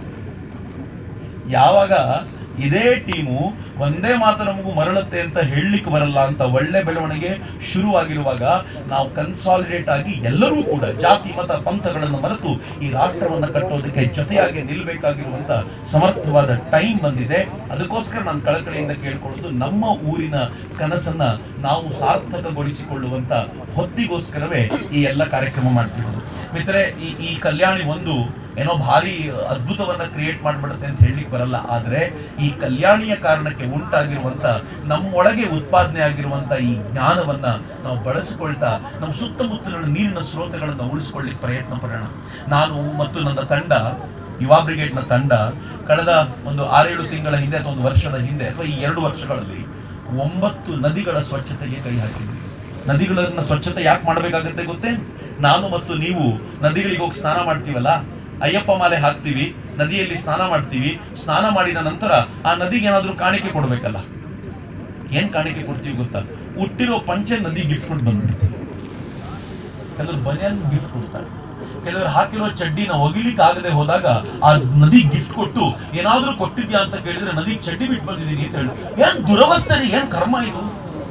B: ಯಾವಾಗ ಇದೇ ಟೀಮು ಒಂದೇ ಮಾತು ನಮಗೂ ಮರಳುತ್ತೆ ಅಂತ ಹೇಳಲಿಕ್ಕೆ ಬರಲ್ಲ ಅಂತ ಒಳ್ಳೆ ಬೆಳವಣಿಗೆ ಶುರುವಾಗಿರುವಾಗ ನಾವು ಕನ್ಸಾಲಿಡೇಟ್ ಆಗಿ ಎಲ್ಲರೂ ಕೂಡ ಜಾತಿ ಮತ ಪಂಥಗಳನ್ನು ಮರೆತು ಈ ರಾಷ್ಟ್ರವನ್ನ ಕಟ್ಟೋದಕ್ಕೆ ಜೊತೆಯಾಗಿ ನಿಲ್ಬೇಕಾಗಿರುವಂತ ಸಮರ್ಥವಾದ ಟೈಮ್ ಬಂದಿದೆ ಅದಕ್ಕೋಸ್ಕರ ನಾನು ಕಳಕಳಿಯಿಂದ ಕೇಳ್ಕೊಳ್ಳೋದು ನಮ್ಮ ಊರಿನ ಕನಸನ್ನ ನಾವು ಸಾರ್ಥಕಗೊಳಿಸಿಕೊಳ್ಳುವಂತ ಹೊತ್ತಿಗೋಸ್ಕರವೇ ಈ ಎಲ್ಲ ಕಾರ್ಯಕ್ರಮ ಮಾಡ್ತಿರೋದು ಮಿತ್ರರೆ ಈ ಈ ಕಲ್ಯಾಣಿ ಒಂದು ಏನೋ ಭಾರಿ ಅದ್ಭುತವನ್ನ ಕ್ರಿಯೇಟ್ ಮಾಡ್ಬಿಡುತ್ತೆ ಅಂತ ಹೇಳಲಿಕ್ಕೆ ಬರಲ್ಲ ಆದ್ರೆ ಈ ಕಲ್ಯಾಣಿಯ ಕಾರಣಕ್ಕೆ ಉಂಟಾಗಿರುವಂತ ನಮ್ಮೊಳಗೆ ಉತ್ಪಾದನೆ ಆಗಿರುವಂತ ಈ ಜ್ಞಾನವನ್ನ ನಾವು ಬಳಸಿಕೊಳ್ತಾ ನಮ್ಮ ಸುತ್ತಮುತ್ತಲಿನ ನೀರಿನ ಸ್ರೋತಗಳನ್ನ ಉಳಿಸ್ಕೊಳ್ಳಿಕ್ಕೆ ಪ್ರಯತ್ನ ಪಡೋಣ ನಾನು ಮತ್ತು ನನ್ನ ತಂಡ ಯುವ ಬ್ರಿಗೇಡ್ನ ತಂಡ ಕಳೆದ ಒಂದು ಆರೇಳು ತಿಂಗಳ ಹಿಂದೆ ಅಥವಾ ಒಂದು ವರ್ಷದ ಹಿಂದೆ ಅಥವಾ ಈ ಎರಡು ವರ್ಷಗಳಲ್ಲಿ ಒಂಬತ್ತು ನದಿಗಳ ಸ್ವಚ್ಛತೆಗೆ ಕೈ ಹಾಕಿದ್ವಿ ನದಿಗಳನ್ನ ಸ್ವಚ್ಛತೆ ಯಾಕೆ ಮಾಡಬೇಕಾಗತ್ತೆ ಗೊತ್ತೇ ನಾನು ಮತ್ತು ನೀವು ನದಿಗಳಿಗೆ ಹೋಗಿ ಸ್ನಾನ ಮಾಡ್ತೀವಲ್ಲ ಅಯ್ಯಪ್ಪ ಮಾಲೆ ಹಾಕ್ತೀವಿ ನದಿಯಲ್ಲಿ ಸ್ನಾನ ಮಾಡ್ತೀವಿ ಸ್ನಾನ ಮಾಡಿದ ನಂತರ ಆ ನದಿಗೆ ಏನಾದ್ರೂ ಕಾಣಿಕೆ ಕೊಡ್ಬೇಕಲ್ಲ ಏನ್ ಕಾಣಿಕೆ ಕೊಡ್ತೀವಿ ಗೊತ್ತಾ ಹುಟ್ಟಿರೋ ಪಂಚೆ ನದಿ ಗಿಫ್ಟ್ ಕೊಟ್ಟು ಬಂದ್ಬಿಡ್ತೀವಿ ಕೆಲವರು ಬನಿಯನ್ ಗಿಫ್ಟ್ ಕೊಡ್ತಾರೆ ಕೆಲವರು ಹಾಕಿರೋ ಚಡ್ಡಿನ ಒಗಿಲಿಕ್ಕೆ ಆಗದೆ ಹೋದಾಗ ಆ ನದಿ ಗಿಫ್ಟ್ ಕೊಟ್ಟು ಏನಾದ್ರೂ ಕೊಟ್ಟಿದ್ಯಾ ಅಂತ ಕೇಳಿದ್ರೆ ನದಿ ಚಡ್ಡಿ ಬಿಟ್ಟು ಬಂದಿದ್ದೀನಿ ಅಂತ ಹೇಳಿ ಏನ್ ದುರವಸ್ಥೆ ರೀ, ಏನ್ ಕರ್ಮ ಇದು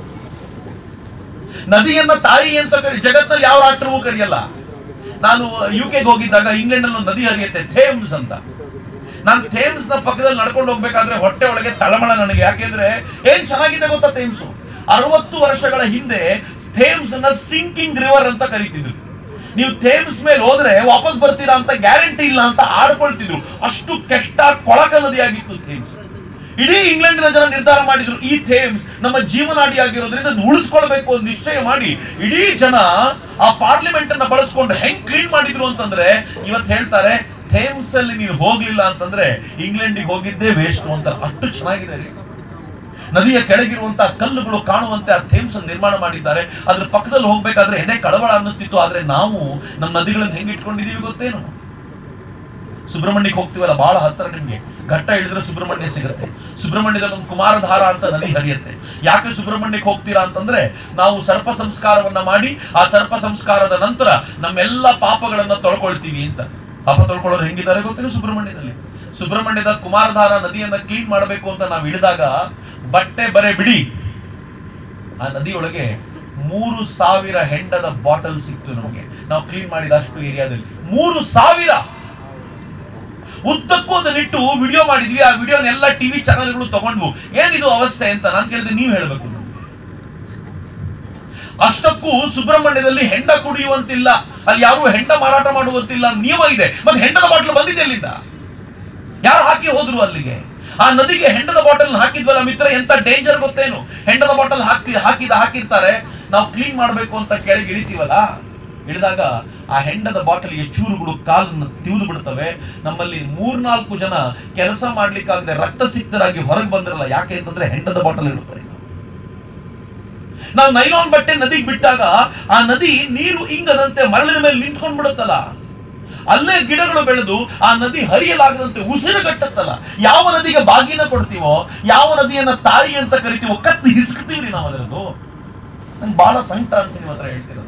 B: ನದಿಯನ್ನ ತಾಯಿ ಅಂತ ಕರಿ ಜಗತ್ತಲ್ಲಿ ಯಾವ ರಾಷ್ಟ್ರವೂ ಕರೆಯಲ್ಲ ನಾನು ಯು ಕೆಗೆ ಹೋಗಿದ್ದಾಗ ಇಂಗ್ಲೆಂಡ್ ಅಲ್ಲಿ ಒಂದು ನದಿ ಹರಿಯುತ್ತೆ ಥೇಮ್ಸ್ ಅಂತ ನಾನು ಥೇಮ್ಸ್ ನ ಪಕ್ಕದಲ್ಲಿ ನಡ್ಕೊಂಡು ಹೋಗ್ಬೇಕಾದ್ರೆ ಹೊಟ್ಟೆ ಒಳಗೆ ತಳಮಳ ನನಗೆ ಯಾಕೆಂದ್ರೆ ಏನ್ ಚೆನ್ನಾಗಿದೆ ಗೊತ್ತಾ ಥೇಮ್ಸ್ ಅರವತ್ತು ವರ್ಷಗಳ ಹಿಂದೆ ಥೇಮ್ಸ್ ನ ಸ್ಟಿಂಕಿಂಗ್ ರಿವರ್ ಅಂತ ಕರೀತಿದ್ರು ನೀವು ಥೇಮ್ಸ್ ಮೇಲೆ ಹೋದ್ರೆ ವಾಪಸ್ ಬರ್ತೀರಾ ಅಂತ ಗ್ಯಾರಂಟಿ ಇಲ್ಲ ಅಂತ ಆಡ್ಕೊಳ್ತಿದ್ರು ಅಷ್ಟು ಕೆಟ್ಟ ಕೊಳಕ ನದಿಯಾಗಿತ್ತು ಥೇಮ್ಸ್ ಇಡೀ ಇಂಗ್ಲೆಂಡಿನ ಜನ ನಿರ್ಧಾರ ಮಾಡಿದ್ರು ಈ ಥೇಮ್ಸ್ ನಮ್ಮ ಜೀವನಾಡಿ ಆಗಿರೋದ್ರಿಂದ ಅದ್ನ ಉಳಿಸ್ಕೊಳ್ಬೇಕು ಅಂತ ನಿಶ್ಚಯ ಮಾಡಿ ಇಡೀ ಜನ ಆ ಪಾರ್ಲಿಮೆಂಟ್ ಅನ್ನ ಬಳಸ್ಕೊಂಡು ಹೆಂಗ್ ಕ್ಲೀನ್ ಮಾಡಿದ್ರು ಅಂತಂದ್ರೆ ಇವತ್ತು ಹೇಳ್ತಾರೆ ಥೇಮ್ಸ್ ಅಲ್ಲಿ ನೀನು ಹೋಗ್ಲಿಲ್ಲ ಅಂತಂದ್ರೆ ಇಂಗ್ಲೆಂಡಿಗೆ ಹೋಗಿದ್ದೇ ವೇಸ್ಟ್ ಅಂತ ಅಷ್ಟು ಚೆನ್ನಾಗಿದೆ ರೀ ನದಿಯ ಕೆಳಗಿರುವಂತಹ ಕಲ್ಲುಗಳು ಕಾಣುವಂತೆ ಆ ಥೇಮ್ಸ್ ಅನ್ನು ನಿರ್ಮಾಣ ಮಾಡಿದ್ದಾರೆ ಅದ್ರ ಪಕ್ಕದಲ್ಲಿ ಹೋಗ್ಬೇಕಾದ್ರೆ ಎದೆ ಕಳವಳ ಅನ್ನಿಸ್ತಿತ್ತು ಆದ್ರೆ ನಾವು ನಮ್ಮ ನದಿಗಳನ್ನ ಹೆಂಗ್ ಇಟ್ಕೊಂಡಿದೀವಿ ಗೊತ್ತೇನು ಸುಬ್ರಹ್ಮಣ್ಯಕ್ಕೆ ಹೋಗ್ತೀವಲ್ಲ ಬಹಳ ಹತ್ತಿರ ನಿಮ್ಗೆ ಘಟ್ಟ ಇಳಿದ್ರೆ ಸುಬ್ರಹ್ಮಣ್ಯ ಸಿಗುತ್ತೆ ಸುಬ್ರಹ್ಮಣ್ಯದಲ್ಲಿ ಒಂದು ಕುಮಾರಧಾರ ಅಂತ ನದಿ ಹರಿಯುತ್ತೆ ಯಾಕೆ ಸುಬ್ರಹ್ಮಣ್ಯಕ್ಕೆ ಹೋಗ್ತೀರಾ ಅಂತಂದ್ರೆ ನಾವು ಸರ್ಪ ಸಂಸ್ಕಾರವನ್ನ ಮಾಡಿ ಆ ಸರ್ಪ ಸಂಸ್ಕಾರದ ನಂತರ ನಮ್ಮೆಲ್ಲ ಪಾಪಗಳನ್ನ ತೊಳ್ಕೊಳ್ತೀವಿ ಅಂತ ಪಾಪ ತೊಳ್ಕೊಳ್ಳೋರು ಹೆಂಗಿದ್ದಾರೆ ಗೊತ್ತಿಲ್ಲ ಸುಬ್ರಹ್ಮಣ್ಯದಲ್ಲಿ ಸುಬ್ರಹ್ಮಣ್ಯದ ಕುಮಾರಧಾರ ನದಿಯನ್ನ ಕ್ಲೀನ್ ಮಾಡಬೇಕು ಅಂತ ನಾವು ಇಳಿದಾಗ ಬಟ್ಟೆ ಬರೆ ಬಿಡಿ ಆ ನದಿಯೊಳಗೆ ಮೂರು ಸಾವಿರ ಹೆಂಡದ ಬಾಟಲ್ ಸಿಕ್ತು ನಮಗೆ ನಾವು ಕ್ಲೀನ್ ಮಾಡಿದ ಅಷ್ಟು ಏರಿಯಾದಲ್ಲಿ ಮೂರು ಸಾವಿರ ಉದ್ದಕ್ಕೂ ಅದನ್ನಿಟ್ಟು ವಿಡಿಯೋ ಮಾಡಿದ್ವಿ ಆ ವಿಡಿಯೋನೆಲ್ಲ ಟಿವಿ ಚಾನೆಲ್ಗಳು ತಗೊಂಡ್ವು ಏನಿದು ಅವಸ್ಥೆ ಅಂತ ನಾನು ಕೇಳಿದ್ರೆ ನೀವು ಹೇಳ್ಬೇಕು ನಮ್ಗೆ. ಅಷ್ಟಕ್ಕೂ ಸುಬ್ರಹ್ಮಣ್ಯದಲ್ಲಿ ಹೆಂಡ ಕುಡಿಯುವಂತಿಲ್ಲ ಅಲ್ಲಿ ಯಾರು ಹೆಂಡ ಮಾರಾಟ ಮಾಡುವಂತಿಲ್ಲ ನಿಯಮ ಇದೆ ಮತ್ತೆ ಹೆಂಡದ ಬಾಟ್ಲು ಬಂದಿದೆ ಅಲ್ಲಿಂದ ಯಾರು ಹಾಕಿ ಹೋದ್ರು ಅಲ್ಲಿಗೆ ಆ ನದಿಗೆ ಹೆಂಡದ ಬಾಟಲ್ ಹಾಕಿದ್ವಲ್ಲ ಮಿತ್ರ ಎಂತ ಡೇಂಜರ್ ಗೊತ್ತೇನು ಹೆಂಡದ ಬಾಟಲ್ ಹಾಕಿ ಹಾಕಿದ ಹಾಕಿರ್ತಾರೆ ನಾವು ಕ್ಲೀನ್ ಮಾಡ್ಬೇಕು ಅಂತ ಕೆಳಗೆ ಇಳಿತೀವಲ್ಲ ಇಳಿದಾಗ ಆ ಹೆಂಡದ ಬಾಟಲ್ಗೆ ಚೂರುಗಳು ಕಾಲನ್ನು ತಿವಿದು ಬಿಡ್ತವೆ ನಮ್ಮಲ್ಲಿ ಮೂರ್ನಾಲ್ಕು ಜನ ಕೆಲಸ ಮಾಡ್ಲಿಕ್ಕಾಗದೆ ರಕ್ತಸಿಕ್ತರಾಗಿ ಹೊರಗೆ ಬಂದಿರಲ್ಲ ಯಾಕೆ ಅಂತಂದ್ರೆ ಹೆಂಡದ ಬಾಟಲ್ ಇರುತ್ತೆ ನಾವು ನೈಲಾನ್ ಬಟ್ಟೆ ನದಿಗೆ ಬಿಟ್ಟಾಗ ಆ ನದಿ ನೀರು ಇಂಗದಂತೆ ಮರಳಿನ ಮೇಲೆ ನಿಂತ್ಕೊಂಡ್ ಬಿಡುತ್ತಲ್ಲ ಅಲ್ಲೇ ಗಿಡಗಳು ಬೆಳೆದು ಆ ನದಿ ಹರಿಯಲಾಗದಂತೆ ಉಸಿರುಗಟ್ಟತ್ತಲ್ಲ ಯಾವ ನದಿಗೆ ಬಾಗಿನ ಕೊಡ್ತೀವೋ ಯಾವ ನದಿಯನ್ನ ತಾಯಿ ಅಂತ ಕರಿತೀವೋ ಕತ್ತು ಹಿಸ್ಕ್ತೀವ್ರಿ ನಾವು ಅದರದ್ದು ನಂಗೆ ಬಹಳ ಸಂಕಟ ಅನ್ಸಿ ನಿಮ್ಮ ಹತ್ರ ಹೇಳ್ತಿರೋದು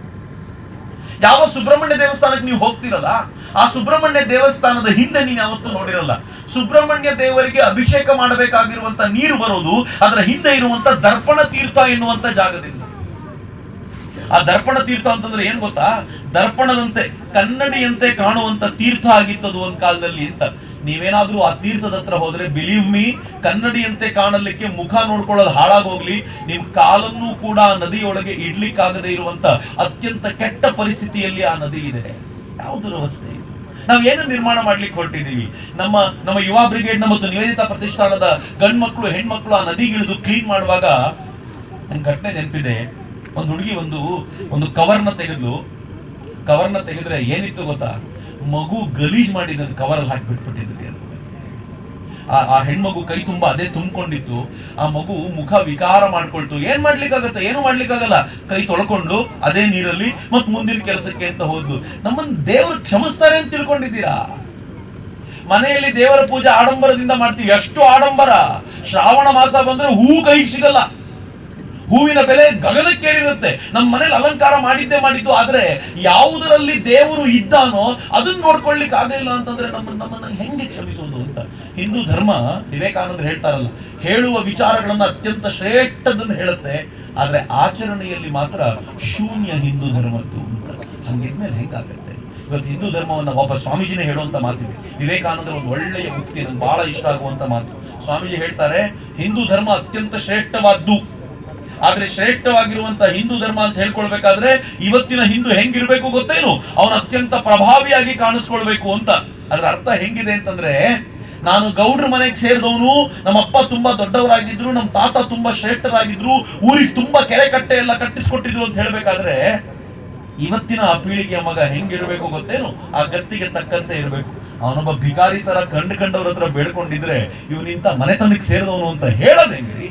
B: ಯಾವ ಸುಬ್ರಹ್ಮಣ್ಯ ದೇವಸ್ಥಾನಕ್ಕೆ ನೀವು ಹೋಗ್ತಿರಲ್ಲ ಆ ಸುಬ್ರಹ್ಮಣ್ಯ ದೇವಸ್ಥಾನದ ಹಿಂದೆ ನೀನು ಯಾವತ್ತೂ ನೋಡಿರಲ್ಲ ಸುಬ್ರಹ್ಮಣ್ಯ ದೇವರಿಗೆ ಅಭಿಷೇಕ ಮಾಡಬೇಕಾಗಿರುವಂತ ನೀರು ಬರೋದು ಅದರ ಹಿಂದೆ ಇರುವಂತ ದರ್ಪಣ ತೀರ್ಥ ಎನ್ನುವಂತ ಜಾಗದಿಂದ ಆ ದರ್ಪಣ ತೀರ್ಥ ಅಂತಂದ್ರೆ ಏನ್ ಗೊತ್ತಾ ದರ್ಪಣದಂತೆ ಕನ್ನಡಿಯಂತೆ ಕಾಣುವಂತ ತೀರ್ಥ ಆಗಿತ್ತದು ಒಂದ್ ಕಾಲದಲ್ಲಿ ಅಂತ ನೀವೇನಾದ್ರೂ ಆ ತೀರ್ಥದ ಹತ್ರ ಹೋದ್ರೆ ಬಿಲೀವ್ ಮೀ ಕನ್ನಡಿಯಂತೆ ಕಾಣಲಿಕ್ಕೆ ಮುಖ ನೋಡ್ಕೊಳ್ಳೋದು ಹಾಳಾಗೋಗ್ಲಿ ನಿಮ್ ಕಾಲನ್ನು ಕೂಡ ಆ ನದಿಯೊಳಗೆ ಇಡ್ಲಿಕ್ಕಾಗದೆ ಇರುವಂತ ಅತ್ಯಂತ ಕೆಟ್ಟ ಪರಿಸ್ಥಿತಿಯಲ್ಲಿ ಆ ನದಿ ಇದೆ ಯಾವ್ದು ವ್ಯವಸ್ಥೆ ಇದು ನಾವ್ ಏನು ನಿರ್ಮಾಣ ಮಾಡ್ಲಿಕ್ಕೆ ಹೊರಟಿದೀವಿ ನಮ್ಮ ನಮ್ಮ ಯುವ ಬ್ರಿಗೇಡ್ನ ಮತ್ತು ನಿವೇದಿತ ಪ್ರತಿಷ್ಠಾನದ ಗಂಡ್ಮಕ್ಳು ಹೆಣ್ಮಕ್ಳು ಆ ನದಿಗಿಳಿದು ಕ್ಲೀನ್ ಮಾಡುವಾಗ ನನ್ ಘಟನೆ ನೆನಪಿದೆ ಒಂದು ಹುಡುಗಿ ಒಂದು ಒಂದು ಕವರ್ನ ತೆಗೆದ್ಲು ಕವರ್ನ ತೆಗೆದ್ರೆ ಏನಿತ್ತು ಗೊತ್ತಾ ಮಗು ಗಲೀಜ್ ಮಾಡಿದ ಕವರಲ್ಲಿ ಹಾಕಿ ಬಿಟ್ಬಿಟ್ಟಿದ್ದೆ ಅದು. ಆ ಆ ಹೆಣ್ಮಗು ಕೈ ತುಂಬಾ ಅದೇ ತುಂಬಿಕೊಂಡಿತ್ತು ಆ ಮಗು ಮುಖ ವಿಕಾರ ಮಾಡ್ಕೊಳ್ತು ಏನ್ ಮಾಡ್ಲಿಕ್ಕಾಗತ್ತೆ ಏನು ಮಾಡ್ಲಿಕ್ಕಾಗಲ್ಲ ಕೈ ತೊಳ್ಕೊಂಡು ಅದೇ ನೀರಲ್ಲಿ ಮತ್ ಮುಂದಿನ ಕೆಲಸಕ್ಕೆ ಅಂತ ಹೋದ್ಲು ನಮ್ಮನ್ನ ದೇವ್ರು ಕ್ಷಮಿಸ್ತಾರೆ ಅಂತ ತಿಳ್ಕೊಂಡಿದ್ದೀರಾ ಮನೆಯಲ್ಲಿ ದೇವರ ಪೂಜೆ ಆಡಂಬರದಿಂದ ಮಾಡ್ತೀವಿ ಎಷ್ಟು ಆಡಂಬರ ಶ್ರಾವಣ ಮಾಸ ಬಂದ್ರೆ ಹೂ ಕೈಗೆ ಸಿಗಲ್ಲ ಹೂವಿನ ಬೆಲೆ ಗಗನಕ್ಕೇರಿರುತ್ತೆ ನಮ್ಮ ಮನೇಲಿ ಅಲಂಕಾರ ಮಾಡಿದ್ದೇ ಮಾಡಿದ್ದು ಆದ್ರೆ ಯಾವುದರಲ್ಲಿ ದೇವರು ಇದ್ದಾನೋ ಅದನ್ನ ನೋಡ್ಕೊಳ್ಲಿಕ್ಕೆ ಆಗಲಿಲ್ಲ ಅಂತಂದ್ರೆ ನಮ್ಮ ನಮ್ಮನ್ನ ಹೆಂಗೆ ಕ್ಷಮಿಸೋದು ಅಂತ ಹಿಂದೂ ಧರ್ಮ ವಿವೇಕಾನಂದರು ಹೇಳ್ತಾರಲ್ಲ ಹೇಳುವ ವಿಚಾರಗಳನ್ನ ಅತ್ಯಂತ ಶ್ರೇಷ್ಠದನ್ನು ಹೇಳುತ್ತೆ ಆದ್ರೆ ಆಚರಣೆಯಲ್ಲಿ ಮಾತ್ರ ಶೂನ್ಯ ಹಿಂದೂ ಧರ್ಮದ್ದು ಅಂತ ಹಂಗಿದ್ಮೇಲೆ ಹೆಂಗಾಗತ್ತೆ ಇವತ್ತು ಹಿಂದೂ ಧರ್ಮವನ್ನ ಒಬ್ಬ ಸ್ವಾಮೀಜಿನೇ ಹೇಳುವಂತ ಮಾತಿದೆ ವಿವೇಕಾನಂದರ ಒಂದು ಒಳ್ಳೆಯ ಉಕ್ತಿ ನನಗೆ ಬಹಳ ಇಷ್ಟ ಆಗುವಂತ ಮಾತು ಸ್ವಾಮೀಜಿ ಹೇಳ್ತಾರೆ ಹಿಂದೂ ಧರ್ಮ ಅತ್ಯಂತ ಶ್ರೇಷ್ಠವಾದ್ದು ಆದ್ರೆ ಶ್ರೇಷ್ಠವಾಗಿರುವಂತ ಹಿಂದೂ ಧರ್ಮ ಅಂತ ಹೇಳ್ಕೊಳ್ಬೇಕಾದ್ರೆ ಇವತ್ತಿನ ಹಿಂದೂ ಹೆಂಗಿರ್ಬೇಕು ಗೊತ್ತೇನು ಅವನು ಅತ್ಯಂತ ಪ್ರಭಾವಿಯಾಗಿ ಕಾಣಿಸ್ಕೊಳ್ಬೇಕು ಅಂತ ಅದ್ರ ಅರ್ಥ ಹೆಂಗಿದೆ ಅಂತಂದ್ರೆ ನಾನು ಗೌಡ್ರ ಮನೆಗೆ ಸೇರಿದವನು ನಮ್ಮಪ್ಪ ತುಂಬಾ ದೊಡ್ಡವರಾಗಿದ್ರು ನಮ್ಮ ತಾತ ತುಂಬಾ ಶ್ರೇಷ್ಠರಾಗಿದ್ರು ಊರಿಗೆ ತುಂಬಾ ಕೆರೆ ಕಟ್ಟೆ ಎಲ್ಲ ಕಟ್ಟಿಸ್ಕೊಟ್ಟಿದ್ರು ಅಂತ ಹೇಳ್ಬೇಕಾದ್ರೆ ಇವತ್ತಿನ ಆ ಪೀಳಿಗೆಯ ಮಗ ಹೆಂಗಿರ್ಬೇಕು ಗೊತ್ತೇನು ಆ ಗತ್ತಿಗೆ ತಕ್ಕಂತೆ ಇರ್ಬೇಕು ಅವನೊಬ್ಬ ಭಿಕಾರಿ ತರ ಕಂಡು ಕಂಡವ್ರ ಹತ್ರ ಬೇಡ್ಕೊಂಡಿದ್ರೆ ಇವನಿಂತ ಮನೆತನಕ್ಕೆ ಸೇರಿದವನು ಅಂತ ಹೇಳೋದ್ ಹೆಂಗ್ರಿ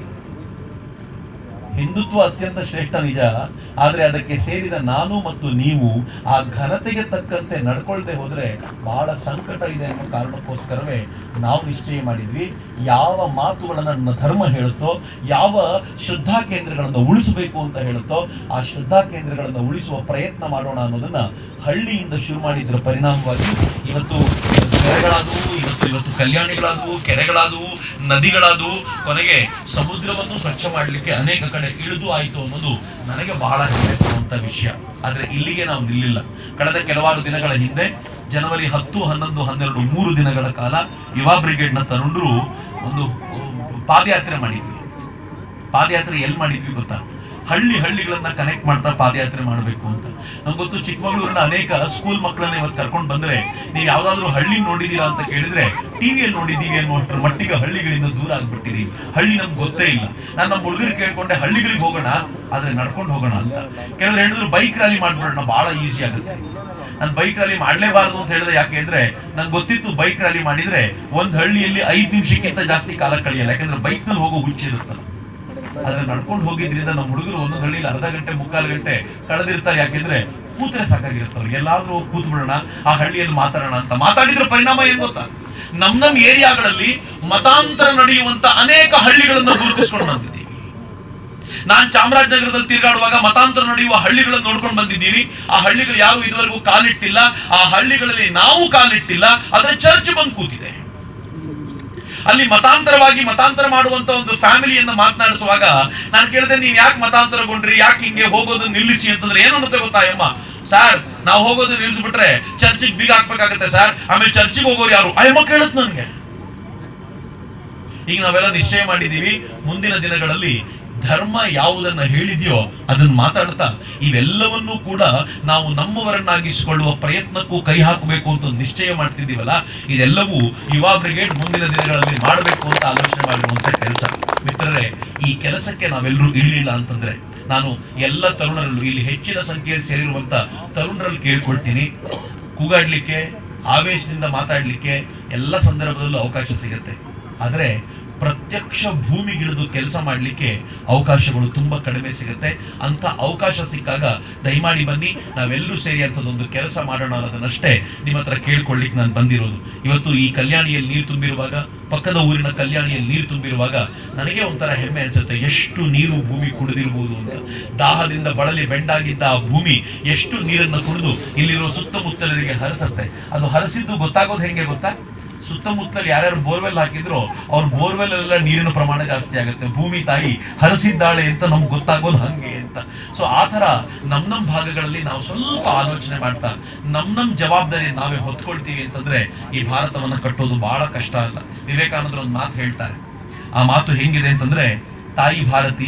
B: ಹಿಂದುತ್ವ ಅತ್ಯಂತ ಶ್ರೇಷ್ಠ ನಿಜ ಆದ್ರೆ ಅದಕ್ಕೆ ಸೇರಿದ ನಾನು ಮತ್ತು ನೀವು ಆ ಘನತೆಗೆ ತಕ್ಕಂತೆ ನಡ್ಕೊಳ್ದೆ ಹೋದ್ರೆ ಬಹಳ ಸಂಕಟ ಇದೆ ಅನ್ನೋ ಕಾರಣಕ್ಕೋಸ್ಕರವೇ ನಾವು ನಿಶ್ಚಯ ಮಾಡಿದ್ವಿ ಯಾವ ಮಾತುಗಳನ್ನ ನನ್ನ ಧರ್ಮ ಹೇಳುತ್ತೋ ಯಾವ ಶ್ರದ್ಧಾ ಕೇಂದ್ರಗಳನ್ನ ಉಳಿಸಬೇಕು ಅಂತ ಹೇಳುತ್ತೋ ಆ ಶ್ರದ್ಧಾ ಕೇಂದ್ರಗಳನ್ನ ಉಳಿಸುವ ಪ್ರಯತ್ನ ಮಾಡೋಣ ಅನ್ನೋದನ್ನ ಹಳ್ಳಿಯಿಂದ ಶುರು ಮಾಡಿದ್ರ ಪರಿಣಾಮವಾಗಿ ಇವತ್ತು ಕೆರೆಗಳಾದವು ಇವತ್ತು ಇವತ್ತು ಕಲ್ಯಾಣಿಗಳಾದವು ಕೆರೆಗಳಾದವು ನದಿಗಳಾದವು ಕೊನೆಗೆ ಸಮುದ್ರವನ್ನು ಸ್ವಚ್ಛ ಮಾಡಲಿಕ್ಕೆ ಅನೇಕ ಕಡೆ ಇಳಿದು ಆಯಿತು ಅನ್ನೋದು ನನಗೆ ಬಹಳ ಹೆಮ್ಮೆ ಕೊಡುವಂತ ವಿಷಯ ಆದ್ರೆ ಇಲ್ಲಿಗೆ ನಾವು ನಿಲ್ಲಿಲ್ಲ ಕಳೆದ ಕೆಲವಾರು ದಿನಗಳ ಹಿಂದೆ ಜನವರಿ ಹತ್ತು ಹನ್ನೊಂದು ಹನ್ನೆರಡು ಮೂರು ದಿನಗಳ ಕಾಲ ಯುವ ಬ್ರಿಗೇಡ್ನ ತರುಣರು ಒಂದು ಪಾದಯಾತ್ರೆ ಮಾಡಿದ್ವಿ ಪಾದಯಾತ್ರೆ ಎಲ್ಲಿ ಮಾಡಿದ್ವಿ ಗೊತ್ತಾ ಹಳ್ಳಿ ಹಳ್ಳಿಗಳನ್ನ ಕನೆಕ್ಟ್ ಮಾಡ್ತಾ ಪಾದಯಾತ್ರೆ ಮಾಡಬೇಕು ಅಂತ ನಮ್ಗೆ ಗೊತ್ತು ಚಿಕ್ಕಮಗಳೂರಿನ ಅನೇಕ ಸ್ಕೂಲ್ ಮಕ್ಕಳನ್ನ ಇವತ್ತು ಕರ್ಕೊಂಡು ಬಂದ್ರೆ ನೀವು ಯಾವ್ದಾದ್ರು ಹಳ್ಳಿ ನೋಡಿದೀರಾ ಅಂತ ಕೇಳಿದ್ರೆ ಟಿವಿಯಲ್ಲಿ ನೋಡಿದೀವಿ ಅನ್ನುವಷ್ಟರ ಮಟ್ಟಿಗೆ ಹಳ್ಳಿಗಳಿಂದ ದೂರ ಆಗ್ಬಿಟ್ಟಿದೀವಿ ಹಳ್ಳಿ ನಮ್ಗೆ ಗೊತ್ತೇ ಇಲ್ಲ ನಾನು ನಮ್ಮ ಹುಡುಗರು ಕೇಳ್ಕೊಂಡೆ ಹಳ್ಳಿಗಳಿಗೆ ಹೋಗೋಣ ಆದ್ರೆ ನಡ್ಕೊಂಡು ಹೋಗೋಣ ಅಂತ ಕೆಲವರು ಹೇಳಿದ್ರು ಬೈಕ್ ರ್ಯಾಲಿ ಮಾಡ್ಬಿಡೋಣ ಬಹಳ ಈಸಿ ಆಗುತ್ತೆ ನಾನು ಬೈಕ್ ರ್ಯಾಲಿ ಮಾಡ್ಲೇಬಾರದು ಅಂತ ಹೇಳಿದ್ರೆ ಯಾಕೆ ಅಂದ್ರೆ ನಂಗೆ ಗೊತ್ತಿತ್ತು ಬೈಕ್ ರ್ಯಾಲಿ ಮಾಡಿದ್ರೆ ಒಂದ್ ಹಳ್ಳಿಯಲ್ಲಿ ಐದ್ ನಿಮಿಷಕ್ಕಿಂತ ಜಾಸ್ತಿ ಕಾಲ ಕಳೆಯಲ್ಲ ಯಾಕಂದ್ರೆ ಬೈಕ್ ನಲ್ಲಿ ಹೋಗೋ ಹುಚ್ಚಿರುತ್ತಲ್ಲ ಆದ್ರೆ ನಡ್ಕೊಂಡು ಹೋಗಿದ್ರಿಂದ ನಮ್ಮ ಹುಡುಗರು ಒಂದೊಂದು ಹಳ್ಳಿಲಿ ಅರ್ಧ ಗಂಟೆ ಮುಕ್ಕಾಲು ಗಂಟೆ ಕಳೆದಿರ್ತಾರೆ ಯಾಕೆಂದ್ರೆ ಕೂತ್ರೆ ಸಾಕಾಗಿರ್ತಾರೆ ಎಲ್ಲಾದ್ರೂ ಹೋಗಿ ಕೂತ್ ಬಿಡೋಣ ಆ ಹಳ್ಳಿಯಲ್ಲಿ ಮಾತಾಡೋಣ ಅಂತ ಮಾತಾಡಿದ್ರ ಪರಿಣಾಮ ಏನ್ ಗೊತ್ತಾ ನಮ್ ನಮ್ ಏರಿಯಾಗಳಲ್ಲಿ ಮತಾಂತರ ನಡೆಯುವಂತ ಅನೇಕ ಹಳ್ಳಿಗಳನ್ನ ಗುರುತಿಸ್ಕೊಂಡು ಬಂದಿದ್ದೀವಿ ನಾನ್ ಚಾಮರಾಜನಗರದಲ್ಲಿ ತಿರುಗಾಡುವಾಗ ಮತಾಂತರ ನಡೆಯುವ ಹಳ್ಳಿಗಳನ್ನು ನೋಡ್ಕೊಂಡು ಬಂದಿದ್ದೀವಿ ಆ ಹಳ್ಳಿಗಳು ಯಾರು ಇದುವರೆಗೂ ಕಾಲಿಟ್ಟಿಲ್ಲ ಆ ಹಳ್ಳಿಗಳಲ್ಲಿ ನಾವು ಕಾಲಿಟ್ಟಿಲ್ಲ ಆದ್ರೆ ಚರ್ಚ್ ಬಂದು ಕೂತಿದೆ ಅಲ್ಲಿ ಮತಾಂತರವಾಗಿ ಮತಾಂತರ ಮಾಡುವಂತ ಒಂದು ಫ್ಯಾಮಿಲಿಯನ್ನ ಮಾತನಾಡಿಸುವಾಗ ನಾನು ಕೇಳಿದೆ ನೀವ್ ಯಾಕೆ ಮತಾಂತರಗೊಂಡ್ರಿ ಯಾಕೆ ಹಿಂಗೆ ಹೋಗೋದು ನಿಲ್ಲಿಸಿ ಅಂತಂದ್ರೆ ಏನು ಅನ್ನತ್ತೆ ಗೊತ್ತಾ ಅಮ್ಮ ಸರ್ ನಾವು ಹೋಗೋದು ನಿಲ್ಲಿಸ್ಬಿಟ್ರೆ ಚರ್ಚಿಗೆ ಬೀಗ ಹಾಕ್ಬೇಕಾಗತ್ತೆ ಸರ್ ಆಮೇಲೆ ಚರ್ಚಿಗೆ ಹೋಗೋರು ಯಾರು ಅಯ್ಯಮ್ಮ ಕೇಳುತ್ತೆ ನನಗೆ ಈಗ ನಾವೆಲ್ಲ ನಿಶ್ಚಯ ಮಾಡಿದೀವಿ ಮುಂದಿನ ದಿನಗಳಲ್ಲಿ ಧರ್ಮ ಯಾವುದನ್ನ ಹೇಳಿದೆಯೋ ಅದನ್ನ ಮಾತಾಡ್ತಾ ಇವೆಲ್ಲವನ್ನೂ ಕೂಡ ನಾವು ನಮ್ಮವರನ್ನಾಗಿಸಿಕೊಳ್ಳುವ ಪ್ರಯತ್ನಕ್ಕೂ ಕೈ ಹಾಕಬೇಕು ಅಂತ ಒಂದು ನಿಶ್ಚಯ ಮಾಡ್ತಿದ್ದೀವಲ್ಲ ಇದೆಲ್ಲವೂ ಯುವ ಬ್ರಿಗೇಡ್ ಮುಂದಿನ ದಿನಗಳಲ್ಲಿ ಮಾಡಬೇಕು ಅಂತ ಆಲೋಚನೆ ಮಾಡಿರುವಂತ ಕೆಲಸ ಮಿತ್ರರೇ ಈ ಕೆಲಸಕ್ಕೆ ನಾವೆಲ್ಲರೂ ಇಳಿಲಿಲ್ಲ ಅಂತಂದ್ರೆ ನಾನು ಎಲ್ಲ ತರುಣರಲ್ಲೂ ಇಲ್ಲಿ ಹೆಚ್ಚಿನ ಸಂಖ್ಯೆಯಲ್ಲಿ ಸೇರಿರುವಂತ ತರುಣರಲ್ಲಿ ಕೇಳ್ಕೊಳ್ತೀನಿ ಕೂಗಾಡ್ಲಿಕ್ಕೆ ಆವೇಶದಿಂದ ಮಾತಾಡ್ಲಿಕ್ಕೆ ಎಲ್ಲ ಸಂದರ್ಭದಲ್ಲೂ ಅವಕಾಶ ಸಿಗುತ್ತೆ ಆದ್ರೆ ಪ್ರತ್ಯಕ್ಷ ಭೂಮಿಗಿಳಿದು ಕೆಲಸ ಮಾಡ್ಲಿಕ್ಕೆ ಅವಕಾಶಗಳು ತುಂಬಾ ಕಡಿಮೆ ಸಿಗುತ್ತೆ ಅಂತ ಅವಕಾಶ ಸಿಕ್ಕಾಗ ದಯಮಾಡಿ ಬನ್ನಿ ನಾವೆಲ್ಲರೂ ಸೇರಿ ಅಂತದೊಂದು ಕೆಲಸ ಮಾಡೋಣ ಅನ್ನೋದನ್ನಷ್ಟೇ ನಿಮ್ಮ ಹತ್ರ ಕೇಳ್ಕೊಳ್ಳಿಕ್ಕೆ ನಾನು ಬಂದಿರೋದು ಇವತ್ತು ಈ ಕಲ್ಯಾಣಿಯಲ್ಲಿ ನೀರು ತುಂಬಿರುವಾಗ ಪಕ್ಕದ ಊರಿನ ಕಲ್ಯಾಣಿಯಲ್ಲಿ ನೀರು ತುಂಬಿರುವಾಗ ನನಗೆ ಒಂಥರ ಹೆಮ್ಮೆ ಅನ್ಸುತ್ತೆ ಎಷ್ಟು ನೀರು ಭೂಮಿ ಕುಡಿದಿರ್ಬೋದು ಅಂತ ದಾಹದಿಂದ ಬಳಲಿ ಬೆಂಡಾಗಿದ್ದ ಆ ಭೂಮಿ ಎಷ್ಟು ನೀರನ್ನ ಕುಡಿದು ಇಲ್ಲಿರೋ ಸುತ್ತಮುತ್ತಲರಿಗೆ ಹರಿಸತ್ತೆ ಅದು ಹರಿಸಿದ್ದು ಗೊತ್ತಾಗೋದು ಹೆಂಗೆ ಗೊತ್ತಾ ಸುತ್ತಮುತ್ತಲು ಯಾರ್ಯಾರು ಬೋರ್ವೆಲ್ ಹಾಕಿದ್ರು ಅವ್ರ ಬೋರ್ವೆಲ್ ಎಲ್ಲ ನೀರಿನ ಪ್ರಮಾಣ ಜಾಸ್ತಿ ಆಗುತ್ತೆ ಭೂಮಿ ತಾಯಿ ಹರಿಸಿದ್ದಾಳೆ ಅಂತ ನಮ್ಗೆ ಗೊತ್ತಾಗೋದು ಹಂಗೆ ಅಂತ ಸೊ ಆ ತರ ನಮ್ ನಮ್ ಭಾಗಗಳಲ್ಲಿ ನಾವು ಸ್ವಲ್ಪ ಆಲೋಚನೆ ಮಾಡ್ತಾ ನಮ್ ನಮ್ ಜವಾಬ್ದಾರಿ ನಾವೇ ಹೊತ್ಕೊಳ್ತೀವಿ ಅಂತಂದ್ರೆ ಈ ಭಾರತವನ್ನ ಕಟ್ಟೋದು ಬಹಳ ಕಷ್ಟ ಅಲ್ಲ ವಿವೇಕಾನಂದರು ಒಂದು ಮಾತು ಹೇಳ್ತಾರೆ ಆ ಮಾತು ಹೆಂಗಿದೆ ಅಂತಂದ್ರೆ ತಾಯಿ ಭಾರತಿ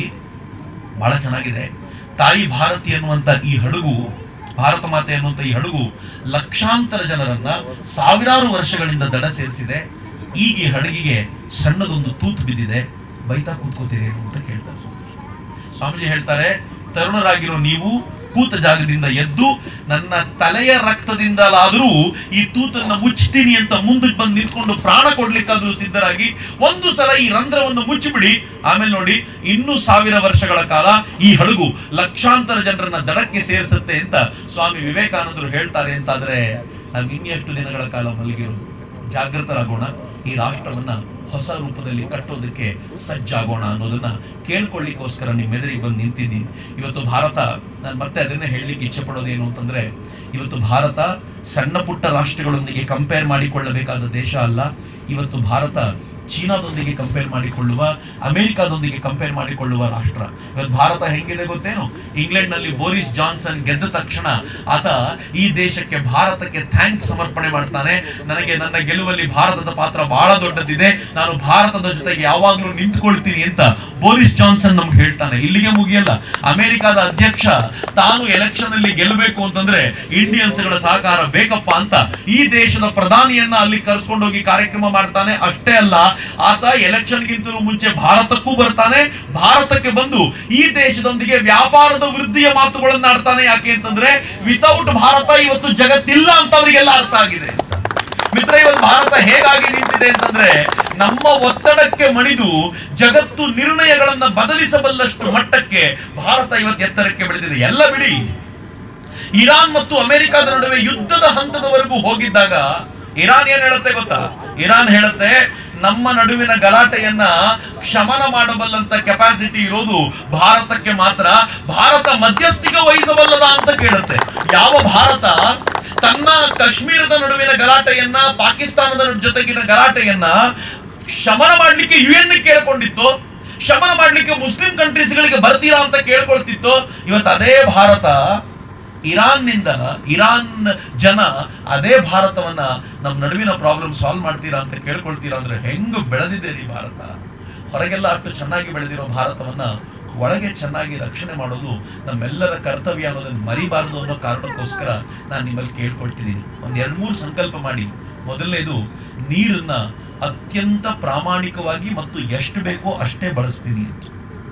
B: ಬಹಳ ಚೆನ್ನಾಗಿದೆ ತಾಯಿ ಭಾರತಿ ಅನ್ನುವಂತ ಈ ಹಡಗು ಭಾರತ ಮಾತೆ ಅನ್ನುವಂತ ಈ ಹಡಗು ಲಕ್ಷಾಂತರ ಜನರನ್ನ ಸಾವಿರಾರು ವರ್ಷಗಳಿಂದ ದಡ ಸೇರಿಸಿದೆ ಈಗ ಈ ಹಡಗಿಗೆ ಸಣ್ಣದೊಂದು ತೂತು ಬಿದ್ದಿದೆ ಬೈತಾ ಕೂತ್ಕೋತೀರಿ ಅಂತ ಕೇಳ್ತಾರೆ ಸ್ವಾಮೀಜಿ ಹೇಳ್ತಾರೆ ತರುಣರಾಗಿರೋ ನೀವು ಕೂತ ಜಾಗದಿಂದ ಎದ್ದು ನನ್ನ ತಲೆಯ ರಕ್ತದಿಂದಲಾದರೂ ಈ ತೂತನ್ನ ಮುಚ್ತೀನಿ ಅಂತ ಮುಂದಕ್ಕೆ ಬಂದು ನಿಂತ್ಕೊಂಡು ಪ್ರಾಣ ಕೊಡ್ಲಿಕ್ಕಾದ್ರೂ ಸಿದ್ಧರಾಗಿ ಒಂದು ಸಲ ಈ ರಂಧ್ರವನ್ನು ಮುಚ್ಚಿಬಿಡಿ ಆಮೇಲೆ ನೋಡಿ ಇನ್ನೂ ಸಾವಿರ ವರ್ಷಗಳ ಕಾಲ ಈ ಹಡಗು ಲಕ್ಷಾಂತರ ಜನರನ್ನ ದಡಕ್ಕೆ ಸೇರಿಸುತ್ತೆ ಅಂತ ಸ್ವಾಮಿ ವಿವೇಕಾನಂದರು ಹೇಳ್ತಾರೆ ಅಂತಾದ್ರೆ ನಾವು ಇನ್ನೆಷ್ಟು ದಿನಗಳ ಕಾಲ ಮಲಗಿರೋದು ಜಾಗೃತರಾಗೋಣ ಈ ರಾಷ್ಟ್ರವನ್ನ ಹೊಸ ರೂಪದಲ್ಲಿ ಕಟ್ಟೋದಕ್ಕೆ ಸಜ್ಜಾಗೋಣ ಅನ್ನೋದನ್ನ ಕೇಳ್ಕೊಳ್ಳಿಕ್ಕೋಸ್ಕರ ನಿಮ್ಮೆದುರಿಗೆ ಬಂದು ನಿಂತಿದ್ದೀನಿ ಇವತ್ತು ಭಾರತ ನಾನು ಮತ್ತೆ ಅದನ್ನೇ ಹೇಳಲಿಕ್ಕೆ ಇಚ್ಛೆ ಪಡೋದೇನು ಅಂತಂದ್ರೆ ಇವತ್ತು ಭಾರತ ಸಣ್ಣ ಪುಟ್ಟ ರಾಷ್ಟ್ರಗಳೊಂದಿಗೆ ಕಂಪೇರ್ ಮಾಡಿಕೊಳ್ಳಬೇಕಾದ ದೇಶ ಅಲ್ಲ ಇವತ್ತು ಭಾರತ ಚೀನಾದೊಂದಿಗೆ ಕಂಪೇರ್ ಮಾಡಿಕೊಳ್ಳುವ ಅಮೆರಿಕಾದೊಂದಿಗೆ ಕಂಪೇರ್ ಮಾಡಿಕೊಳ್ಳುವ ರಾಷ್ಟ್ರ ಇವತ್ತು ಭಾರತ ಹೆಂಗಿದೆ ಗೊತ್ತೇನು ಇಂಗ್ಲೆಂಡ್ ನಲ್ಲಿ ಬೋರಿಸ್ ಜಾನ್ಸನ್ ಗೆದ್ದ ತಕ್ಷಣ ಆತ ಈ ದೇಶಕ್ಕೆ ಭಾರತಕ್ಕೆ ಥ್ಯಾಂಕ್ಸ್ ಸಮರ್ಪಣೆ ಮಾಡ್ತಾನೆ ನನಗೆ ನನ್ನ ಗೆಲುವಲ್ಲಿ ಭಾರತದ ಪಾತ್ರ ಬಹಳ ದೊಡ್ಡದಿದೆ ನಾನು ಭಾರತದ ಜೊತೆಗೆ ಯಾವಾಗ್ಲೂ ನಿಂತ್ಕೊಳ್ತೀನಿ ಅಂತ ಬೋರಿಸ್ ಜಾನ್ಸನ್ ನಮ್ಗೆ ಹೇಳ್ತಾನೆ ಇಲ್ಲಿಗೆ ಮುಗಿಯಲ್ಲ ಅಮೆರಿಕಾದ ಅಧ್ಯಕ್ಷ ತಾನು ಎಲೆಕ್ಷನ್ ಅಲ್ಲಿ ಗೆಲ್ಲಬೇಕು ಅಂತಂದ್ರೆ ಇಂಡಿಯನ್ಸ್ ಗಳ ಸಹಕಾರ ಬೇಕಪ್ಪ ಅಂತ ಈ ದೇಶದ ಪ್ರಧಾನಿಯನ್ನ ಅಲ್ಲಿ ಕರ್ಸ್ಕೊಂಡು ಹೋಗಿ ಕಾರ್ಯಕ್ರಮ ಮಾಡ್ತಾನೆ ಅಷ್ಟೇ ಅಲ್ಲ ಆತ ಎಲೆಕ್ಷನ್ ಗಿಂತಲೂ ಮುಂಚೆ ಭಾರತಕ್ಕೂ ಬರ್ತಾನೆ ಭಾರತಕ್ಕೆ ಬಂದು ಈ ದೇಶದೊಂದಿಗೆ ವ್ಯಾಪಾರದ ವೃದ್ಧಿಯ ಮಾತುಗಳನ್ನ ಆಡ್ತಾನೆ ಯಾಕೆ ಅಂತಂದ್ರೆ ವಿತೌಟ್ ಭಾರತ ಇವತ್ತು ಜಗತ್ತಿಲ್ಲ ಅಂತ ಅವರಿಗೆಲ್ಲ ಅರ್ಥ ಆಗಿದೆ ಮಿತ್ರ ಇವತ್ತು ಭಾರತ ಹೇಗಾಗಿ ನಿಂತಿದೆ ಅಂತಂದ್ರೆ ನಮ್ಮ ಒತ್ತಡಕ್ಕೆ ಮಣಿದು ಜಗತ್ತು ನಿರ್ಣಯಗಳನ್ನ ಬದಲಿಸಬಲ್ಲಷ್ಟು ಮಟ್ಟಕ್ಕೆ ಭಾರತ ಇವತ್ತು ಎತ್ತರಕ್ಕೆ ಬೆಳೆದಿದೆ ಎಲ್ಲ ಬಿಡಿ ಇರಾನ್ ಮತ್ತು ಅಮೆರಿಕದ ನಡುವೆ ಯುದ್ಧದ ಹಂತದವರೆಗೂ ಹೋಗಿದ್ದಾಗ ಇರಾನ್ ಏನ್ ಹೇಳುತ್ತೆ ಗೊತ್ತಾ ಇರಾನ್ ಹೇಳುತ್ತೆ ನಮ್ಮ ನಡುವಿನ ಗಲಾಟೆಯನ್ನ ಶಮನ ಮಾಡಬಲ್ಲಂತ ಕೆಪಾಸಿಟಿ ಇರೋದು ಭಾರತಕ್ಕೆ ಮಾತ್ರ ಭಾರತ ಮಧ್ಯಸ್ಥಿಕೆ ವಹಿಸಬಲ್ಲದ ಅಂತ ಕೇಳುತ್ತೆ ಯಾವ ಭಾರತ ತನ್ನ ಕಾಶ್ಮೀರದ ನಡುವಿನ ಗಲಾಟೆಯನ್ನ ಪಾಕಿಸ್ತಾನದ ಜೊತೆಗಿನ ಗಲಾಟೆಯನ್ನ ಶಮನ ಮಾಡ್ಲಿಕ್ಕೆ ಯು ಎನ್ ಕೇಳ್ಕೊಂಡಿತ್ತು ಶಮನ ಮಾಡ್ಲಿಕ್ಕೆ ಮುಸ್ಲಿಂ ಕಂಟ್ರೀಸ್ ಗಳಿಗೆ ಬರ್ತೀರಾ ಅಂತ ಕೇಳ್ಕೊಳ್ತಿತ್ತು ಇವತ್ತು ಅದೇ ಭಾರತ ಇರಾನ್ ನಿಂದ ಇರಾನ್ ಜನ ಅದೇ ಭಾರತವನ್ನ ನಮ್ಮ ನಡುವಿನ ಪ್ರಾಬ್ಲಮ್ ಸಾಲ್ವ್ ಮಾಡ್ತೀರಾ ಅಂತ ಕೇಳ್ಕೊಳ್ತೀರಾ ಅಂದ್ರೆ ಹೆಂಗ್ ಬೆಳೆದಿದೆ ರೀ ಭಾರತ ಹೊರಗೆಲ್ಲ ಅಷ್ಟು ಚೆನ್ನಾಗಿ ಬೆಳೆದಿರೋ ಭಾರತವನ್ನ ಒಳಗೆ ಚೆನ್ನಾಗಿ ರಕ್ಷಣೆ ಮಾಡೋದು ನಮ್ಮೆಲ್ಲರ ಕರ್ತವ್ಯ ಅನ್ನೋದನ್ನ ಮರಿಬಾರದು ಅನ್ನೋ ಕಾರಣಕ್ಕೋಸ್ಕರ ನಾನು ನಿಮ್ಮಲ್ಲಿ ಕೇಳ್ಕೊಳ್ತಿದ್ದೀನಿ ಒಂದ್ ಎರಡ್ ಮೂರು ಸಂಕಲ್ಪ ಮಾಡಿ ಮೊದಲನೇದು ನೀರನ್ನ ಅತ್ಯಂತ ಪ್ರಾಮಾಣಿಕವಾಗಿ ಮತ್ತು ಎಷ್ಟು ಬೇಕೋ ಅಷ್ಟೇ ಬಳಸ್ತೀನಿ ಅಂತ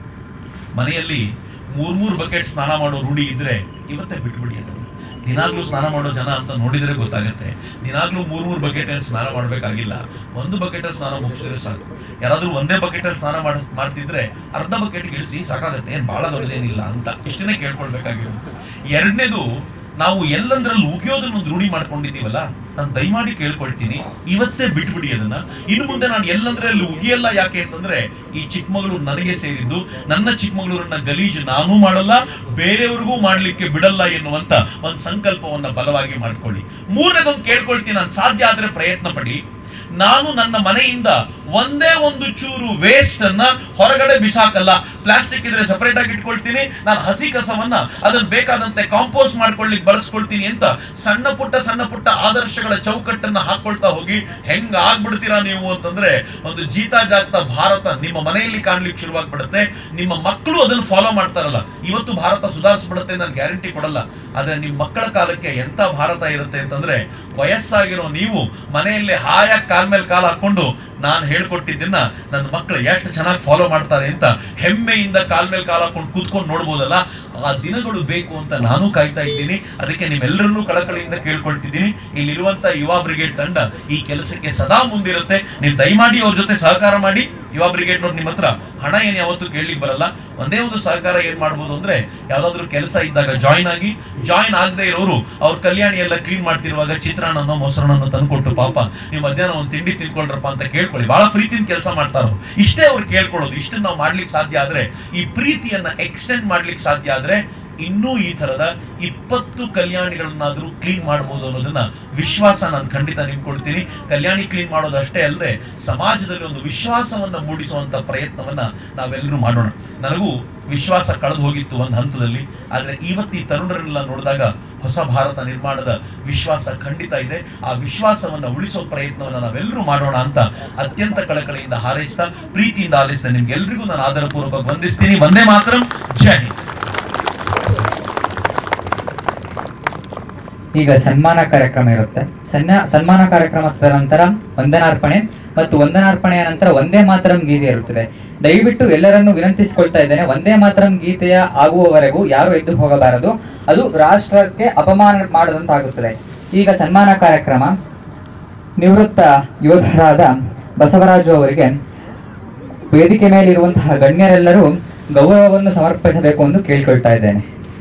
B: ಮನೆಯಲ್ಲಿ ಮೂರ್ ಮೂರ್ ಬಕೆಟ್ ಸ್ನಾನ ಮಾಡೋ ರೂಢಿ ಇದ್ರೆ ಇವತ್ತೇ ಬಿಟ್ಬಿಡಿ ಅದನ್ನ ದಿನಾಗ್ಲೂ ಸ್ನಾನ ಮಾಡೋ ಜನ ಅಂತ ನೋಡಿದ್ರೆ ಗೊತ್ತಾಗುತ್ತೆ ದಿನಾಗ್ಲೂ ಮೂರ್ ಮೂರ್ ಬಕೆಟ್ ಅಲ್ಲಿ ಸ್ನಾನ ಮಾಡ್ಬೇಕಾಗಿಲ್ಲ ಒಂದು ಬಕೆಟ್ ಅಲ್ಲಿ ಸ್ನಾನ ಮುಗಿಸಿದ್ರೆ ಸಾಕು ಯಾರಾದ್ರೂ ಒಂದೇ ಬಕೆಟ್ ಅಲ್ಲಿ ಸ್ನಾನ ಮಾಡ್ ಮಾಡ್ತಿದ್ರೆ ಅರ್ಧ ಬಕೆಟ್ ಇಳಿಸಿ ಸಾಕಾಗತ್ತೆ ಏನ್ ಬಹಳ ದೊಡ್ಡದೇನಿಲ್ಲ ಅಂತ ಇಷ್ಟನ್ನೇ ಕೇಳ್ಕೊಳ್ಬೇಕಾಗಿರೋದು ಎರಡನೇದು ನಾವು ಎಲ್ಲಂದ್ರಲ್ಲಿ ಉಗಿಯೋದನ್ನ ಒಂದು ರೂಢಿ ಮಾಡ್ಕೊಂಡಿದೀವಲ್ಲ ನಾನು ದಯಮಾಡಿ ಕೇಳ್ಕೊಳ್ತೀನಿ ಇವತ್ತೇ ಬಿಟ್ಬಿಡಿ ಅದನ್ನ ಇನ್ನು ಮುಂದೆ ನಾನು ಎಲ್ಲಂದ್ರಲ್ಲಿ ಉಗಿಯಲ್ಲ ಯಾಕೆ ಅಂತಂದ್ರೆ ಈ ಚಿಕ್ಕಮಗಳೂರು ನನಗೆ ಸೇರಿದ್ದು ನನ್ನ ಚಿಕ್ಕಮಗಳೂರನ್ನ ಗಲೀಜು ನಾನೂ ಮಾಡಲ್ಲ ಬೇರೆಯವ್ರಿಗೂ ಮಾಡ್ಲಿಕ್ಕೆ ಬಿಡಲ್ಲ ಎನ್ನುವಂತ ಒಂದು ಸಂಕಲ್ಪವನ್ನ ಬಲವಾಗಿ ಮಾಡ್ಕೊಳ್ಳಿ ಮೂರನೇದೊಂದು ಕೇಳ್ಕೊಳ್ತೀನಿ ನಾನು ಸಾಧ್ಯ ಆದ್ರೆ ಪ್ರಯತ್ನ ಪಡಿ ನಾನು ನನ್ನ ಮನೆಯಿಂದ ಒಂದೇ ಒಂದು ಚೂರು ವೇಸ್ಟ್ ಅನ್ನ ಹೊರಗಡೆ ಬಿಸಾಕಲ್ಲ ಪ್ಲಾಸ್ಟಿಕ್ ಇದ್ರೆ ಸಪರೇಟ್ ಆಗಿ ಇಟ್ಕೊಳ್ತೀನಿ ನಾನು ಹಸಿ ಕಸವನ್ನ ಅದನ್ನ ಬೇಕಾದಂತೆ ಕಾಂಪೋಸ್ಟ್ ಮಾಡ್ಕೊಳ್ಳಿಕ್ ಬಳಸ್ಕೊಳ್ತೀನಿ ಅಂತ ಸಣ್ಣ ಪುಟ್ಟ ಸಣ್ಣ ಪುಟ್ಟ ಆದರ್ಶಗಳ ಚೌಕಟ್ಟನ್ನ ಹಾಕೊಳ್ತಾ ಹೋಗಿ ಹೆಂಗ್ ಆಗ್ಬಿಡ್ತೀರಾ ನೀವು ಅಂತಂದ್ರೆ ಒಂದು ಜೀತಾ ಜಾಗ್ತಾ ಭಾರತ ನಿಮ್ಮ ಮನೆಯಲ್ಲಿ ಕಾಣ್ಲಿಕ್ಕೆ ಶುರುವಾಗ್ಬಿಡುತ್ತೆ ನಿಮ್ಮ ಮಕ್ಕಳು ಅದನ್ನ ಫಾಲೋ ಮಾಡ್ತಾರಲ್ಲ ಇವತ್ತು ಭಾರತ ಸುಧಾರಿಸ್ಬಿಡುತ್ತೆ ನಾನು ಗ್ಯಾರಂಟಿ ಕೊಡಲ್ಲ ಆದ್ರೆ ನಿಮ್ ಮಕ್ಕಳ ಕಾಲಕ್ಕೆ ಎಂತ ಭಾರತ ಇರುತ್ತೆ ಅಂತಂದ್ರೆ ವಯಸ್ಸಾಗಿರೋ ನೀವು ಮನೆಯಲ್ಲಿ ಹಾಯಾಗಿ ಕಾಲ್ ಮೇಲೆ ಕಾಲ್ ಹಾಕೊಂಡು ನಾನು ಹೇಳ್ಕೊಟ್ಟಿದ್ದನ್ನ ನನ್ನ ಮಕ್ಕಳು ಎಷ್ಟು ಚೆನ್ನಾಗಿ ಫಾಲೋ ಮಾಡ್ತಾರೆ ಅಂತ ಹೆಮ್ಮೆಯಿಂದ ಕಾಲ್ ಮೇಲೆ ಕಾಲ್ ಹಾಕೊಂಡು ಕೂತ್ಕೊಂಡು ನೋಡ್ಬೋದಲ್ಲ ಆ ದಿನಗಳು ಬೇಕು ಅಂತ ನಾನು ಕಾಯ್ತಾ ಇದ್ದೀನಿ ಅದಕ್ಕೆ ನಿಮ್ಮೆಲ್ಲರನ್ನೂ ಕಳಕಳಿಯಿಂದ ಕೇಳ್ಕೊಳ್ತಿದ್ದೀನಿ ಇಲ್ಲಿರುವಂತ ಯುವ ಬ್ರಿಗೇಡ್ ತಂಡ ಈ ಕೆಲಸಕ್ಕೆ ಸದಾ ಮುಂದಿರುತ್ತೆ ನೀವು ದಯಮಾಡಿ ಅವ್ರ ಜೊತೆ ಸಹಕಾರ ಮಾಡಿ ಯುವ ಬ್ರಿಗೇಡ್ ನೋಡಿ ನಿಮ್ಮ ಹತ್ರ ಹಣ ಏನ್ ಯಾವತ್ತೂ ಕೇಳಲಿಕ್ಕೆ ಬರಲ್ಲ ಒಂದೇ ಒಂದು ಸಹಕಾರ ಏನ್ ಮಾಡ್ಬೋದು ಅಂದ್ರೆ ಯಾವ್ದಾದ್ರು ಕೆಲಸ ಇದ್ದಾಗ ಜಾಯಿನ್ ಆಗಿ ಜಾಯಿನ್ ಆಗದೆ ಇರೋರು ಅವ್ರ ಕಲ್ಯಾಣಿ ಎಲ್ಲ ಕ್ಲೀನ್ ಮಾಡ್ತಿರುವಾಗ ಚಿತ್ರಾನ್ನನೋ ಮೊಸರನ್ನೋ ತಂದ್ಕೊಟ್ಟು ಪಾಪ ನೀವು ಮಧ್ಯಾಹ್ನ ಒಂದು ತಿಂಡಿ ತಿನ್ಕೊಳ್ರಪ್ಪ ಅಂತ ಕೇಳ್ಕೊಳ್ಳಿ ಬಹಳ ಪ್ರೀತಿಯಿಂದ ಕೆಲಸ ಮಾಡ್ತಾರೋ ಇಷ್ಟೇ ಅವ್ರು ಕೇಳ್ಕೊಳ್ಳೋದು ಇಷ್ಟನ್ನ ನಾವು ಮಾಡ್ಲಿಕ್ಕೆ ಸಾಧ್ಯ ಆದ್ರೆ ಈ ಪ್ರೀತಿಯನ್ನ ಎಕ್ಸ್ಟೆಂಡ್ ಮಾಡ್ಲಿಕ್ಕೆ ಸಾಧ್ಯ ಆದ್ರೆ ಇನ್ನೂ ಈ ತರದ ಇಪ್ಪತ್ತು ಕಲ್ಯಾಣಿಗಳನ್ನಾದ್ರೂ ಕ್ಲೀನ್ ಮಾಡ್ಬೋದು ಅನ್ನೋದನ್ನ ವಿಶ್ವಾಸ ನಾನು ಖಂಡಿತ ನಿಮ್ಕೊಳ್ತೀನಿ ಕಲ್ಯಾಣಿ ಕ್ಲೀನ್ ಮಾಡೋದು ಅಷ್ಟೇ ಅಲ್ಲದೆ ಸಮಾಜದಲ್ಲಿ ಒಂದು ವಿಶ್ವಾಸವನ್ನ ಮೂಡಿಸುವಂತ ಪ್ರಯತ್ನವನ್ನ ನಾವೆಲ್ಲರೂ ಮಾಡೋಣ ನನಗೂ ವಿಶ್ವಾಸ ಕಳೆದು ಹೋಗಿತ್ತು ಒಂದು ಹಂತದಲ್ಲಿ ಆದ್ರೆ ಇವತ್ತು ಈ ತರುಣರೆಲ್ಲ ನೋಡಿದಾಗ ಹೊಸ ಭಾರತ ನಿರ್ಮಾಣದ ವಿಶ್ವಾಸ ಖಂಡಿತ ಇದೆ ಆ ವಿಶ್ವಾಸವನ್ನ ಉಳಿಸೋ ಪ್ರಯತ್ನವನ್ನ ನಾವೆಲ್ಲರೂ ಮಾಡೋಣ ಅಂತ ಅತ್ಯಂತ ಕಳಕಳಿಯಿಂದ ಹಾರೈಸ್ತಾ ಪ್ರೀತಿಯಿಂದ ಆಲಿಸ್ತಾ ನಿಮ್ಗೆಲ್ರಿಗೂ ನಾನು ಆದರಪೂರ್ವಕ ವಂದಿಸ್ತೀನಿ ಒಂದೇ ಮಾತ್ರ ಜೈ ಹಿಂದ್
C: ಈಗ ಸನ್ಮಾನ ಕಾರ್ಯಕ್ರಮ ಇರುತ್ತೆ ಸನ್ಮಾ ಸನ್ಮಾನ ಕಾರ್ಯಕ್ರಮದ ನಂತರ ವಂದನಾರ್ಪಣೆ ಮತ್ತು ವಂದನಾರ್ಪಣೆಯ ನಂತರ ಒಂದೇ ಮಾತರಂ ಗೀತೆ ಇರುತ್ತದೆ ದಯವಿಟ್ಟು ಎಲ್ಲರನ್ನು ವಿನಂತಿಸಿಕೊಳ್ತಾ ಇದ್ದೇನೆ ಒಂದೇ ಮಾತರಂ ಗೀತೆಯ ಆಗುವವರೆಗೂ ಯಾರು ಎದ್ದು ಹೋಗಬಾರದು ಅದು ರಾಷ್ಟ್ರಕ್ಕೆ ಅಪಮಾನ ಮಾಡದಂತಾಗುತ್ತದೆ ಈಗ ಸನ್ಮಾನ ಕಾರ್ಯಕ್ರಮ ನಿವೃತ್ತ ಯೋಧರಾದ ಬಸವರಾಜು ಅವರಿಗೆ ವೇದಿಕೆ ಮೇಲಿರುವಂತಹ ಗಣ್ಯರೆಲ್ಲರೂ ಗೌರವವನ್ನು ಸಮರ್ಪಿಸಬೇಕು ಎಂದು ಕೇಳಿಕೊಳ್ತಾ ಇದ್ದೇನೆ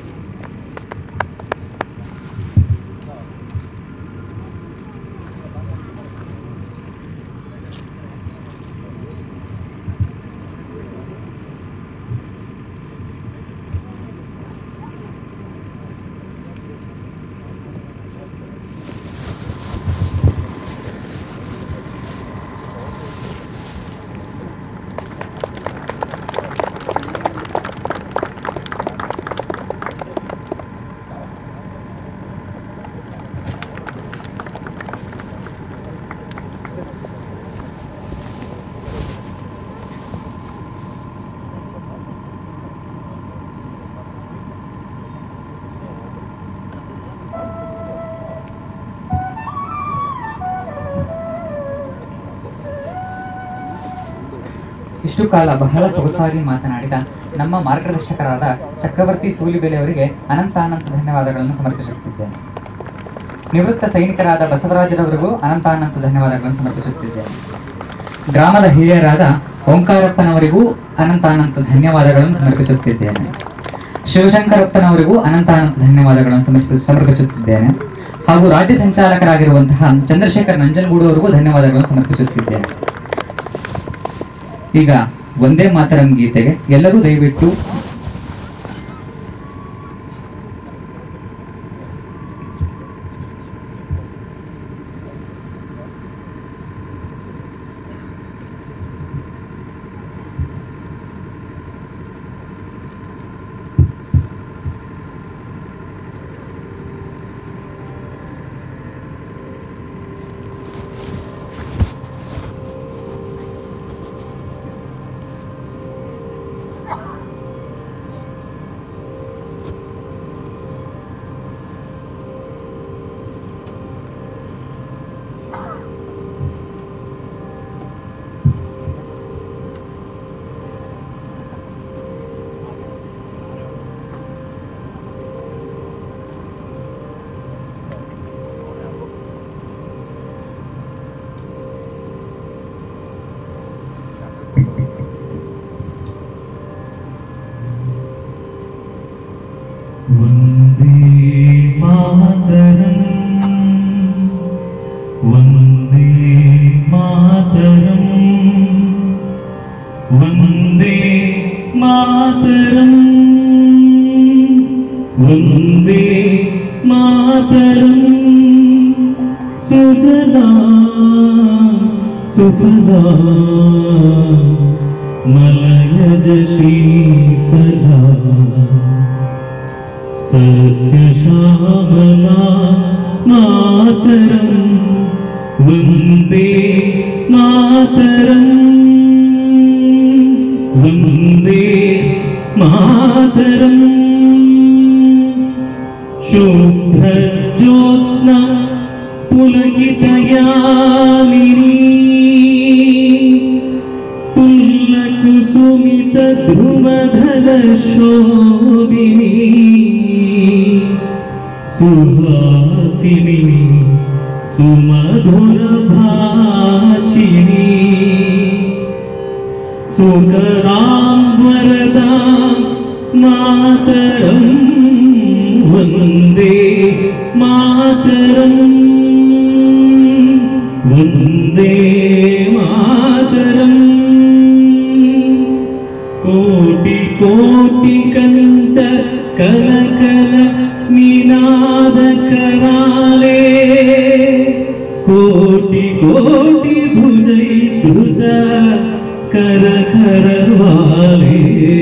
C: ಇಷ್ಟು ಕಾಲ ಬಹಳ ಸೊಗಸಾಗಿ ಮಾತನಾಡಿದ ನಮ್ಮ ಮಾರ್ಗದರ್ಶಕರಾದ ಚಕ್ರವರ್ತಿ ಸೂಲಿಬೆಲೆ ಅವರಿಗೆ ಅನಂತ ಅನಂತ ಧನ್ಯವಾದಗಳನ್ನು ಸಮರ್ಪಿಸುತ್ತಿದ್ದೇನೆ ನಿವೃತ್ತ ಸೈನಿಕರಾದ ಬಸವರಾಜರವರಿಗೂ ಅನಂತ ಅನಂತ ಧನ್ಯವಾದಗಳನ್ನು ಸಮರ್ಪಿಸುತ್ತಿದ್ದೇನೆ ಗ್ರಾಮದ ಹಿರಿಯರಾದ ಓಂಕಾರಪ್ಪನವರಿಗೂ ಅನಂತ ಅನಂತ ಧನ್ಯವಾದಗಳನ್ನು ಸಮರ್ಪಿಸುತ್ತಿದ್ದೇನೆ ಶಿವಶಂಕರಪ್ಪನವರಿಗೂ ಅನಂತ ಅನಂತ ಧನ್ಯವಾದಗಳನ್ನು ಸಮರ್ಪಿಸ- ಸಮರ್ಪಿಸುತ್ತಿದ್ದೇನೆ ಹಾಗೂ ರಾಜ್ಯ ಸಂಚಾಲಕರಾಗಿರುವಂತಹ ಚಂದ್ರಶೇಖರ್ ನಂಜನಗೂಡು ಅವರಿಗೂ ಧನ್ಯವಾದಗಳನ್ನು ಸಮರ್ಪಿಸುತ್ತಿದ್ದೇನೆ ಈಗ ಒಂದೇ ಮಾತರಂ ಗೀತೆಗೆ ಎಲ್ಲರೂ ದಯವಿಟ್ಟು
D: ಸುಫಲಾ ಮಲಯಜ ಶ್ರೀಕಲಾ ಸಸ್ಯ ಶ್ಯಾಮಲಾ ಮಾತರಂ ವಂದೇ ಮಾತರಂ ವಂದೇ ಮಾತರಂ ಶುಭ್ರ ಜ್ಯೋತ್ಸ್ನಾ पुलकितयामिनी पुल्लकुसुमित ध्रुवधल शोभिनी सुहासिनी सुमधुर भाषिणी सुकरां वरदा मातरं वन्दे मातरम् वन्दे मातरम् कोटि कोटि कण्ठ कल कल निनाद कराले कोटि कोटि भुजै धृत कर कर वाले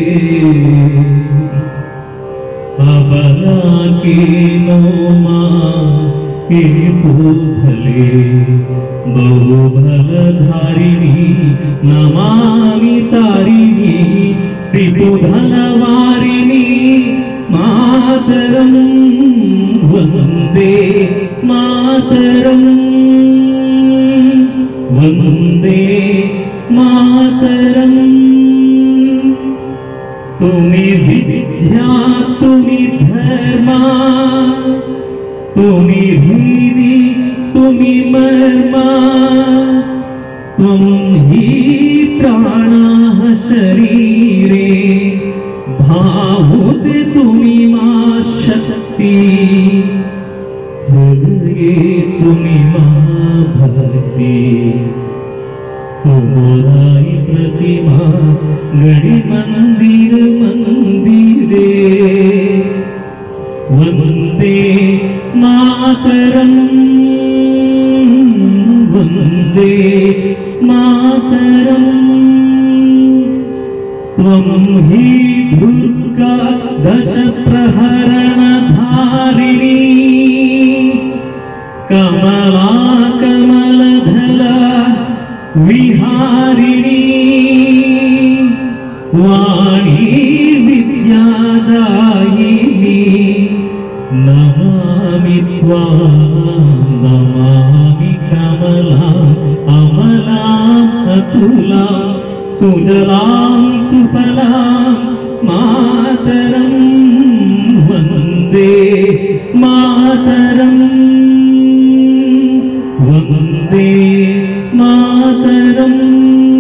D: अबला के नोमा के तो भले बहु भल धारिणी नमामि तारिणी त्रिपुधन वारिणी मातरं वन्दे मातरं वन्दे मातरम् तुम्ही विद्या तुम्ही धर्मा तुम्ही धीरी तुम्ही मर्मा त्वं हि प्राणाः शरीरे भावुते तुम्ही मा शक्ती हृदये तुम्ही मा भक्ती मोराई प्रतिमा गणि मंदिर मंदिरे वन्दे मातरम् वन्दे मातरम् त्वं हि दुर्गा दश प्रहरणधारिणी कमला कमलधरा विहारिणी वाणी विद्यादायिनी नमामि त्वां नमामि कमला अमलां अतुलां सुजलां सुफलां मातरं वन्दे मातरम् वन्दे मातरम्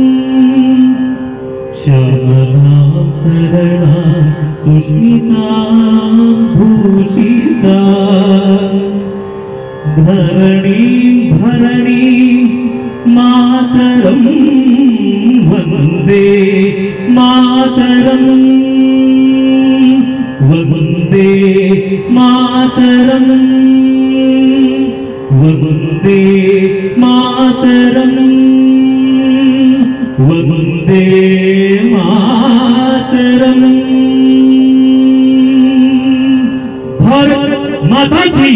D: श्यामलां सरणां सुष्मितां भूषिता धरणीं भरणीं मातरं वन्दे मातरम् वन्दे मातरम् वन्दे मातरम् वन्दे मातरम् भारत माता की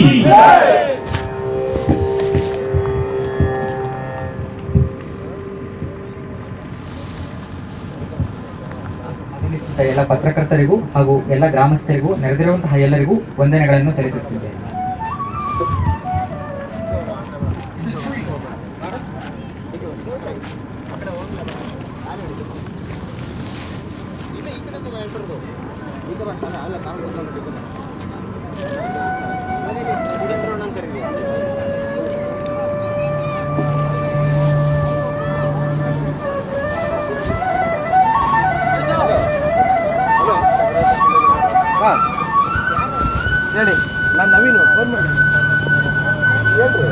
C: ಎಲ್ಲ ಪತ್ರಕರ್ತರಿಗೂ ಹಾಗೂ ಎಲ್ಲ ಗ್ರಾಮಸ್ಥರಿಗೂ ನೆರೆದಿರುವಂತಹ ಎಲ್ಲರಿಗೂ ವಂದನೆಗಳನ್ನು ಸಲ್ಲಿಸುತ್ತಿದ್ದೇನೆ
E: ಹೇಳಿ ನಾನು ನವೀನ್ ಫೋನ್ ಮಾಡಿ ಹೇಳ್ರಿ